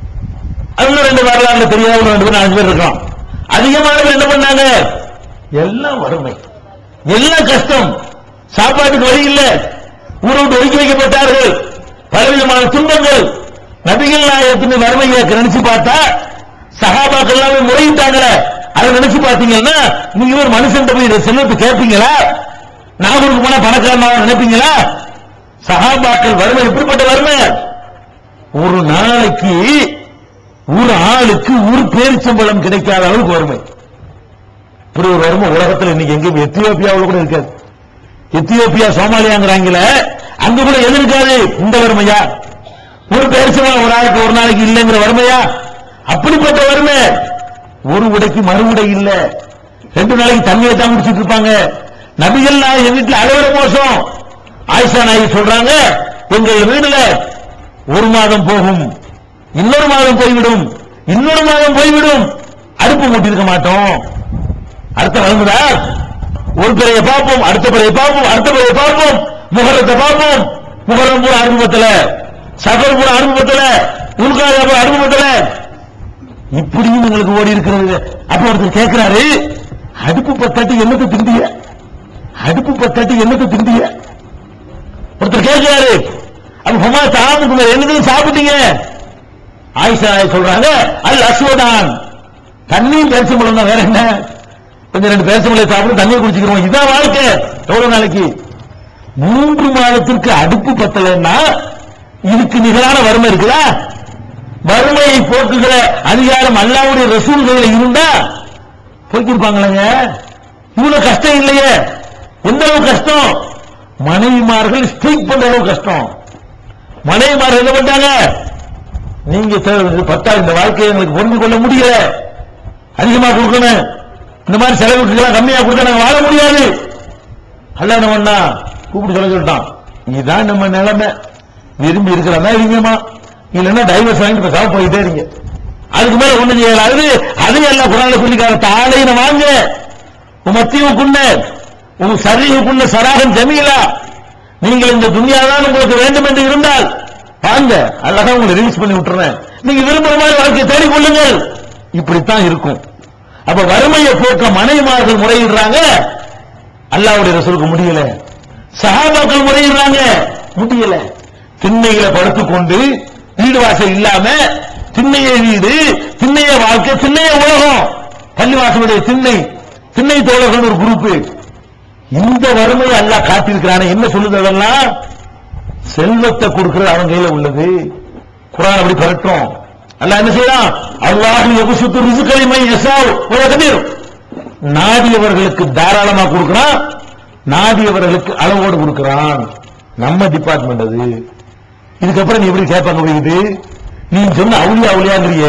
அதுல ரெண்டு வரலாறுல தெரியாத ஒரு ரெண்டு பேர் நாலு பேர் இருக்கலாம் அதிகமானவர் என்ன பண்ணாங்க எல்லாம் வறுமை எல்லாம் கஷ்டம் சாப்பாட்டுக்கு வழி இல்ல ஊரை விட்டு ஒதுக்கி வைக்கப்பட்டார்கள் பலவிதமான துன்பங்கள் நபிகள் நாயகத்தின் வறுமையை நினைச்சு பார்த்தா சகாபாக்கள் எல்லாமே முறையிட்டாங்களே அதை நினைச்சு பார்த்தீங்கன்னா நீங்க ஒரு மனுஷன் போய் இதை செல்லத்து கேட்பீங்களா நாகூருக்கு போனா பணக்காரனாக நினைப்பீங்களா சகாபாக்கள் வறுமை எப்படிப்பட்ட வறுமை ஒரு நாளைக்கு ஒரு ஆளுக்கு ஒரு பேரிச்சம்பழம் கிடைக்காத அளவுக்கு வறுமை இப்படி ஒரு வறுமை உலகத்துல இன்னைக்கு எங்கேயும் எத்தியோப்பியாவில் கூட இருக்காது எத்தியோப்பியா சோமாலியாங்கிறாங்கள அங்க கூட எது இருக்காது இந்த வறுமையா ஒரு பேரிச்சம்பழம் ஒரு ஆளுக்கு ஒரு நாளைக்கு இல்லைங்கிற வறுமையா அப்படிப்பட்ட வறுமை ஒரு உடைக்கு மறு உடை இல்ல ரெண்டு நாளைக்கு தண்ணியை தான் குடிச்சிட்டு இருப்பாங்க நபிகள் நாயகம் வீட்டுல அளவிட மோசம் ஆயிஷா நாயகி சொல்றாங்க எங்கள் வீடுல ஒரு மாதம் போகும் இன்னொரு மாதம் போய்விடும் இன்னொரு மாதம் போய்விடும் அடுப்பு மூட்டிருக்க மாட்டோம் அடுத்த வழங்குதா ஒரு பிறையை பார்ப்போம் அடுத்த பிறையை பார்ப்போம் அடுத்த பிறையை பார்ப்போம் முகரத்தை பார்ப்போம் முகரம் பூரா அனுபவத்துல சகர் பூரா அனுபவத்துல உள்காத பூரா அனுபவத்துல இப்படியும் உங்களுக்கு ஓடி இருக்கிறது அப்ப ஒருத்தர் கேட்கிறாரு அடுப்பு பத்தாட்டி என்னத்தை திண்டிய அடுப்பு பத்தாட்டி என்னத்தை திண்டிய ஒருத்தர் கேட்கிறாரு அப்ப ஹுமா தாமுக்கு என்னதையும் சாப்பிட்டீங்க ஆயிஷா நாயகி சொல்றாங்க அல் அஸ்வதான் தண்ணியும் பேரிச்சம்பழம் தான் வேற என்ன கொஞ்சம் ரெண்டு பேரிச்சம்பழம் சாப்பிட்டு தண்ணியை குடிச்சுக்கிறோம் இதான் வாழ்க்கை எவ்வளவு நாளைக்கு மூன்று மாதத்திற்கு அடுப்பு பத்தலைன்னா இதுக்கு நிகரான வறுமை இருக்குதா வறுமையை போக்குகிற அதிகாரம் அல்லாவுடைய ரசூல்கள் இருந்தா போக்கிருப்பாங்களேங்க இவ்வளவு கஷ்டம் இல்லையே எந்த அளவு கஷ்டம் மனைவிமார்கள் ஸ்ட்ரைக் பண்ற அளவு கஷ்டம் மனைவிமார்கள் என்ன பண்ணாங்க நீங்க தேவை பத்தா இந்த வாழ்க்கையை எங்களுக்கு பொருந்து கொள்ள முடியல அதிகமா கொடுக்கணும் இந்த மாதிரி செலவுக்கு கம்மியா கொடுத்தா நாங்க வாழ முடியாது அல்ல என்ன பண்ணா கூப்பிட்டு சொல்ல சொல்லிட்டான் இதுதான் நம்ம நிலைமை விரும்பி இருக்கிறதா இருங்கம்மா இல்லைன்னா டைவர்ஸ் வாங்கிட்டு பேசாம போயிட்டே இருங்க அதுக்கு மேல ஒண்ணு செய்யலாது அது எல்லாம் குரான சொல்லிக்கார தாளையின வாங்க உமத்தியுக்குள்ள உங்க சரிவுக்குள்ள சராகன் ஜமீலா நீங்கள் இந்த துணியாதான் உங்களுக்கு வேண்டும் என்று இருந்தால் வாங்க அழகா உங்களை ரிலீஸ் பண்ணி விட்டுறேன் நீங்க விரும்புற மாதிரி வாழ்க்கை தேடிக் கொள்ளுங்கள் இப்படித்தான் இருக்கும் அப்ப வறுமையை போக்க மனைவிமார்கள் முறையிடுறாங்க அல்லாவுடைய ரசூலுக்கு முடியல சஹாபாக்கள் முறையிடுறாங்க முடியல திண்ணையில படுத்துக்கொண்டு வீடு வாசல் இல்லாம திண்ணைய வீடு திண்ணைய வாழ்க்கை திண்ணைய உலகம் பள்ளிவாசலுடைய திண்ணை திண்ணை தோழர்கள் ஒரு குரூப் இந்த வறுமையை அல்லாஹ் காட்டியிருக்கிறானே என்ன சொல்லுது அதெல்லாம் செல்வத்தை கொடுக்கிறது அவன் கையில உள்ளது குரான் அப்படி பரட்டும் அல்லாஹ் என்ன செய்யறான் அல்லாஹ் எபுசுத்து ரிசுக்களை மை யசாவ் கபீர் நாடியவர்களுக்கு தாராளமா கொடுக்கிறான் நாடியவர்களுக்கு அளவோடு கொடுக்கிறான் நம்ம டிபார்ட்மெண்ட் அது இதுக்கப்புறம் நீ எப்படி கேட்பாங்க போயிது நீ சொன்ன அவுளியா அவுளியாங்கிறிய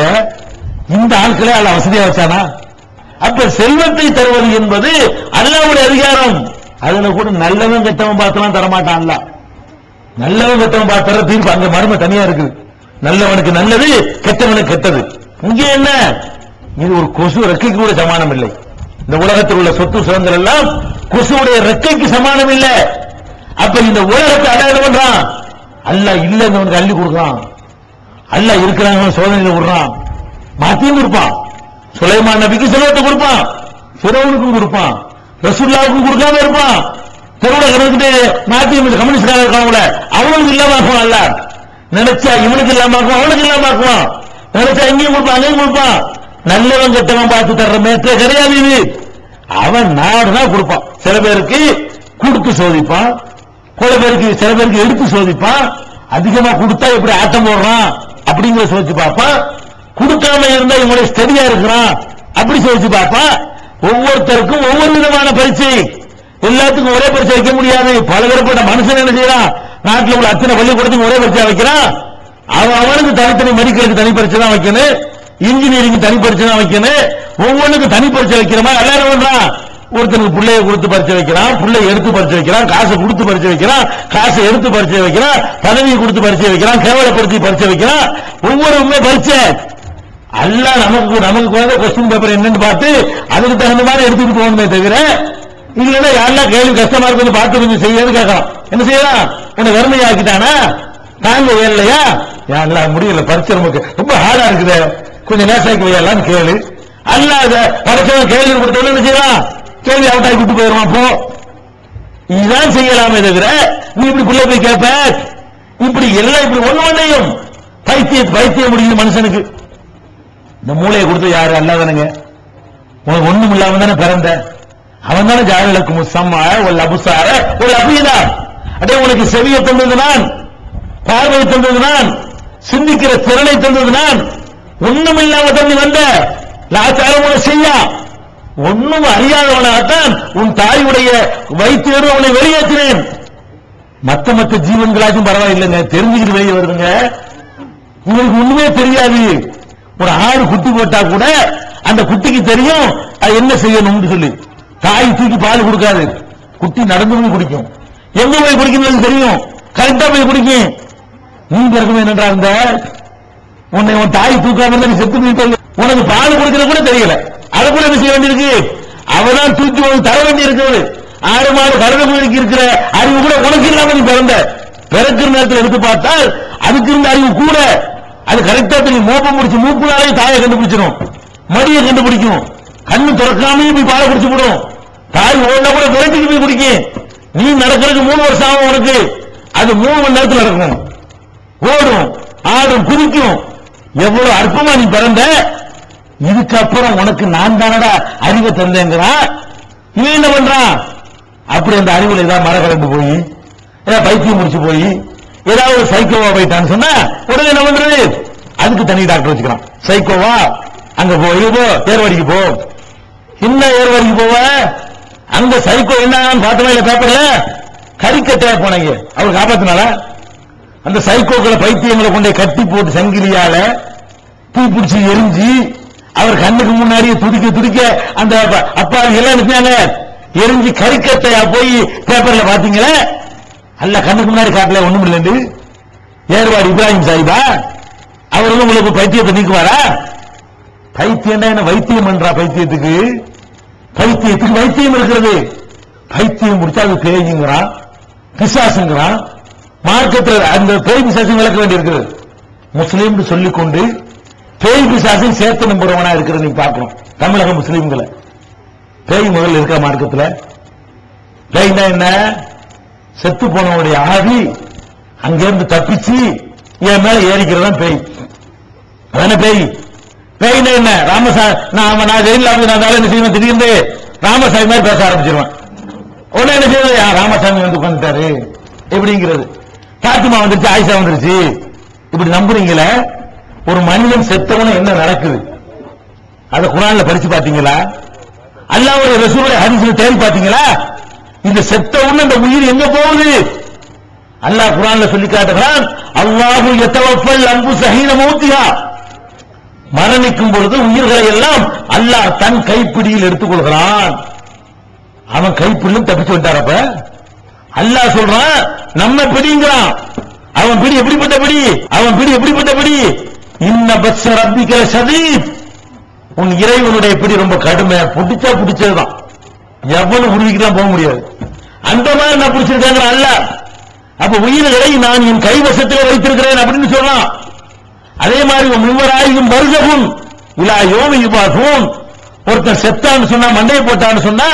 இந்த ஆட்களே அல்ல வசதியா வச்சானா அப்ப செல்வத்தை தருவது என்பது அல்லாவுடைய அதிகாரம் அதுல கூட நல்லவன் கெட்டவன் பார்த்தலாம் தரமாட்டான் அல்ல நல்லவன் கெட்டவன் பார்த்து தர தீர்ப்பு அங்க மர்ம தனியா இருக்குது நல்லவனுக்கு நல்லது கெட்டவனுக்கு கெட்டது இங்கே என்ன இது ஒரு கொசு ரெக்கைக்கு கூட சமானம் இல்லை இந்த உலகத்தில் உள்ள சொத்து சுதந்திரம் எல்லாம் கொசுவுடைய ரெக்கைக்கு சமானம் இல்லை அப்ப இந்த உலகத்தை அல்ல என்ன பண்றான் அல்லாஹ் இல்லைன்னு அள்ளி கொடுக்குறான் அல்லாஹ் இருக்கிறாங்க சோதனையில விடுறான் மாத்தியும் கொடுப்பான் சுலைமான் நபிக்கு செல்வத்தை கொடுப்பான் பிறவனுக்கும் கொடுப்பான் ரசூல்லாவுக்கும் கொடுக்காம இருப்பான் தெருவுல கிடந்துட்டு மாத்தியம் கம்யூனிஸ்ட்காரர் இருக்காங்கள அவனுக்கு இல்லாம ஆக்குவான் அல்ல நினைச்சா இவனுக்கு இல்லாம ஆக்குவான் அவனுக்கு இல்லாம ஆக்குவான் நினைச்சா இங்கேயும் கொடுப்பான் அங்கேயும் கொடுப்பான் நல்லவன் கெட்டவன் பார்த்து தர்ற மேட்டே கிடையாது இது அவன் நாடுதான் கொடுப்பான் சில பேருக்கு கொடுத்து சோதிப்பான் சில பேருக்கு சில பேருக்கு எடுத்து சோதிப்பான் அதிகமா கொடுத்தா எப்படி ஆட்டம் போடுறான் அப்படிங்கிற சோதிச்சு பார்ப்பான் கொடுக்காம இருந்தா இவங்களுடைய ஸ்டடியா இருக்கிறான் அப்படி சோதிச்சு பார்ப்பான் ஒவ்வொருத்தருக்கும் ஒவ்வொரு விதமான பரீட்சை எல்லாத்துக்கும் ஒரே பரீட்சை வைக்க முடியாது பலதரப்பட்ட மனுஷன் என்ன செய்யறான் நாட்டில் உள்ள அத்தனை பள்ளிக்கூடத்துக்கு ஒரே பரீட்சை வைக்கிறான் அவன் அவனுக்கு தனித்தனி மெடிக்கலுக்கு தனி பரீட்சை தான் வைக்கணும் இன்ஜினியரிங் தனி பரீட்சை தான் வைக்கணும் ஒவ்வொன்றுக்கும் தனி பரீட்சை வைக்கிற மாதிரி எல்லாரும் பண்றான் ஒருத்தனுக்கு பிள்ளைய கொடுத்து பரிச்சை வைக்கிறான் பிள்ளை எடுத்து பரிச்சை வைக்கிறான் காசை கொடுத்து பரிச்சை வைக்கிறான் காசை எடுத்து பரிச்சை வைக்கிறான் பதவியை கொடுத்து பரிச்சை வைக்கிறான் கேவலப்படுத்தி பரிச்சை வைக்கிறான் ஒவ்வொருமே பரிச்சை அல்லாஹ் நமக்கு நமக்கு வந்து கொஸ்டின் பேப்பர் என்னன்னு பார்த்து அதுக்கு தகுந்த மாதிரி எடுத்துட்டு போகணுமே தவிர இல்லைன்னா யாரெல்லாம் கேள்வி கஷ்டமா இருக்குன்னு பார்த்து கொஞ்சம் செய்யன்னு கேட்கலாம் என்ன செய்யலாம் உன்னை வெறுமையா ஆக்கிட்டானா தாங்க இல்லையா யாரெல்லாம் முடியல பரிச்சை நமக்கு ரொம்ப ஹார்டா இருக்குது கொஞ்சம் லேசாக்கி வையலாம்னு கேளு அல்லாத படைச்சவன் கேள்வி கொடுத்தவன என்ன செய்யலாம் கேள்வி அவுட்டாக்கி விட்டு போயிருவான் போ இதுதான் செய்யலாமே தவிர நீ இப்படி பிள்ளை போய் கேட்ப இப்படி எல்லாம் இப்படி ஒண்ணு ஒண்ணையும் பைத்திய பைத்தியம் முடியும் மனுஷனுக்கு இந்த மூளையை கொடுத்து யாரு அல்லாதனுங்க உனக்கு ஒண்ணும் இல்லாம தானே பிறந்த அவன் தானே ஜாயலுக்கு முசம்மா ஒரு அபுசார ஒரு அபீதா அடே உனக்கு செவியை தந்தது நான் பார்வை தந்தது நான் சிந்திக்கிற திறனை தந்தது நான் ஒண்ணும் இல்லாம தண்ணி வந்த லாச்சாரம் செய்யா ஒண்ணும் அறியாதவனாகத்தான் உன் தாயுடைய வயிற்று அவனை வெளியேற்றினேன் மத்த மத்த ஜீவன்களாச்சும் பரவாயில்லைங்க தெரிஞ்சுக்கிட்டு வெளியே வருதுங்க உங்களுக்கு ஒண்ணுமே தெரியாது ஒரு ஆடு குட்டி போட்டா கூட அந்த குட்டிக்கு தெரியும் அது என்ன செய்யணும்னு சொல்லி தாய் தூக்கி பால் கொடுக்காது குட்டி நடந்து போய் குடிக்கும் எங்க போய் குடிக்கணும்னு தெரியும் கரெக்டா போய் குடிக்கும் நீ பிறக்கும் என்னடா இருந்த உன்னை உன் தாய் தூக்காம இருந்தா நீ செத்து போயிட்டு உனக்கு பால் கொடுக்கறது கூட தெரியல அதை கூட என்ன செய்ய வேண்டியிருக்கு அவதான் தூக்கி உனக்கு தர வேண்டி இருக்கிறது ஆறு மாடு கருத கோயிலுக்கு இருக்கிற அறிவு கூட உனக்கு இல்லாம நீ பிறந்த பிறக்கிற நேரத்தில் எடுத்து பார்த்தால் அதுக்கு இருந்த அறிவு கூட அது கரெக்டா தெரியும் மோப்பம் முடிச்சு மூக்குனாலே தாயை கண்டுபிடிச்சிடும் மடியை கண்டுபிடிக்கும் கண்ணு திறக்காமையும் போய் பாலை குடிச்சு விடும் தாய் ஓடல கூட விரட்டிக்கு போய் குடிக்கும் நீ நடக்கிறதுக்கு மூணு வருஷம் ஆகும் உனக்கு அது மூணு மணி நேரத்தில் நடக்கும் ஓடும் ஆடும் குதிக்கும் எவ்வளவு அற்பமா நீ பிறந்த இதுக்கப்புறம் உனக்கு நான் தானடா அறிவை தந்தேங்கிறான் இவன் என்ன பண்றான் அப்படி அந்த அறிவுல ஏதாவது மர கலந்து போய் ஏதாவது பைத்தியம் முடிச்சு போய் ஏதாவது ஒரு சைக்கோவா போயிட்டான்னு சொன்னா உடனே என்ன பண்றது அதுக்கு தனி டாக்டர் வச்சுக்கிறான் சைக்கோவா அங்க போ இது போ ஏர்வாடிக்கு போ என்ன ஏர்வாடிக்கு போவ அங்க சைக்கோ என்ன பார்த்தோமா இல்ல பேப்பர்ல கறிக்கட்டையா போனீங்க அவர் காப்பாத்தினால அந்த சைக்கோக்களை பைத்தியங்களை கொண்டே கட்டி போட்டு சங்கிலியால தீ பிடிச்சி எரிஞ்சு அவர் கண்ணுக்கு முன்னாடியே துடிக்க துடிக்க அந்த அப்ப- அப்பா எல்லாம் நினைச்சாங்க எரிஞ்சு கறிக்கட்டையா போய் பேப்பர்ல பாத்தீங்களே அல்ல கண்ணுக்கு முன்னாடி காட்டல ஒண்ணும் இல்லைண்டு ஏர்வாடி இப்ராஹிம் சாஹிபா அவர் வந்து உங்களுக்கு பைத்தியத்தை நீக்குவாரா பைத்தியம் என்ன வைத்தியம் பண்றா பைத்தியத்துக்கு பைத்தியத்துக்கு வைத்தியம் இருக்கிறது பைத்தியம் முடிச்சா அது பேய்ங்கிறான் பிசாசுங்கிறான் மார்க்கத்தில் அந்த பேய் பிசாசு விளக்க வேண்டியிருக்கிறது முஸ்லீம் சொல்லிக்கொண்டு பேய் பிசாசை சேர்த்து நம்புறவனா இருக்கிறது நீங்க பார்க்கணும் தமிழக முஸ்லீம்களை பேய் முதல்ல இருக்கா மார்க்கத்துல பேய்னா என்ன செத்து போனவனுடைய ஆவி அங்கிருந்து தப்பிச்சு என் மேல ஏறிக்கிறதா பேய் அதான பேய் பேய்னா என்ன ராமசா நான் அவன் நான் ஜெயில நான் என்ன செய்வேன் திடீர்னு ராமசாமி மாதிரி பேச ஆரம்பிச்சிருவேன் உடனே என்ன செய்வது "ஆ, ராமசாமி வந்து உட்காந்துட்டாரு எப்படிங்கிறது பாத்திமா வந்துருச்சு ஆயிஷா வந்துருச்சு இப்படி நம்புறீங்களே ஒரு மனிதன் செத்தவன என்ன நடக்குது அத குரான்ல படிச்சு பாத்தீங்களா அல்லாஹ்வுடைய ரசூலுடைய ஹதீஸ்ல தேடி பாத்தீங்களா இந்த செத்த உடனே இந்த உயிர் எங்க போகுது அல்லாஹ் குரான்ல சொல்லி காட்டுகிறான் அல்லாஹு யத்தவஃபல் அன்பு சஹீன மௌத்திஹா மரணிக்கும் பொழுது உயிர்களை எல்லாம் அல்லாஹ் தன் கைப்பிடியில் எடுத்துக் கொள்கிறான் அவன் கைப்பிடிலும் தப்பிச்சு விட்டாரப்ப அல்லாஹ் சொல்றான் நம்ம பிடிங்கிறான் அவன் பிடி எப்படிப்பட்ட பிடி அவன் பிடி எப்படிப்பட்ட பிடி இன்ன பட்ச ரப்பிக்கிற சதீப் உன் இறைவனுடைய பிடி ரொம்ப கடுமை பிடிச்சா பிடிச்சதுதான் எவனும் உருவிக்கலாம் போக முடியாது அந்த மாதிரி நான் பிடிச்சிருக்காங்க அல்ல அப்ப உயிர்களை நான் என் கைவசத்தில் வைத்திருக்கிறேன் அப்படின்னு சொல்லலாம் அதே மாதிரி மூவராயும் வருகவும் இலா யோமி யுபாகும் ஒருத்தன் செத்தான்னு சொன்னா மண்டையை போட்டான்னு சொன்னா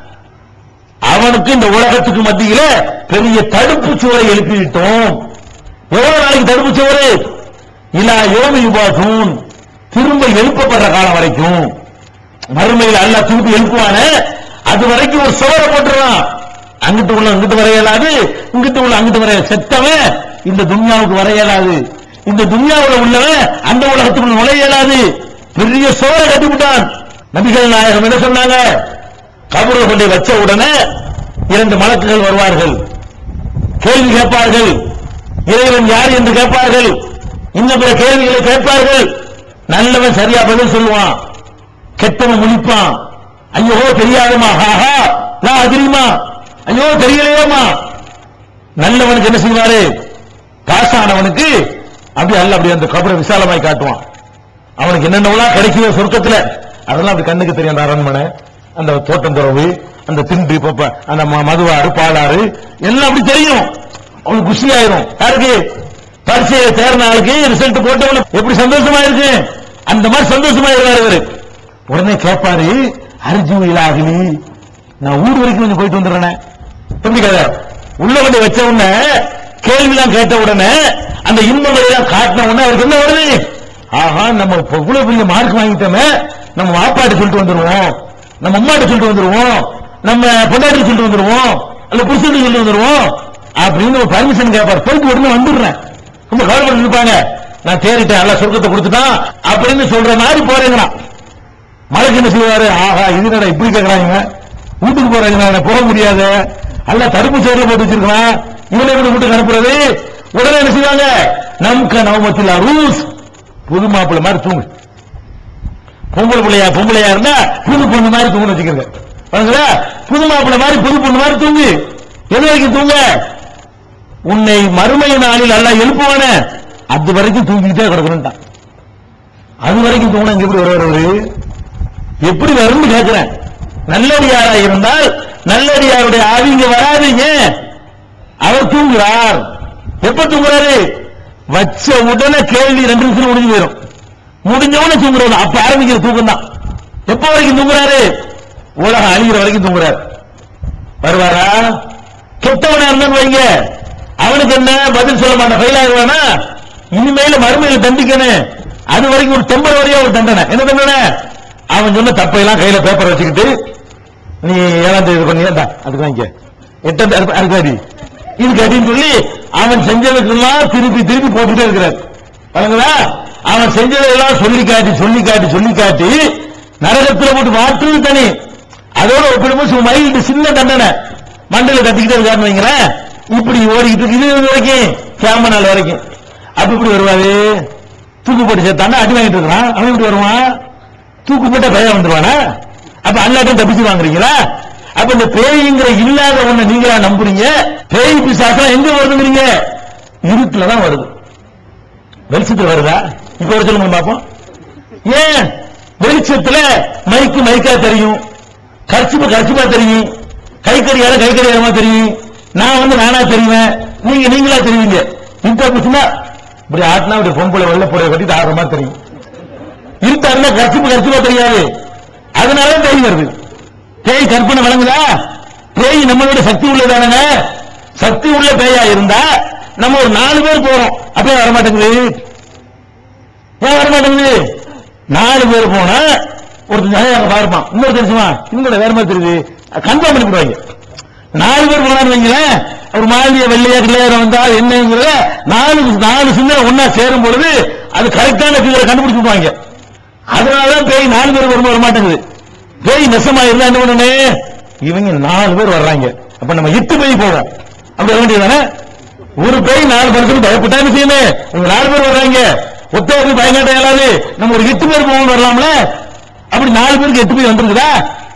அவனுக்கு இந்த உலகத்துக்கு மத்தியில பெரிய தடுப்பு சுவரை எழுப்பிவிட்டோம் எவ்வளவு நாளைக்கு தடுப்பு சுவரு இலா யோமி யுபாகும் திரும்ப எழுப்பப்படுற காலம் வரைக்கும் மறுமையில் அல்லாஹ் திருப்பி எழுப்புவான அது வரைக்கும் ஒரு சுவரை போட்டுறான் அங்கிட்டு உள்ள அங்கிட்டு வர இயலாது இங்கிட்டு உள்ள அங்கிட்டு வர செத்தவன் இந்த துன்யாவுக்கு வர இயலாது இந்த துன்யாவுல உள்ளவன் அந்த உலகத்துக்குள்ள நுழைய இயலாது பெரிய சுவரை கட்டிவிட்டான் நபிகள் நாயகம் என்ன சொன்னாங்க கபரை கொண்டு வச்ச உடனே இரண்டு மலக்குகள் வருவார்கள் கேள்வி கேட்பார்கள் இறைவன் யார் என்று கேட்பார்கள் இன்னும் பிற கேள்விகளை கேட்பார்கள் நல்லவன் சரியா பதில் சொல்லுவான் கெட்டவன் முழிப்பான் ஐயோ தெரியாதமா ஹாஹா நான் அதிரியுமா ஐயோ தெரியலையேமா நல்லவனுக்கு என்ன செய்வாரு பாஸ் ஆனவனுக்கு அப்படி அல்ல அப்படி அந்த கபரை விசாலமாய் காட்டுவான் அவனுக்கு என்னென்னலாம் கிடைக்குதோ சொர்க்கத்துல அதெல்லாம் அப்படி கண்ணுக்கு தெரியும் அந்த அரண்மனை அந்த தோட்டம் துறவு அந்த திண்டு பப்ப அந்த ம- மதுவாறு பாலாறு எல்லாம் அப்படி தெரியும் அவனுக்கு குஷி ஆயிரும் யாருக்கு பரீட்சையை தேர்ந்த ஆளுக்கு ரிசல்ட் போட்டவன எப்படி சந்தோஷமா இருக்கு அந்த மாதிரி சந்தோஷமா இருக்காரு இவரு உடனே கேட்பாரு அரிஜு இலாகலி நான் ஊர் வரைக்கும் கொஞ்சம் போயிட்டு வந்துடுறேனே எப்படி கதை உள்ள கொண்டு வச்ச உடனே கேள்விலாம் கேட்ட உடனே அந்த இன்பங்களை எல்லாம் காட்டின உடனே அவருக்கு என்ன வருது ஆஹா நம்ம இப்ப இவ்வளவு பெரிய மார்க் வாங்கிட்டோமே நம்ம வாப்பாட்டு சொல்லிட்டு வந்துருவோம் நம்ம அம்மாட்ட சொல்லிட்டு வந்துருவோம் நம்ம பொண்டாட்டி சொல்லிட்டு வந்துருவோம் அல்ல புருஷனுக்கு சொல்லிட்டு வந்துருவோம் அப்படின்னு ஒரு பர்மிஷன் கேட்பார் போயிட்டு உடனே வந்துடுறேன் ரொம்ப கவலைப்பட்டு இருப்பாங்க நான் தேறிட்டேன் அல்ல சொர்க்கத்தை கொடுத்துட்டான் அப்படின்னு சொல்ற மாதிரி போறேங்கிறான் மலைக்கு என்ன செய்வாரு ஆஹா இது என்னடா இப்படி கேக்குறாங்க வீட்டுக்கு போறாங்க நான் போக முடியாது அல்ல தடுப்பு சோறுல போட்டு வச்சிருக்கலாம் இவனை எப்படி வீட்டுக்கு அனுப்புறது உடனே என்ன செய்வாங்க நமக்கு நவமத்தில் ரூஸ் புது மாப்பிள்ளை மாதிரி தூங்கு பொம்பளை பிள்ளையா பொம்பளையா இருந்தா புது பொண்ணு மாதிரி தூங்குன்னு வச்சுக்கிறேன் பாருங்களா புது மாப்பிள்ளை மாதிரி புது பொண்ணு மாதிரி தூங்கு எது வரைக்கும் தூங்க உன்னை மறுமை நாளில் அல்ல எழுப்புவானே அது வரைக்கும் தூங்கிக்கிட்டே கிடக்கணும்ட்டான் அது வரைக்கும் தூங்கினா இங்க எப்படி வருவார் எப்படி வரும்னு கேட்கிறேன் நல்லடியாரா இருந்தால் நல்லடியாருடைய ஆவி இங்க வராதீங்க அவர் தூங்குறார் எப்ப தூங்குறாரு வச்ச உடனே கேள்வி ரெண்டு நிமிஷம் முடிஞ்சு போயிடும் முடிஞ்ச உடனே தூங்குறது அப்ப ஆரம்பிக்கிற தூக்கம் தான் எப்ப வரைக்கும் தூங்குறாரு உலகம் அழிகிற வரைக்கும் தூங்குறாரு வருவாரா கெட்டவனா இருந்தான்னு வைங்க அவனுக்கு என்ன பதில் சொல்ல மாட்டான் ஃபெயில் ஆகுவானா இனிமேல மறுமையில தண்டிக்கணும் அது வரைக்கும் ஒரு டெம்பரவரியா ஒரு தண்டனை என்ன தண்டனை அவன் சொன்ன தப்பையெல்லாம் கையில பேப்பர் வச்சுக்கிட்டு நீ ஏழாம் தேதி பண்ணி ஏண்டா அதுக்கு வாங்கிக்க எட்டாம் தேதி அதுக்கு அடி இதுக்கு அடின்னு சொல்லி அவன் செஞ்சதுக்கெல்லாம் திருப்பி திருப்பி போட்டுட்டே இருக்கிறார் பாருங்களா அவன் செஞ்சதெல்லாம் சொல்லி காட்டி சொல்லி காட்டி சொல்லி காட்டி நரகத்துல போட்டு மாற்றுவது தனி அதோட ஒப்பிடும்போது மைல்டு சின்ன தண்டனை மண்டையில கட்டிக்கிட்டே இருக்காருன்னு வைங்களேன் இப்படி ஓடிக்கிட்டு இருக்கு இது வரைக்கும் கேம நாள் வரைக்கும் அப்ப இப்படி வருவாரு தூக்கு போட்டு சேர்த்தாண்டா அடி வாங்கிட்டு இருக்கிறான் அவன் இப்படி வருவான் தூக்கு போட்ட பயம் வந்துருவானா அப்ப அல்லாட்டும் தப்பிச்சு வாங்குறீங்களா அப்ப இந்த பேய்ங்கிற இல்லாத ஒண்ணு நீங்களா நம்புறீங்க பேய் பிசாசம் எங்க வருதுங்கிறீங்க இருட்டுல தான் வருது வெளிச்சத்துல வருதா இப்ப வர சொல்லுங்க பாப்போம் ஏன் வெளிச்சத்துல மைக்கு மைக்கா தெரியும் கர்ச்சிப்பு கர்ச்சிப்பா தெரியும் கைக்கடியால கைக்கடியாரமா தெரியும் நான் வந்து நானா தெரியுவேன் நீங்க நீங்களா தெரியுவீங்க இந்த புச்சுனா இப்படி ஆட்டினா இப்படி பொம்பளை வெள்ள புடைய கட்டிட்டு ஆடுற மாதிரி தெரியும் இருட்டா இருந்தா கர்ச்சிப்பு கர்ச்சிப்பா தெரியாது அதனால பேய் வருது பேய் கற்பனை வழங்குதா பேய் நம்மளோட சக்தி உள்ளதானுங்க சக்தி உள்ள பேயா இருந்தா நம்ம ஒரு நாலு பேர் போறோம் அப்படியே வர மாட்டேங்குது ஏன் வர மாட்டேங்குது நாலு பேர் போனா ஒருத்தர் ஜனங்க பார்ப்பான் இன்னொரு தெரிஞ்சுமா இன்னொரு வேற மாதிரி தெரியுது கன்ஃபார்ம் பண்ணி போடுவாங்க நாலு பேர் போனான்னு வைங்களேன் ஒரு மாளிகை வெள்ளையா கிளையாரம் வந்தா என்னங்கிறத நாலு நாலு சிந்தனை ஒன்னா சேரும் பொழுது அது கரெக்டான ஃபிகரை கண்டுபிடிச்சு விடுவாங்க அதனாலதான் பேய் நாலு பேர் வரும் வர மாட்டேங்குது பேய் நெசமா இருந்தா என்ன பண்ணனே இவங்க நாலு பேர் வர்றாங்க அப்ப நம்ம எட்டு பேய் போவோம் அப்படி வர வேண்டியதானே ஒரு பேய் நாலு பேருக்கு பயப்பட்டா என்ன செய்யணும் இவங்க நாலு பேர் வர்றாங்க ஒத்தவருக்கு பயங்காட்ட இயலாது நம்ம ஒரு எட்டு பேர் போவோம் வரலாம்ல அப்படி நாலு பேருக்கு எட்டு பேர் வந்திருக்குதா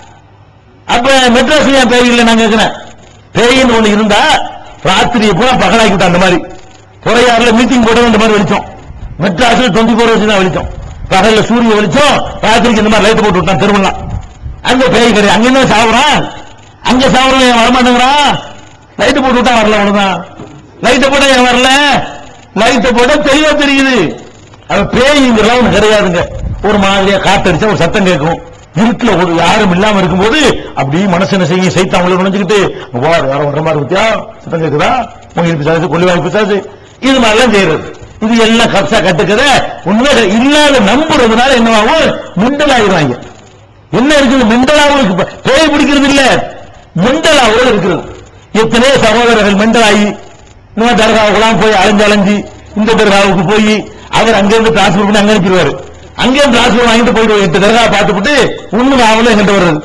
அப்ப மெட்ராஸ் ஏன் பேய் இல்லை நான் கேட்கிறேன் பேயின்னு ஒண்ணு இருந்தா ராத்திரியை பூரா பகலாக்கி விட்டா அந்த மாதிரி துறையாறுல மீட்டிங் போட இந்த மாதிரி வெளிச்சம் மெட்ராஸ்ல டுவெண்ட்டி ஃபோர் ஹவர்ஸ் தான் வெளிச்சம் பகல்ல சூரிய வெளிச்சம் ராத்திரிக்கு இந்த மாதிரி லைட் போட்டு விட்டான் திருவண்ணா அங்க பேய் கிடையாது அங்க என்ன சாவுறான் அங்க சாவுறவன் ஏன் வரமாட்டேங்கிறான் லைட் போட்டு விட்டா வரல அவ்வளவுதான் லைட்டை போட்டா ஏன் வரல லைட்டை போட்டா தெளிவா தெரியுது அது பேய்ங்கிறலாம் ஒண்ணு கிடையாதுங்க ஒரு மாதிரியா காத்தடிச்சா ஒரு சத்தம் கேட்கும் இருட்டுல ஒரு யாரும் இல்லாம இருக்கும்போது அப்படி மனசு என்ன செய்ய சைத்தான் உள்ள நுழைஞ்சுக்கிட்டு வா யாரும் வர்ற மாதிரி இருக்கியா சத்தம் கேக்குதா உங்க பிசாசு கொள்ளிவாய் பிசாசு இது மாதிரிலாம் செய்யறது இது எல்லாம் கப்சா கட்டுக்கத உண்மை இல்லாத நம்புறதுனால என்னவாகும் மிண்டல் ஆயிடுவாங்க என்ன இருக்குது மெண்டலாவும் பேய் பிடிக்கிறது இல்ல மெண்டலாவோட இருக்கிறது எத்தனையோ சகோதரர்கள் மெண்டலாகி இந்த தர்காவுக்குலாம் போய் அலைஞ்சு அலைஞ்சு இந்த தர்காவுக்கு போய் அவர் அங்கிருந்து டிரான்ஸ்பர் பண்ணி அங்க அனுப்பிடுவாரு அங்கேயும் டிரான்ஸ்பர் வாங்கிட்டு போயிடுவோம் எட்டு தர்கா பார்த்துட்டு ஒண்ணு ஆவலும் எங்கிட்ட வர்றது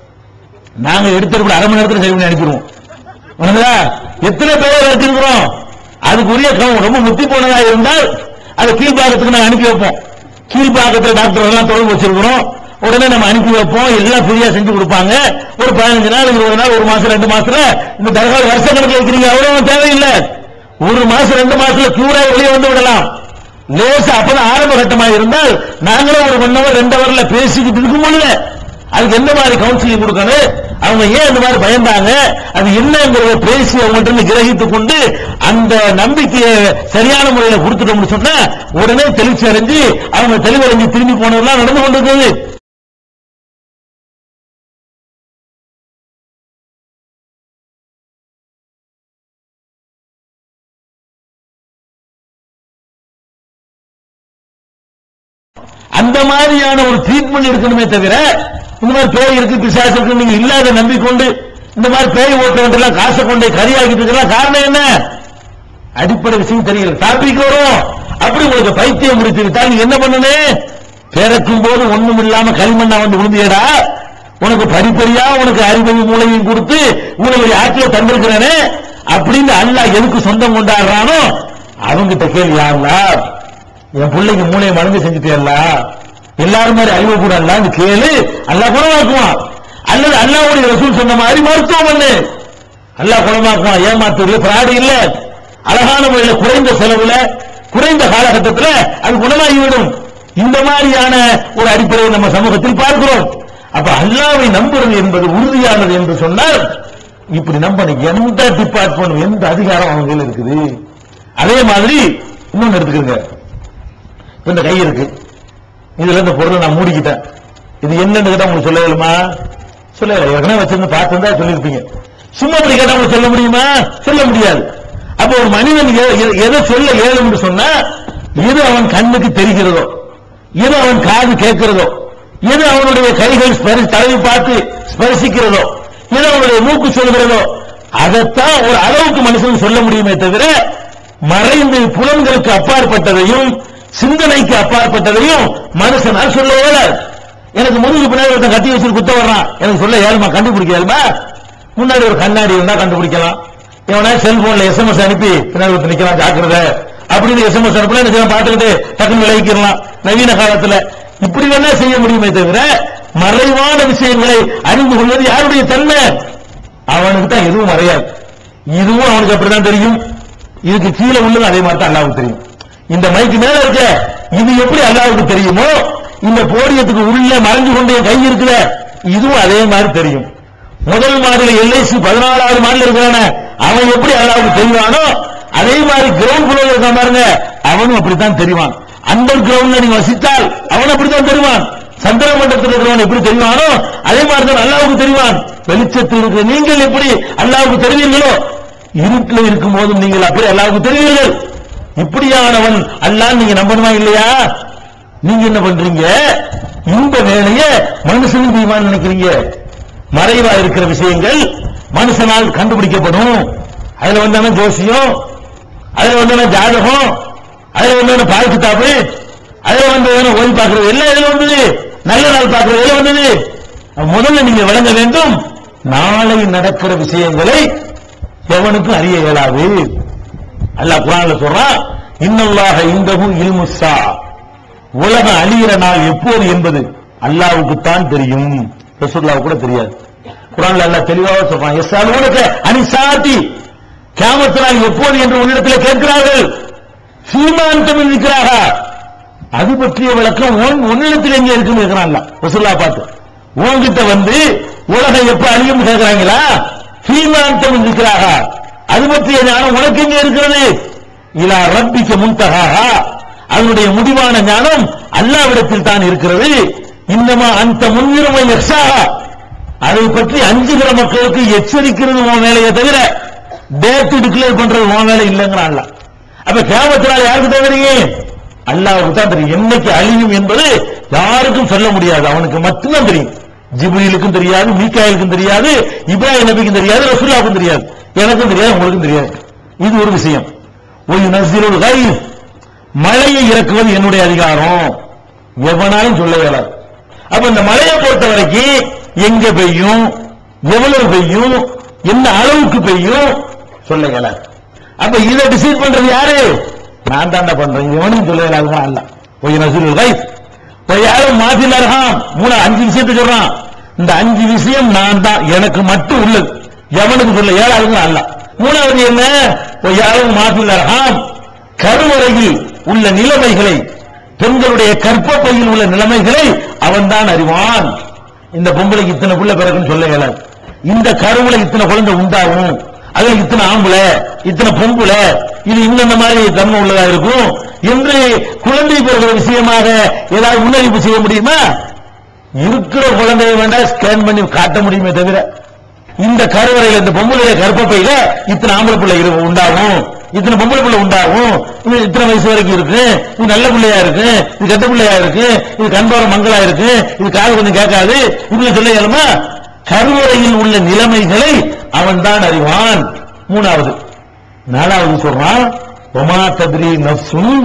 நாங்க எடுத்துட்டு அரை மணி நேரத்துல சரி பண்ணி அனுப்பிடுவோம் உணர்ந்தா? எத்தனை பேர் வச்சிருக்கிறோம் அதுக்குரிய கவனம் ரொம்ப முத்தி போனதா இருந்தால் அதை கீழ்பாகத்துக்கு நாங்க அனுப்பி வைப்போம் கீழ்பாகத்துல டாக்டர் எல்லாம் தொடர்பு வச்சிருக்கிறோம் உடனே நம்ம அனுப்பி வைப்போம் எல்லாம் ஃப்ரீயா செஞ்சு கொடுப்பாங்க ஒரு பதினஞ்சு நாள் இருபது நாள் ஒரு மாசம் ரெண்டு மாசத்துல இந்த தகவல் வருஷ கணக்கில் வைக்கிறீங்க அவ்வளவு தேவையில்லை ஒரு மாசம் ரெண்டு மாசத்துல கியூரா வெளியே வந்து விடலாம் லேசா அப்பதான் ஆரம்ப கட்டமா இருந்தால் நாங்களும் ஒரு ஒன் ஹவர் ரெண்டு ஹவர்ல பேசிக்கிட்டு இருக்க முடியல அதுக்கு எந்த மாதிரி கவுன்சிலிங் கொடுக்கணும் அவங்க ஏன் இந்த மாதிரி பயந்தாங்க அது என்னங்கிறத பேசி அவங்கள்ட்ட இருந்து கிரகித்துக் கொண்டு அந்த நம்பிக்கையை சரியான முறையில கொடுத்துட்டோம்னு சொன்னா உடனே தெளிச்சு அடைஞ்சு அவங்க தெளிவடைஞ்சு திரும்பி போனதெல்லாம் நடந்து கொண்டிருக்கிறது அந்த மாதிரியான ஒரு ட்ரீட்மெண்ட் இருக்கணுமே தவிர இந்த மாதிரி பேய் இருக்கு பிசாசு இருக்கு நீங்க இல்லாத நம்பிக்கொண்டு இந்த மாதிரி பேய் ஓட்ட எல்லாம் காசை கொண்டு கரியாக்கிட்டு இருக்கலாம் காரணம் என்ன அடிப்படை விஷயம் தெரியல டாபிக் வரும் அப்படி உங்களுக்கு பைத்தியம் முடித்து விட்டால் நீ என்ன பண்ணணும் பிறக்கும் போது ஒண்ணும் இல்லாம களிமண்ணா வந்து விழுந்தியடா உனக்கு படிப்படியா உனக்கு அறிவையும் மூளையும் கொடுத்து உனக்கு ஆட்சியை தந்திருக்கிறேனே அப்படின்னு அல்லாஹ் எதுக்கு சொந்தம் கொண்டாடுறானோ அவங்கிட்ட கேள்வி யாருலா என் பிள்ளைக்கு மூளையை மறந்து செஞ்சுட்டேல்ல எல்லாரும் மாதிரி அறிவு கூட அல்லான்னு கேளு அல்லாஹ் குணமாக்குவான் அல்லது அல்லாவுடைய ரசூல் சொன்ன மாதிரி மருத்துவம் பண்ணு அல்லாஹ் குணமாக்குவான் ஏமாத்து பிராடு இல்ல அழகான முறையில குறைந்த செலவுல குறைந்த காலகட்டத்தில் அது குணமாகிவிடும் இந்த மாதிரியான ஒரு அடிப்படையை நம்ம சமூகத்தில் பார்க்கிறோம் அப்ப அல்லாவை நம்புறது என்பது உறுதியானது என்று சொன்னால் இப்படி நம்பணும் எந்த டிபார்ட்மெண்ட் எந்த அதிகாரம் அவங்க கையில இருக்குது அதே மாதிரி இன்னொன்னு எடுத்துக்கோங்க இப்ப இந்த கை இருக்கு இதுல இந்த பொருளை நான் மூடிக்கிட்டேன் இது என்னன்னு கேட்டா உங்களுக்கு சொல்ல இயலுமா சொல்ல இயலும். ஏற்கனவே வச்சிருந்து பார்த்திருந்தா சொல்லியிருப்பீங்க சும்மா அப்படி கேட்டா உங்களுக்கு சொல்ல முடியுமா சொல்ல முடியாது அப்ப ஒரு மனிதன் எ- எ- எதை சொல்ல இயலும்னு சொன்னா எது அவன் கண்ணுக்கு தெரிகிறதோ எது அவன் காது கேட்கிறதோ எது அவனுடைய கைகள் ஸ்பரி- தடவி பார்த்து ஸ்பரிசிக்கிறதோ எது அவனுடைய மூக்கு சொல்கிறதோ அதைத்தான் ஒரு அளவுக்கு மனுஷன் சொல்ல முடியுமே தவிர மறைந்து புலன்களுக்கு அப்பாற்பட்டதையும் சிந்தனைக்கு அப்பாற்பட்டதையும் மனுஷனால் சொல்ல இயலாது எனக்கு முதுகு பின்னாடி ஒருத்தன் கட்டி வச்சு குத்த வர்றான் எனக்கு சொல்ல ஏழுமா கண்டுபிடிக்க இயலுமா முன்னாடி ஒரு கண்ணாடி இருந்தா கண்டுபிடிக்கலாம் எவனா செல்போன்ல எஸ்எம்எஸ் அனுப்பி பின்னாடி ஒருத்தன் நிக்கலாம் ஜாக்கிரதை அப்படின்னு எஸ்எம்எஸ் அனுப்பினா நிச்சயம் பார்த்துக்கிட்டு டக்குன்னு விளைவிக்கலாம் நவீன காலத்துல இப்படி வேணா செய்ய முடியுமே தவிர மறைவான விஷயங்களை அறிந்து கொள்வது யாருடைய தன்மை அவனுக்கு தான் எதுவும் மறையாது இதுவும் அவனுக்கு அப்படிதான் தெரியும் இதுக்கு கீழே உள்ளது அதே மாதிரி தான் அல்லாவுக்கு தெரியும் இந்த மைக்கு மேல இருக்க இது எப்படி அல்லாவுக்கு தெரியுமோ இந்த போடியத்துக்கு உள்ள மறைஞ்சு கொண்டே கை இருக்குல இதுவும் அதே மாதிரி தெரியும் முதல் மாடியில எல்ஐசி பதினாலாவது மாடியில் இருக்கிறான அவன் எப்படி அல்லாவுக்கு தெரிவானோ அதே மாதிரி கிரவுண்ட் ஃப்ளோர் இருக்க பாருங்க அவனும் அப்படித்தான் தெரிவான் அண்டர் கிரவுண்ட்ல நீங்க வசித்தால் அவன் அப்படித்தான் தெரிவான் சந்திர மண்டலத்தில் இருக்கிறவன் எப்படி தெரிவானோ அதே மாதிரி தான் அல்லாவுக்கு தெரிவான் வெளிச்சத்தில் இருக்கிற நீங்கள் எப்படி அல்லாவுக்கு தெரிவீர்களோ இருட்டில் இருக்கும் போதும் நீங்கள் அப்படி அல்லாவுக்கு தெரிவீர்கள் இப்படியானவன் அல்லாஹ் நீங்க நம்பணுமா இல்லையா நீங்க என்ன பண்றீங்க இந்த வேலைய மனுஷனுக்கு ஈமான் நினைக்கிறீங்க மறைவா இருக்கிற விஷயங்கள் மனுஷனால் கண்டுபிடிக்கப்படும் அதுல வந்தான ஜோசியம் அதுல வந்தான ஜாதகம் அதுல வந்தான பால் கிதாபு அதுல வந்து ஓய்வு பார்க்கறது எல்லாம் இதுல வந்தது நல்ல நாள் பார்க்கறது எல்லாம் வந்தது அப்ப முதல்ல நீங்க விளங்க வேண்டும் நாளை நடக்கிற விஷயங்களை எவனுக்கும் அறிய இயலாது அல்லாஹ் குரான்ல சொல்றான் இன்னல்லாக இந்தகு இல்முஸ்ஸா உலகம் அழியிற நாள் எப்போது என்பது அல்லாஹ்வுக்கு தான் தெரியும் ரசூலுல்லாஹ் கூட தெரியாது குரான்ல அல்லாஹ் தெளிவாக சொல்றான் எஸ்ஸாலுனக அனிசாதி கியாமத் நாள் எப்போது என்று உன்னிடத்தில் கேட்கிறார்கள் சீமாந்தம் இருக்கிறாக அது பற்றிய விளக்கம் உன் உன்னிடத்தில் எங்க இருக்குன்னு இருக்கிறான் ரசூல்லா பார்த்து உன்கிட்ட வந்து உலகம் எப்ப அழியும் கேட்கிறாங்களா சீமாந்தம் இருக்கிறாக அது பற்றிய ஞானம் உனக்கு எங்க இருக்கிறது இலா ரப்பிக்க முன்தகாகா அதனுடைய முடிவான ஞானம் அல்லாவிடத்தில் தான் இருக்கிறது இன்னமா அந்த முன்னிறுமை எக்ஸாகா அதை பற்றி அஞ்சுகிற மக்களுக்கு எச்சரிக்கிறது உன் வேலையை தவிர டேட் டிக்ளேர் பண்றது உன் வேலை இல்லைங்கிறான் அல்லாஹ். அப்ப கேமத்தினால் யாருக்கு தான் தெரியும் அல்லாஹ்வுக்கு தான் தெரியும் என்னைக்கு அழியும் என்பது யாருக்கும் சொல்ல முடியாது அவனுக்கு மட்டும்தான் தெரியும் ஜிப்ரீலுக்கும் தெரியாது மீகாயிலுக்கும் தெரியாது இப்ராஹிம் நபிக்கும் தெரியாது ரசூலுல்லாவுக்கும் தெரியாது எனக்கும் தெரியாது உங்களுக்கும் தெரியாது இது ஒரு விஷயம் ஒரு நசிலுல் கைஸ் மழையை இறக்குவது என்னுடைய அதிகாரம் எவனாலும் சொல்ல இயலாது அப்ப இந்த மழையை பொறுத்த வரைக்கும் எங்க பெய்யும் எவ்வளவு பெய்யும் என்ன அளவுக்கு பெய்யும் சொல்ல இயலாது அப்ப இதை டிசைட் பண்றது யாரு நான் தாண்டா பண்றேன் எவனும் சொல்ல இயலாது அல்ல போய் நசீல் கைஸ் போய் யாரும் மாத்தில இருக்கான் மூணு அஞ்சு விஷயத்தை சொல்றான் இந்த அஞ்சு விஷயம் நான் தான் எனக்கு மட்டும் உள்ளது எவனுக்கு சொல்ல ஏழாவது அல்ல மூணாவது என்ன போய் யாரும் மாத்தில இருக்கான் கருவறையில் உள்ள நிலைமைகளை பெண்களுடைய கற்பப்பையில் உள்ள நிலைமைகளை அவன்தான் அறிவான் இந்த பொம்பளைக்கு இத்தனை புள்ள பிறகுன்னு சொல்ல இயலாது இந்த கருவுல இத்தனை குழந்தை உண்டாகும் அதுல இத்தனை ஆம்பளை இத்தனை பொம்பளை இது இந்த மாதிரி தன்மை உள்ளதா இருக்கும் என்று குழந்தை பிறகுற விஷயமாக ஏதாவது முன்னறிவிப்பு செய்ய முடியுமா இருக்கிற குழந்தையை வேண்டாம் ஸ்கேன் பண்ணி காட்ட முடியுமே தவிர இந்த கருவறையில இந்த பொம்பளைய கர்ப்பப்பையில இத்தனை ஆம்பளை பிள்ளை இரு- உண்டாகும் இத்தனை பொம்பளை பிள்ளை உண்டாகும் இது இத்தனை வயசு வரைக்கும் இருக்கு இது நல்ல பிள்ளையா இருக்கு இது கெட்ட பிள்ளையா இருக்கு இது கண்போர மங்களா இருக்கு இது காது கொஞ்சம் கேட்காது இப்படி சொல்ல இயலுமா கருவறையில் உள்ள நிலைமைகளை அவன் தான் அறிவான் மூணாவது நாலாவது சொல்றான் ஒமா தத்ரி நஃப்சும்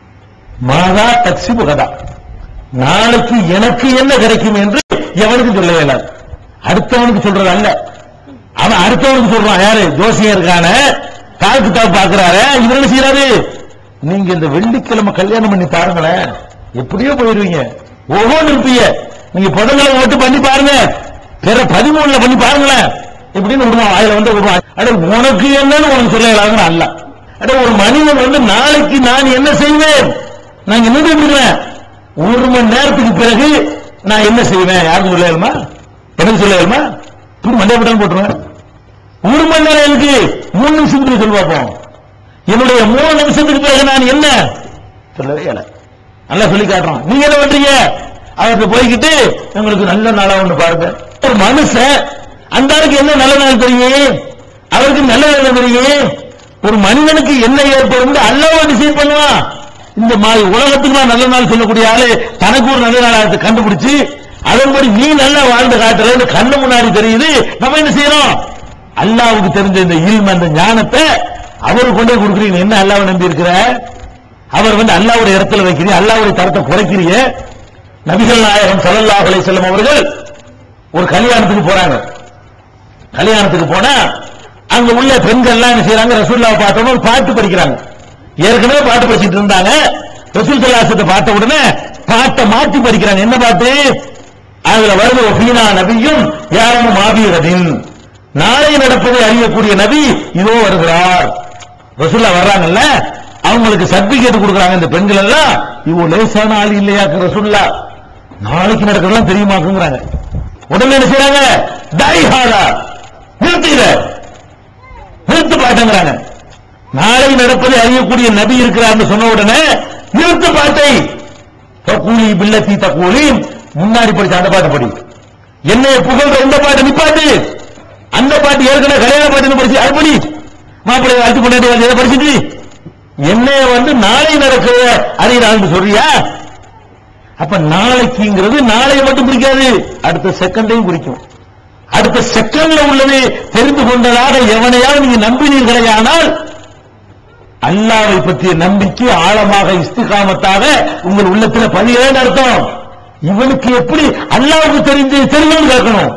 மாதா தக்சிபு கதா நாளைக்கு எனக்கு என்ன கிடைக்கும் என்று எவனுக்கு சொல்ல இயலாது அடுத்தவனுக்கு சொல்றது அல்ல அவன் அடுத்தவனுக்கு சொல்றான் யாரு ஜோசியம் இருக்கான கால் கித்தாப் பாக்குறாரு இவர் என்ன செய்யறாரு நீங்க இந்த வெள்ளிக்கிழமை கல்யாணம் பண்ணி பாருங்களேன் எப்படியோ போயிருவீங்க ஒவ்வொன்று இருப்பீங்க நீங்க புதன்கிழமை மட்டும் பண்ணி பாருங்க பிற பதிமூணுல பண்ணி பாருங்களேன் இப்படின்னு விடுவான் வாயில வந்து விடுவான் அட உனக்கு என்னன்னு உனக்கு சொல்ல இயலாதுன்னு அல்ல அட ஒரு மனிதன் வந்து நாளைக்கு நான் என்ன செய்வேன் நான் என்ன இருக்கிறேன் ஒரு மணி நேரத்துக்கு பிறகு நான் என்ன செய்வேன் யாருக்கும் சொல்ல இயலுமா எனக்கு சொல்ல இயலுமா இப்படி மண்டே பட்டம் போட்டுருவேன் ஒரு மணி நேரம் எனக்கு மூணு நிமிஷத்துக்கு சொல்லி பார்ப்போம் என்னுடைய மூணு நிமிஷத்துக்கு பிறகு நான் என்ன சொல்லவே இயல நல்லா சொல்லி காட்டுறான் நீங்க என்ன பண்றீங்க அவர்கிட்ட போய்கிட்டு உங்களுக்கு நல்ல நாளா ஒண்ணு பாருங்க ஒரு மனுஷன் அந்த ஆளுக்கு என்ன நல்ல நாள் தெரியும் அவருக்கு நல்ல நாள் தெரியும் ஒரு மனிதனுக்கு என்ன ஏற்படும் அல்லாஹ் டிசைட் பண்ணுவான் இந்த மாதிரி உலகத்துக்கு நான் நல்ல நாள் சொல்லக்கூடிய ஆளு தனக்கு ஒரு நல்ல நாளை கண்டுபிடிச்சு அதன்படி நீ நல்லா வாழ்ந்து காட்டுறன்னு கண்ணு முன்னாடி தெரியுது நம்ம என்ன செய்யறோம் அல்லாவுக்கு தெரிஞ்ச இந்த இல்ம அந்த ஞானத்தை அவருக்கு கொண்டு போய் கொடுக்குறீங்க என்ன அல்லாவை நம்பி இருக்கிற அவர் வந்து அல்லாவுடைய இடத்துல வைக்கிறீங்க அல்லாவுடைய தரத்தை குறைக்கிறீங்க நபிகள் நாயகம் ஸல்லல்லாஹு அலைஹி வஸல்லம் அவர்கள் ஒரு கல்யாணத்துக்கு போறாங்க கல்யாணத்துக்கு போனா அங்க உள்ள பெண்கள் எல்லாம் என்ன செய்யறாங்க ரசூல்லாவை பார்த்தோம்னா ஒரு பாட்டு படிக்கிறாங்க ஏற்கனவே பாட்டு படிச்சிட்டு இருந்தாங்க ரசூல் சல்லாசத்தை பார்த்த உடனே பாட்டை மாத்தி படிக்கிறாங்க என்ன பாட்டு அதுல வருது ஒஃபீனா நபியும் யாரும் மாவீரதின் நாளை நடப்பதை அறியக்கூடிய நபி இதோ வருகிறார் ரசூல்லா வர்றாங்கல்ல அவங்களுக்கு சர்டிபிகேட் கொடுக்குறாங்க இந்த பெண்கள் எல்லாம் இவோ லேசான ஆள் இல்லையாக்கு ரசூல்லா நாளைக்கு நடக்கிறதெல்லாம் தெரியுமாக்குங்கிறாங்க உடனே என்ன செய்றாங்க டை ஹாரா நிறுத்திட நிறுத்து பாட்டுங்கிறாங்க நாளை நடப்பதை அறியக்கூடிய நபி இருக்கிறார்னு சொன்ன உடனே நிறுத்து பாட்டை தக்கூலி பில்லத்தி தக்கூலி முன்னாடி படிச்ச அந்த பாட்டு படி என்னைய புகழ்ற இந்த பாட்டு நிப்பாட்டு அந்த பாட்டு ஏற்கனவே கல்யாண பாட்டு படிச்சு அது படி மாப்பிள்ளை அழைத்து கொண்டாடி வந்து எதை படிச்சுட்டு என்னைய வந்து நாளை நடக்கிற அறிகிறான்னு சொல்றியா அப்ப நாளைக்குங்கிறது நாளை மட்டும் பிடிக்காது அடுத்த செகண்டையும் குறிக்கும் அடுத்த செகண்ட்ல உள்ளது தெரிந்து கொண்டதாக எவனையாவது நீங்க நம்பினீர்களே ஆனால் அல்லாவை பற்றிய நம்பிக்கை ஆழமாக இஸ்திகாமத்தாக உங்கள் உள்ளத்துல பதியேன்னு அர்த்தம் இவனுக்கு எப்படி அல்லாவுக்கு தெரிஞ்சு தெரியும் கேட்கணும்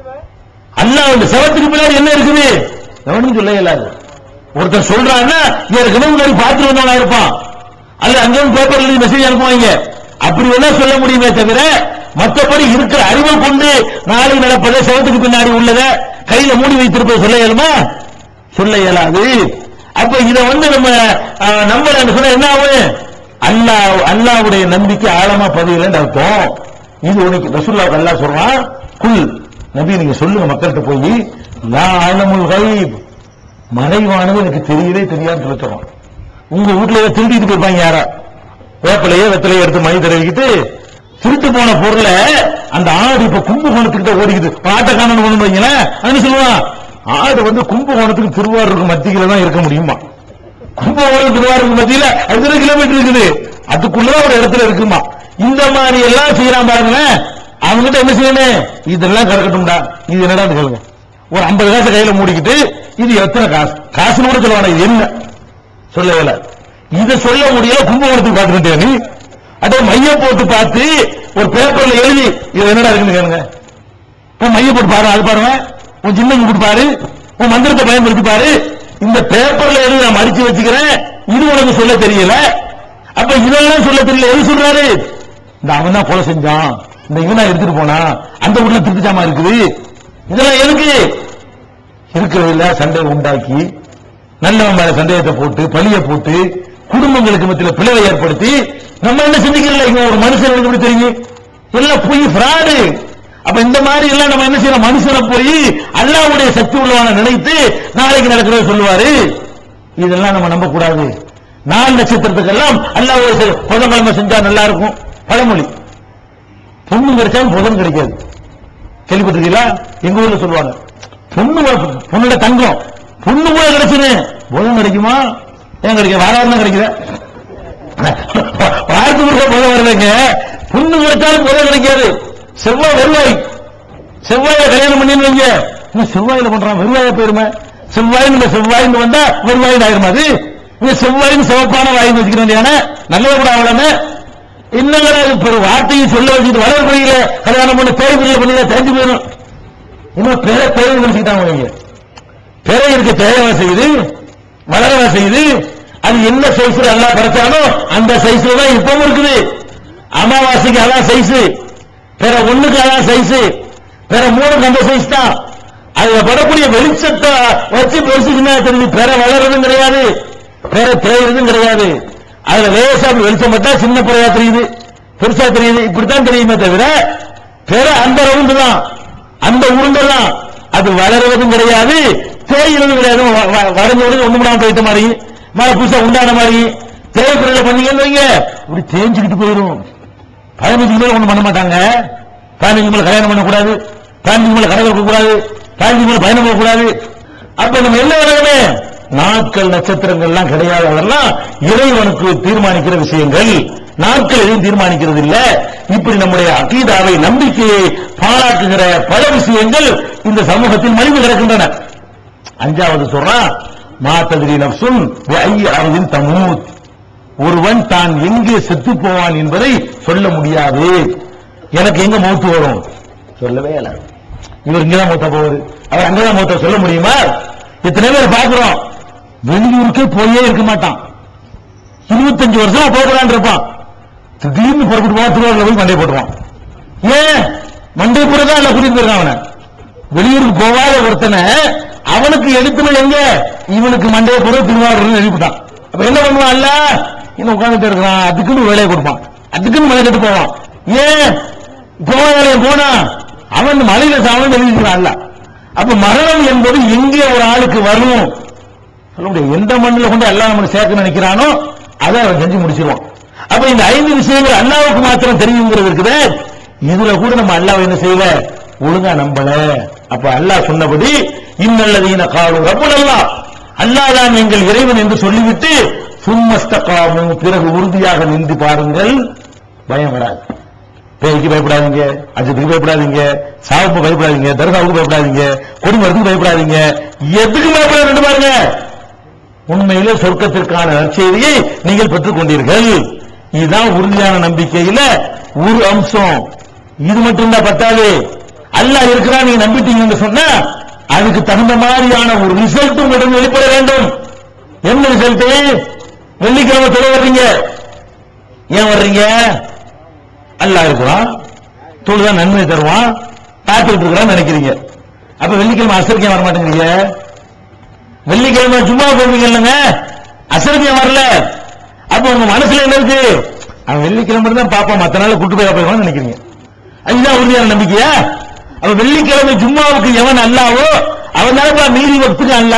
அல்லாஹ் இந்த செவத்துக்கு பின்னாடி என்ன இருக்குது எவனும் சொல்ல இயலாது ஒருத்தன் சொல்றான்னா ஏற்கனவே முன்னாடி பார்த்துட்டு வந்தவனா இருப்பான் அல்ல அங்கேயும் பேப்பர் எழுதி மெசேஜ் அனுப்புவாங்க அப்படி வேணா சொல்ல முடியுமே தவிர மற்றபடி இருக்கிற அறிவை கொண்டு நாளை நடப்பதை செவத்துக்கு பின்னாடி உள்ளத கையில மூடி வைத்திருப்பதை சொல்ல இயலுமா சொல்ல இயலாது அப்ப இத வந்து நம்ம அஹ், நம்பலன்னு சொன்னா என்ன ஆகும் அல்லாஹ் அல்லாஹ்வுடைய நம்பிக்கை ஆழமா பதியலன்னு அர்த்தம் இது உனக்கு ரசூலுல்லாஹ் அல்லாஹ் சொல்றான் குல் நபி நீங்க சொல்லுங்க மக்கள்கிட்ட போய் லா ஆலமுல் கைப் மறைவானது எனக்கு தெரியவே தெரியாதுன்னு சொல்ல சொல்றான் உங்க வீட்டுல ஏதோ திருடிட்டு போயிருப்பாங்க யாரா வேப்பிலையோ வெத்தலையோ எடுத்து மணி தடவிக்கிட்டு திருட்டு போன பொருளை அந்த ஆடு இப்ப கும்பகோணத்துக்கிட்ட ஓடிக்குது ஆட்டை காணணும் ஒண்ணு வைங்களேன் அது சொல்லுவான் ஆடு வந்து கும்பகோணத்துக்கு திருவாரூருக்கு மத்தியில தான் இருக்க முடியுமா கும்பகோணம் திருவாரூருக்கு மத்தியில அஞ்சரை கிலோமீட்டர் இருக்குது அதுக்குள்ளதான் ஒரு இடத்துல இருக்குமா இந்த மாதிரி எல்லாம் செய்யறான் பாருங்களேன் அவங்ககிட்ட என்ன செய்யணும் இதெல்லாம் கறக்கட்டும்டா இது என்னடா கேளுங்க ஒரு ஐம்பது காசு கையில மூடிக்கிட்டு இது எத்தனை காசு காசுன்னு கூட சொல்லுவாங்க இது என்ன சொல்லவில்லை இதை சொல்ல முடியல கும்பகோணத்துக்கு பார்த்துக்கிட்டே நீ அட மைய போட்டு பார்த்து ஒரு பேப்பர்ல எழுதி இது என்னடா இருக்குன்னு கேளுங்க உன் மைய போட்டு பாரு அது பாருங்க உன் சின்ன போட்டு பாரு உன் மந்திரத்தை பயன்படுத்தி பாரு இந்த பேப்பர்ல எழுதி நான் மடிச்சு வச்சுக்கிறேன் இது உனக்கு சொல்ல தெரியல அப்ப இதெல்லாம் சொல்ல தெரியல எது சொல்றாரு இந்த அவன் தான் கொலை செஞ்சான் இந்த இவனா எடுத்துட்டு போனா அந்த ஊர்ல திருட்டுச்சாமா இருக்குது இதெல்லாம் எதுக்கு இருக்கிறதில்ல சண்டை உண்டாக்கி நல்லவன் மேல சந்தேகத்தை போட்டு பழிய போட்டு குடும்பங்களுக்கு மத்தியில பிளவை ஏற்படுத்தி நம்ம என்ன சிந்திக்கல இவன் ஒரு மனுஷன் எப்படி தெரியும் எல்லாம் போய் ஃப்ராடு அப்ப இந்த மாதிரி எல்லாம் நம்ம என்ன செய்யலாம் மனுஷனை போய் அல்லாவுடைய சக்தி உள்ளவன நினைத்து நாளைக்கு நடக்கிறத சொல்லுவாரு இதெல்லாம் நம்ம நம்ப கூடாது நாலு நட்சத்திரத்துக்கெல்லாம் அல்லாவுடைய செ- புதன்கிழமை செஞ்சா நல்லா இருக்கும் பழமொழி பொண்ணு கிடைச்சாலும் புதன் கிடைக்காது கேள்விப்பட்டிருக்கீங்களா எங்க ஊர்ல சொல்லுவாங்க பொண்ணு வ- பொண்ணோட தங்கம் பொண்ணு கூட கிடைச்சுன்னு புதன் கிடைக்குமா ஏன் கிடைக்கும் வாரம் தான் கிடைக்குது வாரத்து முழுக்க புதன் வருதுங்க பொண்ணு கிடைச்சாலும் புதன் கிடைக்காது செவ்வாய் வருவாய் செவ்வாயில கல்யாணம் பண்ணி வைங்க என்ன செவ்வாயில பண்றான் வருவாய போயிருமே செவ்வாய் இந்த செவ்வாயின்னு வந்தா வருவாயின் ஆயிருமா அது இங்க செவ்வாயின்னு சிவப்பான வாயின்னு வச்சுக்க வேண்டியான நல்லது கூட அவ்வளவு என்னங்கடா இது ஒரு வார்த்தையை சொல்ல வச்சுட்டு வளர முடியல கல்யாணம் பண்ணி பேர் பிள்ளை பண்ணி தெரிஞ்சு போயிடும் இன்னும் பேர பேரை நினைச்சுக்கிட்டாங்க நீங்க பேரை இருக்க தேவையா செய்யுது வளரவா செய்யுது அது என்ன சைஸ்ல எல்லாம் படைச்சானோ அந்த சைஸ்ல தான் இப்பவும் இருக்குது அமாவாசைக்கு அதான் சைஸ் பிற ஒண்ணுக்கு அதான் சைஸ் பிற மூணுக்கு அந்த சைஸ் தான் அதுல படக்கூடிய வெளிச்சத்தை வச்சு பெருசுக்குன்னா தெரியுது பிற வளர்றதும் கிடையாது பிற தேய்றதும் கிடையாது அதுல லேசா அப்படி வெளிச்சம் பட்டா சின்ன பிறையா தெரியுது பெருசா தெரியுது இப்படித்தான் தெரியுமே தவிர பிற அந்த ரவுண்டு தான் அந்த உருண்டை தான் அது வளருவதும் கிடையாது தேய்கிறதும் கிடையாது வ- வ- வளைஞ்ச உடனே ஒண்ணு முடியாம போயிட்ட மாதிரி மழை புதுசா உண்டான மாதிரி தேய்பிரல பண்ணீங்கன்னு வைங்க இப்படி தேஞ்சுக்கிட்டு போயிடும் பதினஞ்சு மேல ஒண்ணும் பண்ண மாட்டாங்க பதினஞ்சு மேல கல்யாணம் பண்ணக்கூடாது பதினஞ்சு மேல கடை கூடாது பதினஞ்சு மேல பயணம் போகக்கூடாது அப்ப நம்ம என்ன விலகவே நாட்கள் நட்சத்திரங்கள்லாம் கிடையாது அதெல்லாம் இறைவனுக்கு தீர்மானிக்கிற விஷயங்கள் நாட்கள் எதையும் தீர்மானிக்கிறது இல்ல இப்படி நம்முடைய அகீதாவை நம்பிக்கையை பாராட்டுகிற பல விஷயங்கள் இந்த சமூகத்தில் மலிவு கிடக்கின்றன அஞ்சாவது சொல்றான் மாத்ததிரி நப்சுன் ஐய அரவின் தமூத் ஒருவன் தான் எங்கே செத்து போவான் என்பதை சொல்ல முடியாது எனக்கு எங்க மூத்து வரும் சொல்லவே இல்ல இவர் இங்கதான் மூத்த போகுது அவர் அங்கதான் மூத்த சொல்ல முடியுமா இத்தனை பேர் பார்க்கிறோம் வெளியூருக்கே போயே இருக்க மாட்டான் இருபத்தஞ்சு வருஷம் போகலான் இருப்பான் திடீர்னு புறப்பட்டு போவான் திருவாரூர்ல போய் மண்டை போட்டுருவான் ஏன் மண்டை போடுறதா இல்ல கூட்டிட்டு போயிருக்கான் அவனை வெளியூருக்கு போகாத ஒருத்தனை அவனுக்கு எடுத்துன எங்க இவனுக்கு மண்டையை போட திருவாரூர் எழுப்பிட்டான் அப்ப என்ன பண்ணுவான் அல்ல இன்னும் உட்கார்ந்துட்டு இருக்கிறான் அதுக்குன்னு வேலையை கொடுப்பான் அதுக்குன்னு மலை கட்டு போவான் ஏன் போவான் போனா அவன் மலையில சாவணும் எழுதிக்கிறான் அல்ல அப்ப மரணம் என்பது எங்கே ஒரு ஆளுக்கு வரும் சொல்ல முடியாது எந்த மண்ணில் கொண்டு எல்லாம் நம்மளை சேர்க்க நினைக்கிறானோ அதை அவன் செஞ்சு முடிச்சிருவான் அப்ப இந்த ஐந்து விஷயங்கள் அல்லாவுக்கு மாத்திரம் தெரியுங்கிறது இருக்குது இதுல கூட நம்ம அல்லாவை என்ன செய்யல ஒழுங்கா நம்பல அப்ப அல்லாஹ் சொன்னபடி இன்னல்லதீன காலும் ரப்பல் அல்லாஹ் அல்லாஹ் தான் எங்கள் இறைவன் என்று சொல்லிவிட்டு சும்மஸ்தகாமு பிறகு உறுதியாக நின்று பாருங்கள் பயம் வராது பேய்க்கு பயப்படாதீங்க அஜத்துக்கு பயப்படாதீங்க சாவுக்கு பயப்படாதீங்க தர்காவுக்கு பயப்படாதீங்க குடிமரத்துக்கு பயப்படாதீங்க எதுக்கு பயப்படாத ரெண்டு பாருங்க உண்மையிலே சொர்க்கத்திற்கான நற்செய்தியை நீங்கள் பெற்றுக் கொண்டீர்கள் இதுதான் உறுதியான நம்பிக்கையில ஒரு அம்சம் இது மட்டும் தான் பத்தாது அல்லாஹ் இருக்கிறான் நீங்க நம்பிட்டீங்கன்னு சொன்னா அதுக்கு தகுந்த மாதிரியான ஒரு ரிசல்ட் உங்களிடம் வெளிப்பட வேண்டும் என்ன ரிசல்ட் வெள்ளிக்கிழமை தொலை வர்றீங்க ஏன் வர்றீங்க அல்லாஹ் இருக்கிறான் தொழுதான் நன்மை தருவான் பார்த்துட்டு இருக்கிறான்னு நினைக்கிறீங்க அப்ப வெள்ளிக்கிழமை அசரிக்கே வர மாட்டேங்கிறீங்க வெள்ளிக்கிழமை சும்மா போவீங்க இல்லைங்க அசரிக்கே வரல அப்ப உங்க மனசுல என்ன இருக்கு அவன் வெள்ளிக்கிழமை தான் பாப்பான் மத்த நாள் கூட்டு போய் போயிடுவான்னு நினைக்கிறீங்க அதுதான் உறுதியான நம்பிக்கையா அப்ப வெள்ளிக்கிழமை ஜும்மாவுக்கு எவன் அல்லாவோ அவன் தான் மீறி வக்துக்கு அல்ல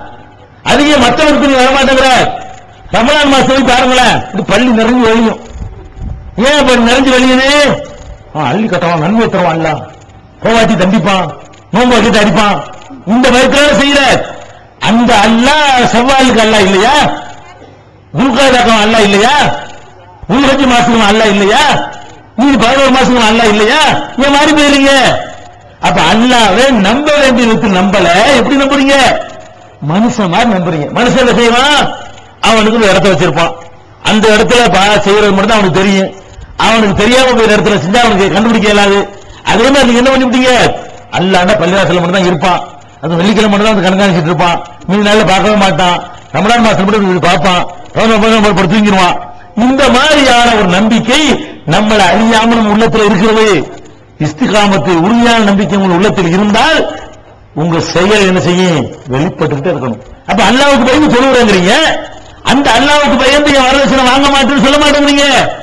அதிக மத்த வக்துக்கு வர மாட்டேங்கிற ரமலான் மாசம் போய் பாருங்களேன் இது பள்ளி நிறைஞ்சு வெளியும் ஏன் இப்ப நிறைஞ்சு வெளியுது அவன் அள்ளி கட்டுவான் நன்மை தருவான் அல்ல கோவாட்டி தண்டிப்பான் நோம்பு வைக்கிட்டு அடிப்பான் இந்த வயிற்றால செய்யற அந்த அல்லாஹ் செவ்வாலுக்கு அல்ல இல்லையா குல்காதாக்கம் அல்ல இல்லையா உள்ஹஜ் மாசம் அல்ல இல்லையா நீங்க பதினோரு மாசம் அல்ல இல்லையா ஏன் மாறி போயிருங்க அப்ப அல்லாவே நம்ப வேண்டிய விதத்தில் நம்பல எப்படி நம்புறீங்க மனுஷன் மாதிரி நம்புறீங்க மனுஷன் என்ன செய்வான் அவனுக்கு ஒரு இடத்த வச்சிருப்பான் அந்த இடத்துல பா- செய்யறது மட்டும் தான் அவனுக்கு தெரியும் அவனுக்கு தெரியாம போய் இடத்துல செஞ்சா அவனுக்கு கண்டுபிடிக்க இயலாது அதே மாதிரி நீங்க என்ன பண்ணிவிட்டீங்க அல்லாண்ட பள்ளிவாசல மட்டும் தான் இருப்பான் அது வெள்ளிக்கிழமை மட்டும் தான் வந்து கண்காணிச்சிட்டு இருப்பான் மீதி நாள்ல பார்க்கவே மாட்டான் ரமலான் மாசம் மட்டும் இப்படி பார்ப்பான் பதினொரு பதினொரு படுத்து தூங்கிடுவான் இந்த மாதிரியான ஒரு நம்பிக்கை நம்மளை அழியாமல் நம்ம உள்ளத்துல இருக்கிறது இஸ்திகாமத்து உறுதியான நம்பிக்கை உங்கள் உள்ளத்தில் இருந்தால் உங்க செயல் என்ன செய்யும் வெளிப்பட்டுக்கிட்டே இருக்கணும் அப்ப அல்லாவுக்கு பயந்து சொல்லுறேங்கிறீங்க அந்த அல்லாவுக்கு பயந்து என் வரதட்சணை வாங்க மாட்டேன்னு சொல்ல மாட்டேங்கிறீங்க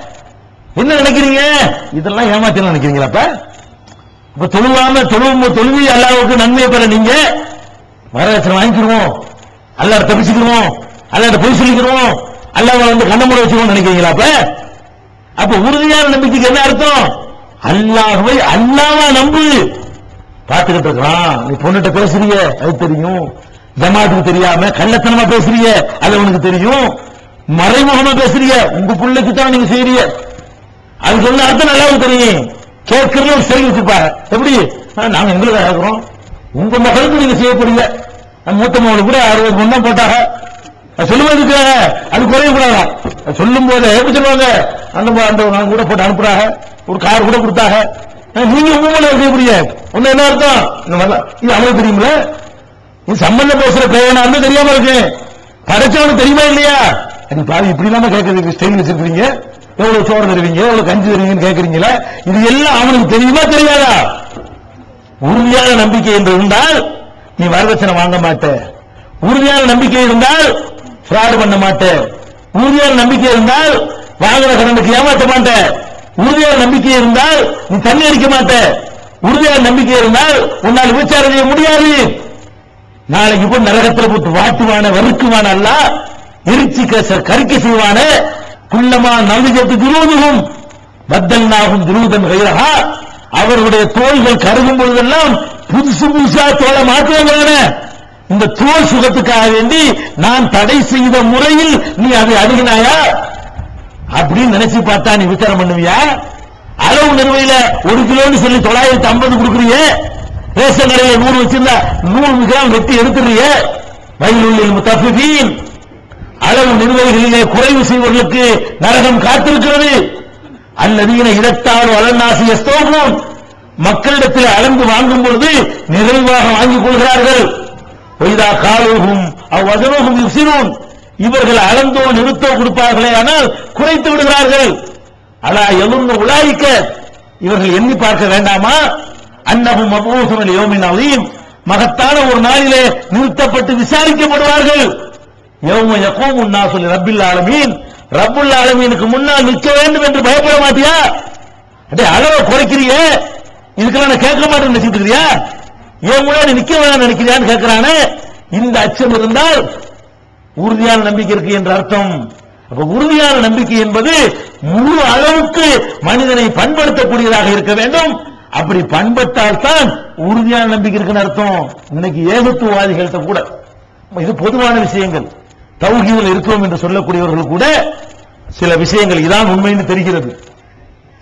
என்ன நினைக்கிறீங்க இதெல்லாம் ஏமாத்தணும் நினைக்கிறீங்களா அப்ப இப்ப தொழுவாம தொழுவும் தொழுவி அல்லாவுக்கு நன்மையை பெற நீங்க வரதட்சணை வாங்கிக்கிடுவோம் அல்லாட தப்பிச்சுக்கிடுவோம் அல்லாட பொய் சொல்லிக்கிறோம் அல்லாவை வந்து கண்ணமுறை வச்சுக்கோன்னு நினைக்கிறீங்களா அப்ப அப்ப உறுதியான நம்பிக்கைக்கு என்ன அர்த்தம் அல்லாஹ்வை அல்லாவா நம்பு பார்த்துக்கிட்டு இருக்கான் நீ பொண்ணுகிட்ட பேசுறிய அது தெரியும் ஜமாத்துக்கு தெரியாம கள்ளத்தனமா பேசுறிய அது உனக்கு தெரியும் மறைமுகமா பேசுறிய உங்க பிள்ளைக்கு தான் நீங்க செய்றீங்க அது சொன்ன அர்த்தம் நல்லாவும் தெரியும் கேட்கறது ஒரு சரி வச்சுப்பாங்க எப்படி ஆ, நாங்க எங்களுக்கு ஆகிறோம் உங்க மகளுக்கு நீங்க செய்ய போறீங்க நம்ம மூத்த மகளுக்கு கூட அறுபது பொண்ணு தான் போட்டாங்க அது சொல்லுவதுக்கு அது குறைய கூடாதான் சொல்லும் போது எப்படி சொல்லுவாங்க அந்த ம- அந்த நாங்க கூட போட்டு அனுப்புறாங்க ஒரு கார் கூட கொடுத்தாங்க ஆ, நீங்க உங்க மூலம் செய்ய போறீங்க ஒண்ணு என்ன அர்த்தம் இந்த மாதிரிலாம் இது அவங்களுக்கு தெரியுமில்ல இது சம்பந்தம் பேசுற பேனா இருந்து தெரியாம இருக்கு படைச்சவனுக்கு தெரியுமா இல்லையா அது பாவி இப்படி இல்லாம கேட்கறதுக்கு ஸ்டைல் வச்சிருக்கீங்க எவ்வளவு சோறு தருவீங்க எவ்வளவு கஞ்சி தருவீங்கன்னு கேட்கறீங்களா இது எல்லாம் அவனுக்கு தெரியுமா தெரியாதா உறுதியான நம்பிக்கை என்று இருந்தால் நீ வரதட்சணை வாங்க மாட்ட உறுதியான நம்பிக்கை இருந்தால் ஃப்ராட் பண்ண மாட்ட உறுதியான நம்பிக்கை இருந்தால் வாங்குற கடனுக்கு ஏமாற்ற மாட்ட உறுதியான நம்பிக்கை இருந்தால் நீ தண்ணி அடிக்க மாட்ட உறுதியான நம்பிக்கை இருந்தால் உன்னால் விபச்சாரம் செய்ய முடியாது நாளைக்கு போய் நரகத்தில் போட்டு வாட்டுவான வறுக்குவான அல்ல எரிச்சி கச கறிக்க செய்வான குள்ளமா நவிஜத்து துருவதுகும் பத்தல் நாகும் துருவதன் கைரகா அவர்களுடைய தோள்கள் கருகும் பொழுதெல்லாம் புதுசு புதுசா தோலை மாற்றுவாங்க இந்த தோல் சுகத்துக்காக வேண்டி நான் தடை செய்த முறையில் நீ அதை அணுகினாயா அப்படின்னு நினைச்சு பார்த்தா நீ விசாரம் பண்ணுவியா அளவு நிறுவையில ஒரு கிலோன்னு சொல்லி தொள்ளாயிரத்தி ஐம்பது கொடுக்குறீங்க ரேஷன் கடையில நூறு வச்சிருந்தா நூறு கிராம் வெட்டி எடுத்துறீங்க வயலுள்ளில் முத்தஃபிபீன் அளவு நிர்வாகிகளிலே குறைவு செய்வர்களுக்கு நரகம் காத்திருக்கிறது அல்லதீன இடத்தாறு அலநாசி எஸ்தோகும் மக்களிடத்தில் அளந்து வாங்கும் பொழுது நிறைவாக வாங்கிக் கொள்கிறார்கள் ஒய்தா காலோகும் அவ்வதனோகும் யுசிரோன் இவர்கள் அளந்தோ நிறுத்தோ கொடுப்பார்களே ஆனால் குறைத்து விடுகிறார்கள் அலா எலுன்னு உலாய்க்க இவர்கள் எண்ணி பார்க்க வேண்டாமா அன்னகும் மபூசுமல் யோமின் அலீம் மகத்தான ஒரு நாளிலே நிறுத்தப்பட்டு விசாரிக்கப்படுவார்கள் யௌம யகூமு நாசு ரப்பில் ஆலமீன் ரப்புல் ஆலமீனுக்கு முன்னால் நிற்க வேண்டும் என்று பயப்பட மாட்டியா அடே அளவை குறைக்கிறிய இதுக்கெல்லாம் நான் கேட்க மாட்டேன்னு நினைச்சிட்டு இருக்கிறியா ஏன் முன்னாடி நிக்க வேணாம் நினைக்கிறியான்னு கேட்கிறானே இந்த அச்சம் இருந்தால் உறுதியான நம்பிக்கை இருக்கு என்ற அர்த்தம் அப்ப உறுதியான நம்பிக்கை என்பது முழு அளவுக்கு மனிதனை பண்படுத்தக்கூடியதாக இருக்க வேண்டும் அப்படி பண்பட்டால் தான் உறுதியான நம்பிக்கை இருக்குன்னு அர்த்தம் இன்னைக்கு ஏகத்துவவாதிகள்கிட்ட கூட இது பொதுவான விஷயங்கள் தௌஹீதில் இருக்கிறோம் என்று சொல்லக்கூடியவர்கள் கூட சில விஷயங்கள் இதான் உண்மைன்னு தெரிகிறது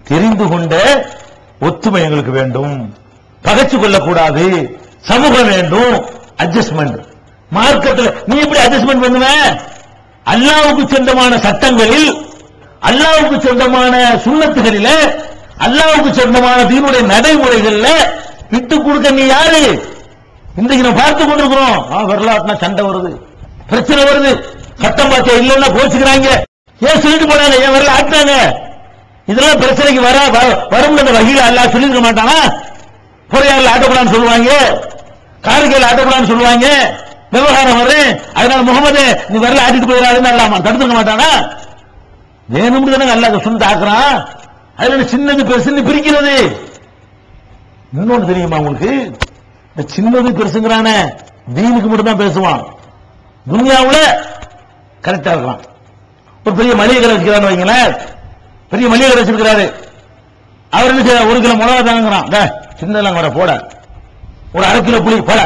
தெரிந்து கொண்ட ஒத்துமை எங்களுக்கு வேண்டும் பகைச்சு கொள்ளக்கூடாது சமூகம் வேண்டும் அட்ஜஸ்ட்மெண்ட் மார்க்கத்தில் நீ எப்படி அட்ஜஸ்ட்மெண்ட் பண்ணுவ அல்லாவுக்கு சொந்தமான சட்டங்களில் அல்லாவுக்கு சொந்தமான சுண்ணத்துகளில அல்லாவுக்கு சொந்தமான தீனுடைய நடைமுறைகள்ல விட்டு கொடுக்க நீ யாரு இன்றைக்கு நம்ம பார்த்து கொண்டிருக்கிறோம் ஆ, வரலாற்றுனா சண்டை வருது பிரச்சனை வருது சட்டம் பாத்தியா இல்லைன்னா கோச்சுக்கிறாங்க ஏன் சொல்லிட்டு போனாங்க ஏன் வரல ஆட்டாங்க இதெல்லாம் பிரச்சனைக்கு வர வ- வரும் அந்த வகையில் அல்லாஹ் சொல்லிருக்க மாட்டானா பொறையாரில் ஆட்டக்கூடாதுன்னு சொல்லுவாங்க காரிக்கையில் ஆட்டக்கூடாதுன்னு சொல்லுவாங்க விவகாரம் வரும் அதனால முகமது நீ வரல ஆட்டிட்டு போயிடாதுன்னு அல்லாம தடுத்துக்க மாட்டானா வேணும்னு தானே அல்லாஹ் சொந்த ஆக்குறான் அதுல சின்னது பெருசுன்னு பிரிக்கிறது இன்னொன்னு தெரியுமா உங்களுக்கு இந்த சின்னது பெருசுங்கிறானே தீனுக்கு மட்டும் தான் பேசுவான் துனியாவுல கரெக்டா இருக்கலாம் ஒரு பெரிய மளிகை கடை வச்சுக்கிறான்னு வைங்களேன் பெரிய மளிகை கடை வச்சிருக்கிறாரு அவர் என்ன செய்ய ஒரு கிலோ மிளகா தாங்கிறான் டே, சின்னதெல்லாம் வர போட ஒரு அரை கிலோ புளி போட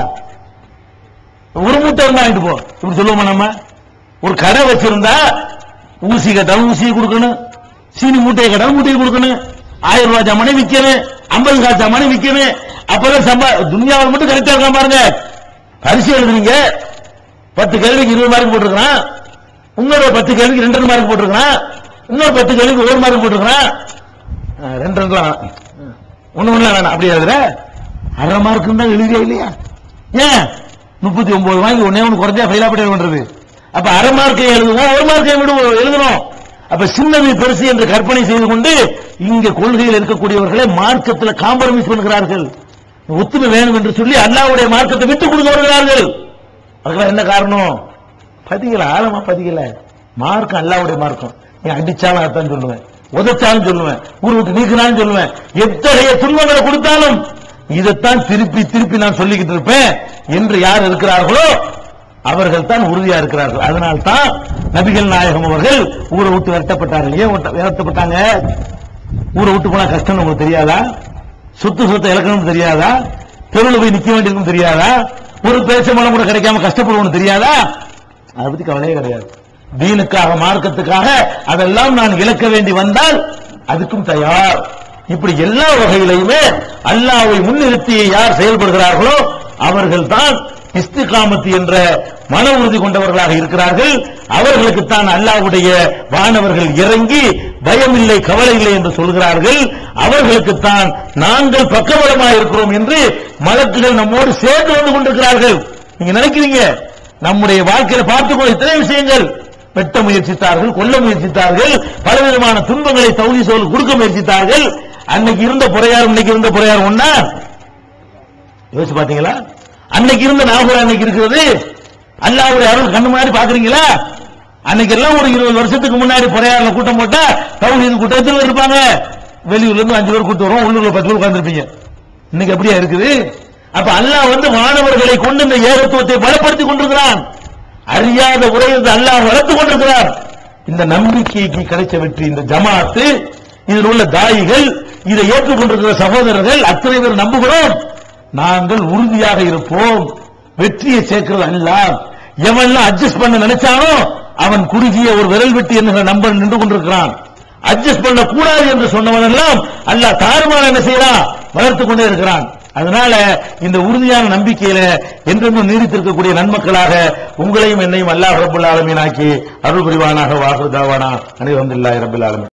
ஒரு மூட்டை இருந்தா வாங்கிட்டு போ இப்படி சொல்லுவோமா நம்ம ஒரு கடை வச்சிருந்தா ஊசி கேட்டாலும் ஊசியை கொடுக்கணும் சீனி மூட்டையை கேட்டாலும் மூட்டையை கொடுக்கணும் ஆயிரம் ரூபாய் ஜாமானே விக்கணும் ஐம்பது காசு ஜாமானே விக்கணும் அப்பதான் சம்பா துனியாவில் மட்டும் கரெக்டா இருக்கான் பாருங்க பரிசு எழுதுறீங்க பத்து கேள்விக்கு இருபது மார்க் போட்டிருக்கிறான் இன்னொரு பத்து கேள்விக்கு ரெண்டு மார்க் போட்டிருக்கிறான் இன்னொரு பத்து கேள்விக்கு ஒரு மார்க் போட்டிருக்கிறான் அஹ், ரெண்டு ரெண்டுலாம் ஒண்ணு ஒண்ணு வேணாம் அப்படி எழுதுற அரை மார்க் தான் எழுதியா இல்லையா ஏன் முப்பத்தி ஒன்பது வாங்கி ஒன்னே ஒன்று குறைஞ்சா ஃபெயிலா பண்ணி பண்றது அப்ப அரை மார்க்கை எழுதுவோம் ஒரு மார்க்கை விடுவோம் எழுதுறோம் அப்ப சின்னது பெருசு என்று கற்பனை செய்து கொண்டு இங்க கொள்கையில் இருக்கக்கூடியவர்களை மார்க்கத்தில் காம்ப்ரமைஸ் பண்ணுகிறார்கள் ஒத்துமை வேணும் என்று சொல்லி அல்லாவுடைய மார்க்கத்தை விட்டுக் கொடுக்க வருகிறார்கள் அதுக்கெல்லாம் என்ன காரணம் பதிக்கல ஆழமா பதிக்கல மார்க்கம் அல்லாவுடைய மார்க்கம் நீ அடிச்சாலும் அதான் சொல்லுவேன் உதைச்சாலும் சொல்லுவேன் ஊர் விட்டு நீக்கினாலும் சொல்லுவேன் எத்தகைய துன்பங்களை கொடுத்தாலும் இதைத்தான் திருப்பி திருப்பி நான் சொல்லிக்கிட்டு இருப்பேன் என்று யார் இருக்கிறார்களோ அவர்கள் தான் உறுதியா இருக்கிறார்கள் அதனால் தான் நபிகள் நாயகம் அவர்கள் ஊரை விட்டு விரட்டப்பட்டார்கள் ஏன் விரட்ட- விரட்டப்பட்டாங்க ஊரை விட்டு போனா கஷ்டம் உங்களுக்கு தெரியாதா சொத்து சொத்தை இழக்கணும் தெரியாதா தெருவில் போய் நிக்க வேண்டியிருக்கும் தெரியாதா ஒரு பேச்ச மலம் கூட கிடைக்காம கஷ்டப்படுவோம்னு தெரியாதா அதை பத்தி கவலையே கிடையாது தீனுக்காக மார்க்கத்துக்காக அதெல்லாம் நான் இழக்க வேண்டி வந்தால் அதுக்கும் தயார் இப்படி எல்லா வகையிலையுமே அல்லாவை முன்னிறுத்தி யார் செயல்படுகிறார்களோ அவர்கள் தான் இஸ்திகாமத்து என்ற மன உறுதி கொண்டவர்களாக இருக்கிறார்கள் அவர்களுக்கு தான் அல்லாஹ்வுடைய வானவர்கள் இறங்கி பயமில்லை கவலை இல்லை என்று சொல்கிறார்கள் அவர்களுக்கு தான் நாங்கள் பக்கபலமாக இருக்கிறோம் என்று மலக்குகள் நம்மோடு சேர்ந்து வந்து கொண்டிருக்கிறார்கள் நீங்க நினைக்கிறீங்க நம்முடைய வாழ்க்கையில பார்த்துக்கொள்ள இத்தனை விஷயங்கள் வெட்ட முயற்சித்தார்கள் கொல்ல முயற்சித்தார்கள் பலவிதமான துன்பங்களை தகுதி சொல் கொடுக்க முயற்சித்தார்கள் அன்னைக்கு இருந்த புறையார் இன்னைக்கு இருந்த புறையார் ஒன்னா யோசிச்சு பாத்தீங்களா அன்னைக்கு இருந்த நாகூர் அன்னைக்கு இருக்கிறது அல்லாவுடைய அருள் கண்ணு முன்னாடி பாக்குறீங்களா அன்னைக்கு எல்லாம் ஒரு இருபது வருஷத்துக்கு முன்னாடி புறையாறுல கூட்டம் போட்டா தௌஹீது கூட்டத்தில் இருப்பாங்க வெளியூர்ல இருந்து அஞ்சு பேர் கூட்டு வரும் உள்ளூர்ல பத்து பேர் உட்கார்ந்திருப்பீங்க இன்னைக்கு அப்படியா இருக்குது அப்ப அல்லாஹ் வந்து மாணவர்களை கொண்டு இந்த ஏகத்துவத்தை பலப்படுத்திக் கொண்டிருக்கிறான் அறியாத உரையில் அல்லாஹ் வளர்த்துக் கொண்டிருக்கிறார் இந்த நம்பிக்கைக்கு கிடைச்ச வெற்றி இந்த ஜமாத்து இதில் உள்ள தாயிகள் இதை ஏற்றுக்கொண்டிருக்கிற சகோதரர்கள் அத்தனை பேர் நம்புகிறோம் நாங்கள் உறுதியாக இருப்போம் வெற்றியை சேர்க்கிறது அல்ல எவன்லாம் அட்ஜஸ்ட் பண்ண நினைச்சானோ அவன் குறுகிய ஒரு விரல் வெட்டி என்கிற நம்பர் நின்று கொண்டிருக்கிறான் அட்ஜஸ்ட் பண்ண கூடாது என்று சொன்னவன் எல்லாம் அல்லாஹ் தாறுமாற என்ன செய்யறான் வளர்த்து கொண்டே இருக்கிறான் அதனால இந்த உறுதியான நம்பிக்கையில என்றென்றும் நீடித்திருக்கக்கூடிய நன்மக்களாக உங்களையும் என்னையும் அல்லாஹ் ரபுல் ஆலமீனாக்கி அருள் புரிவானாக வாகுதாவானா அனைவரும் ரபில் ஆலமீன்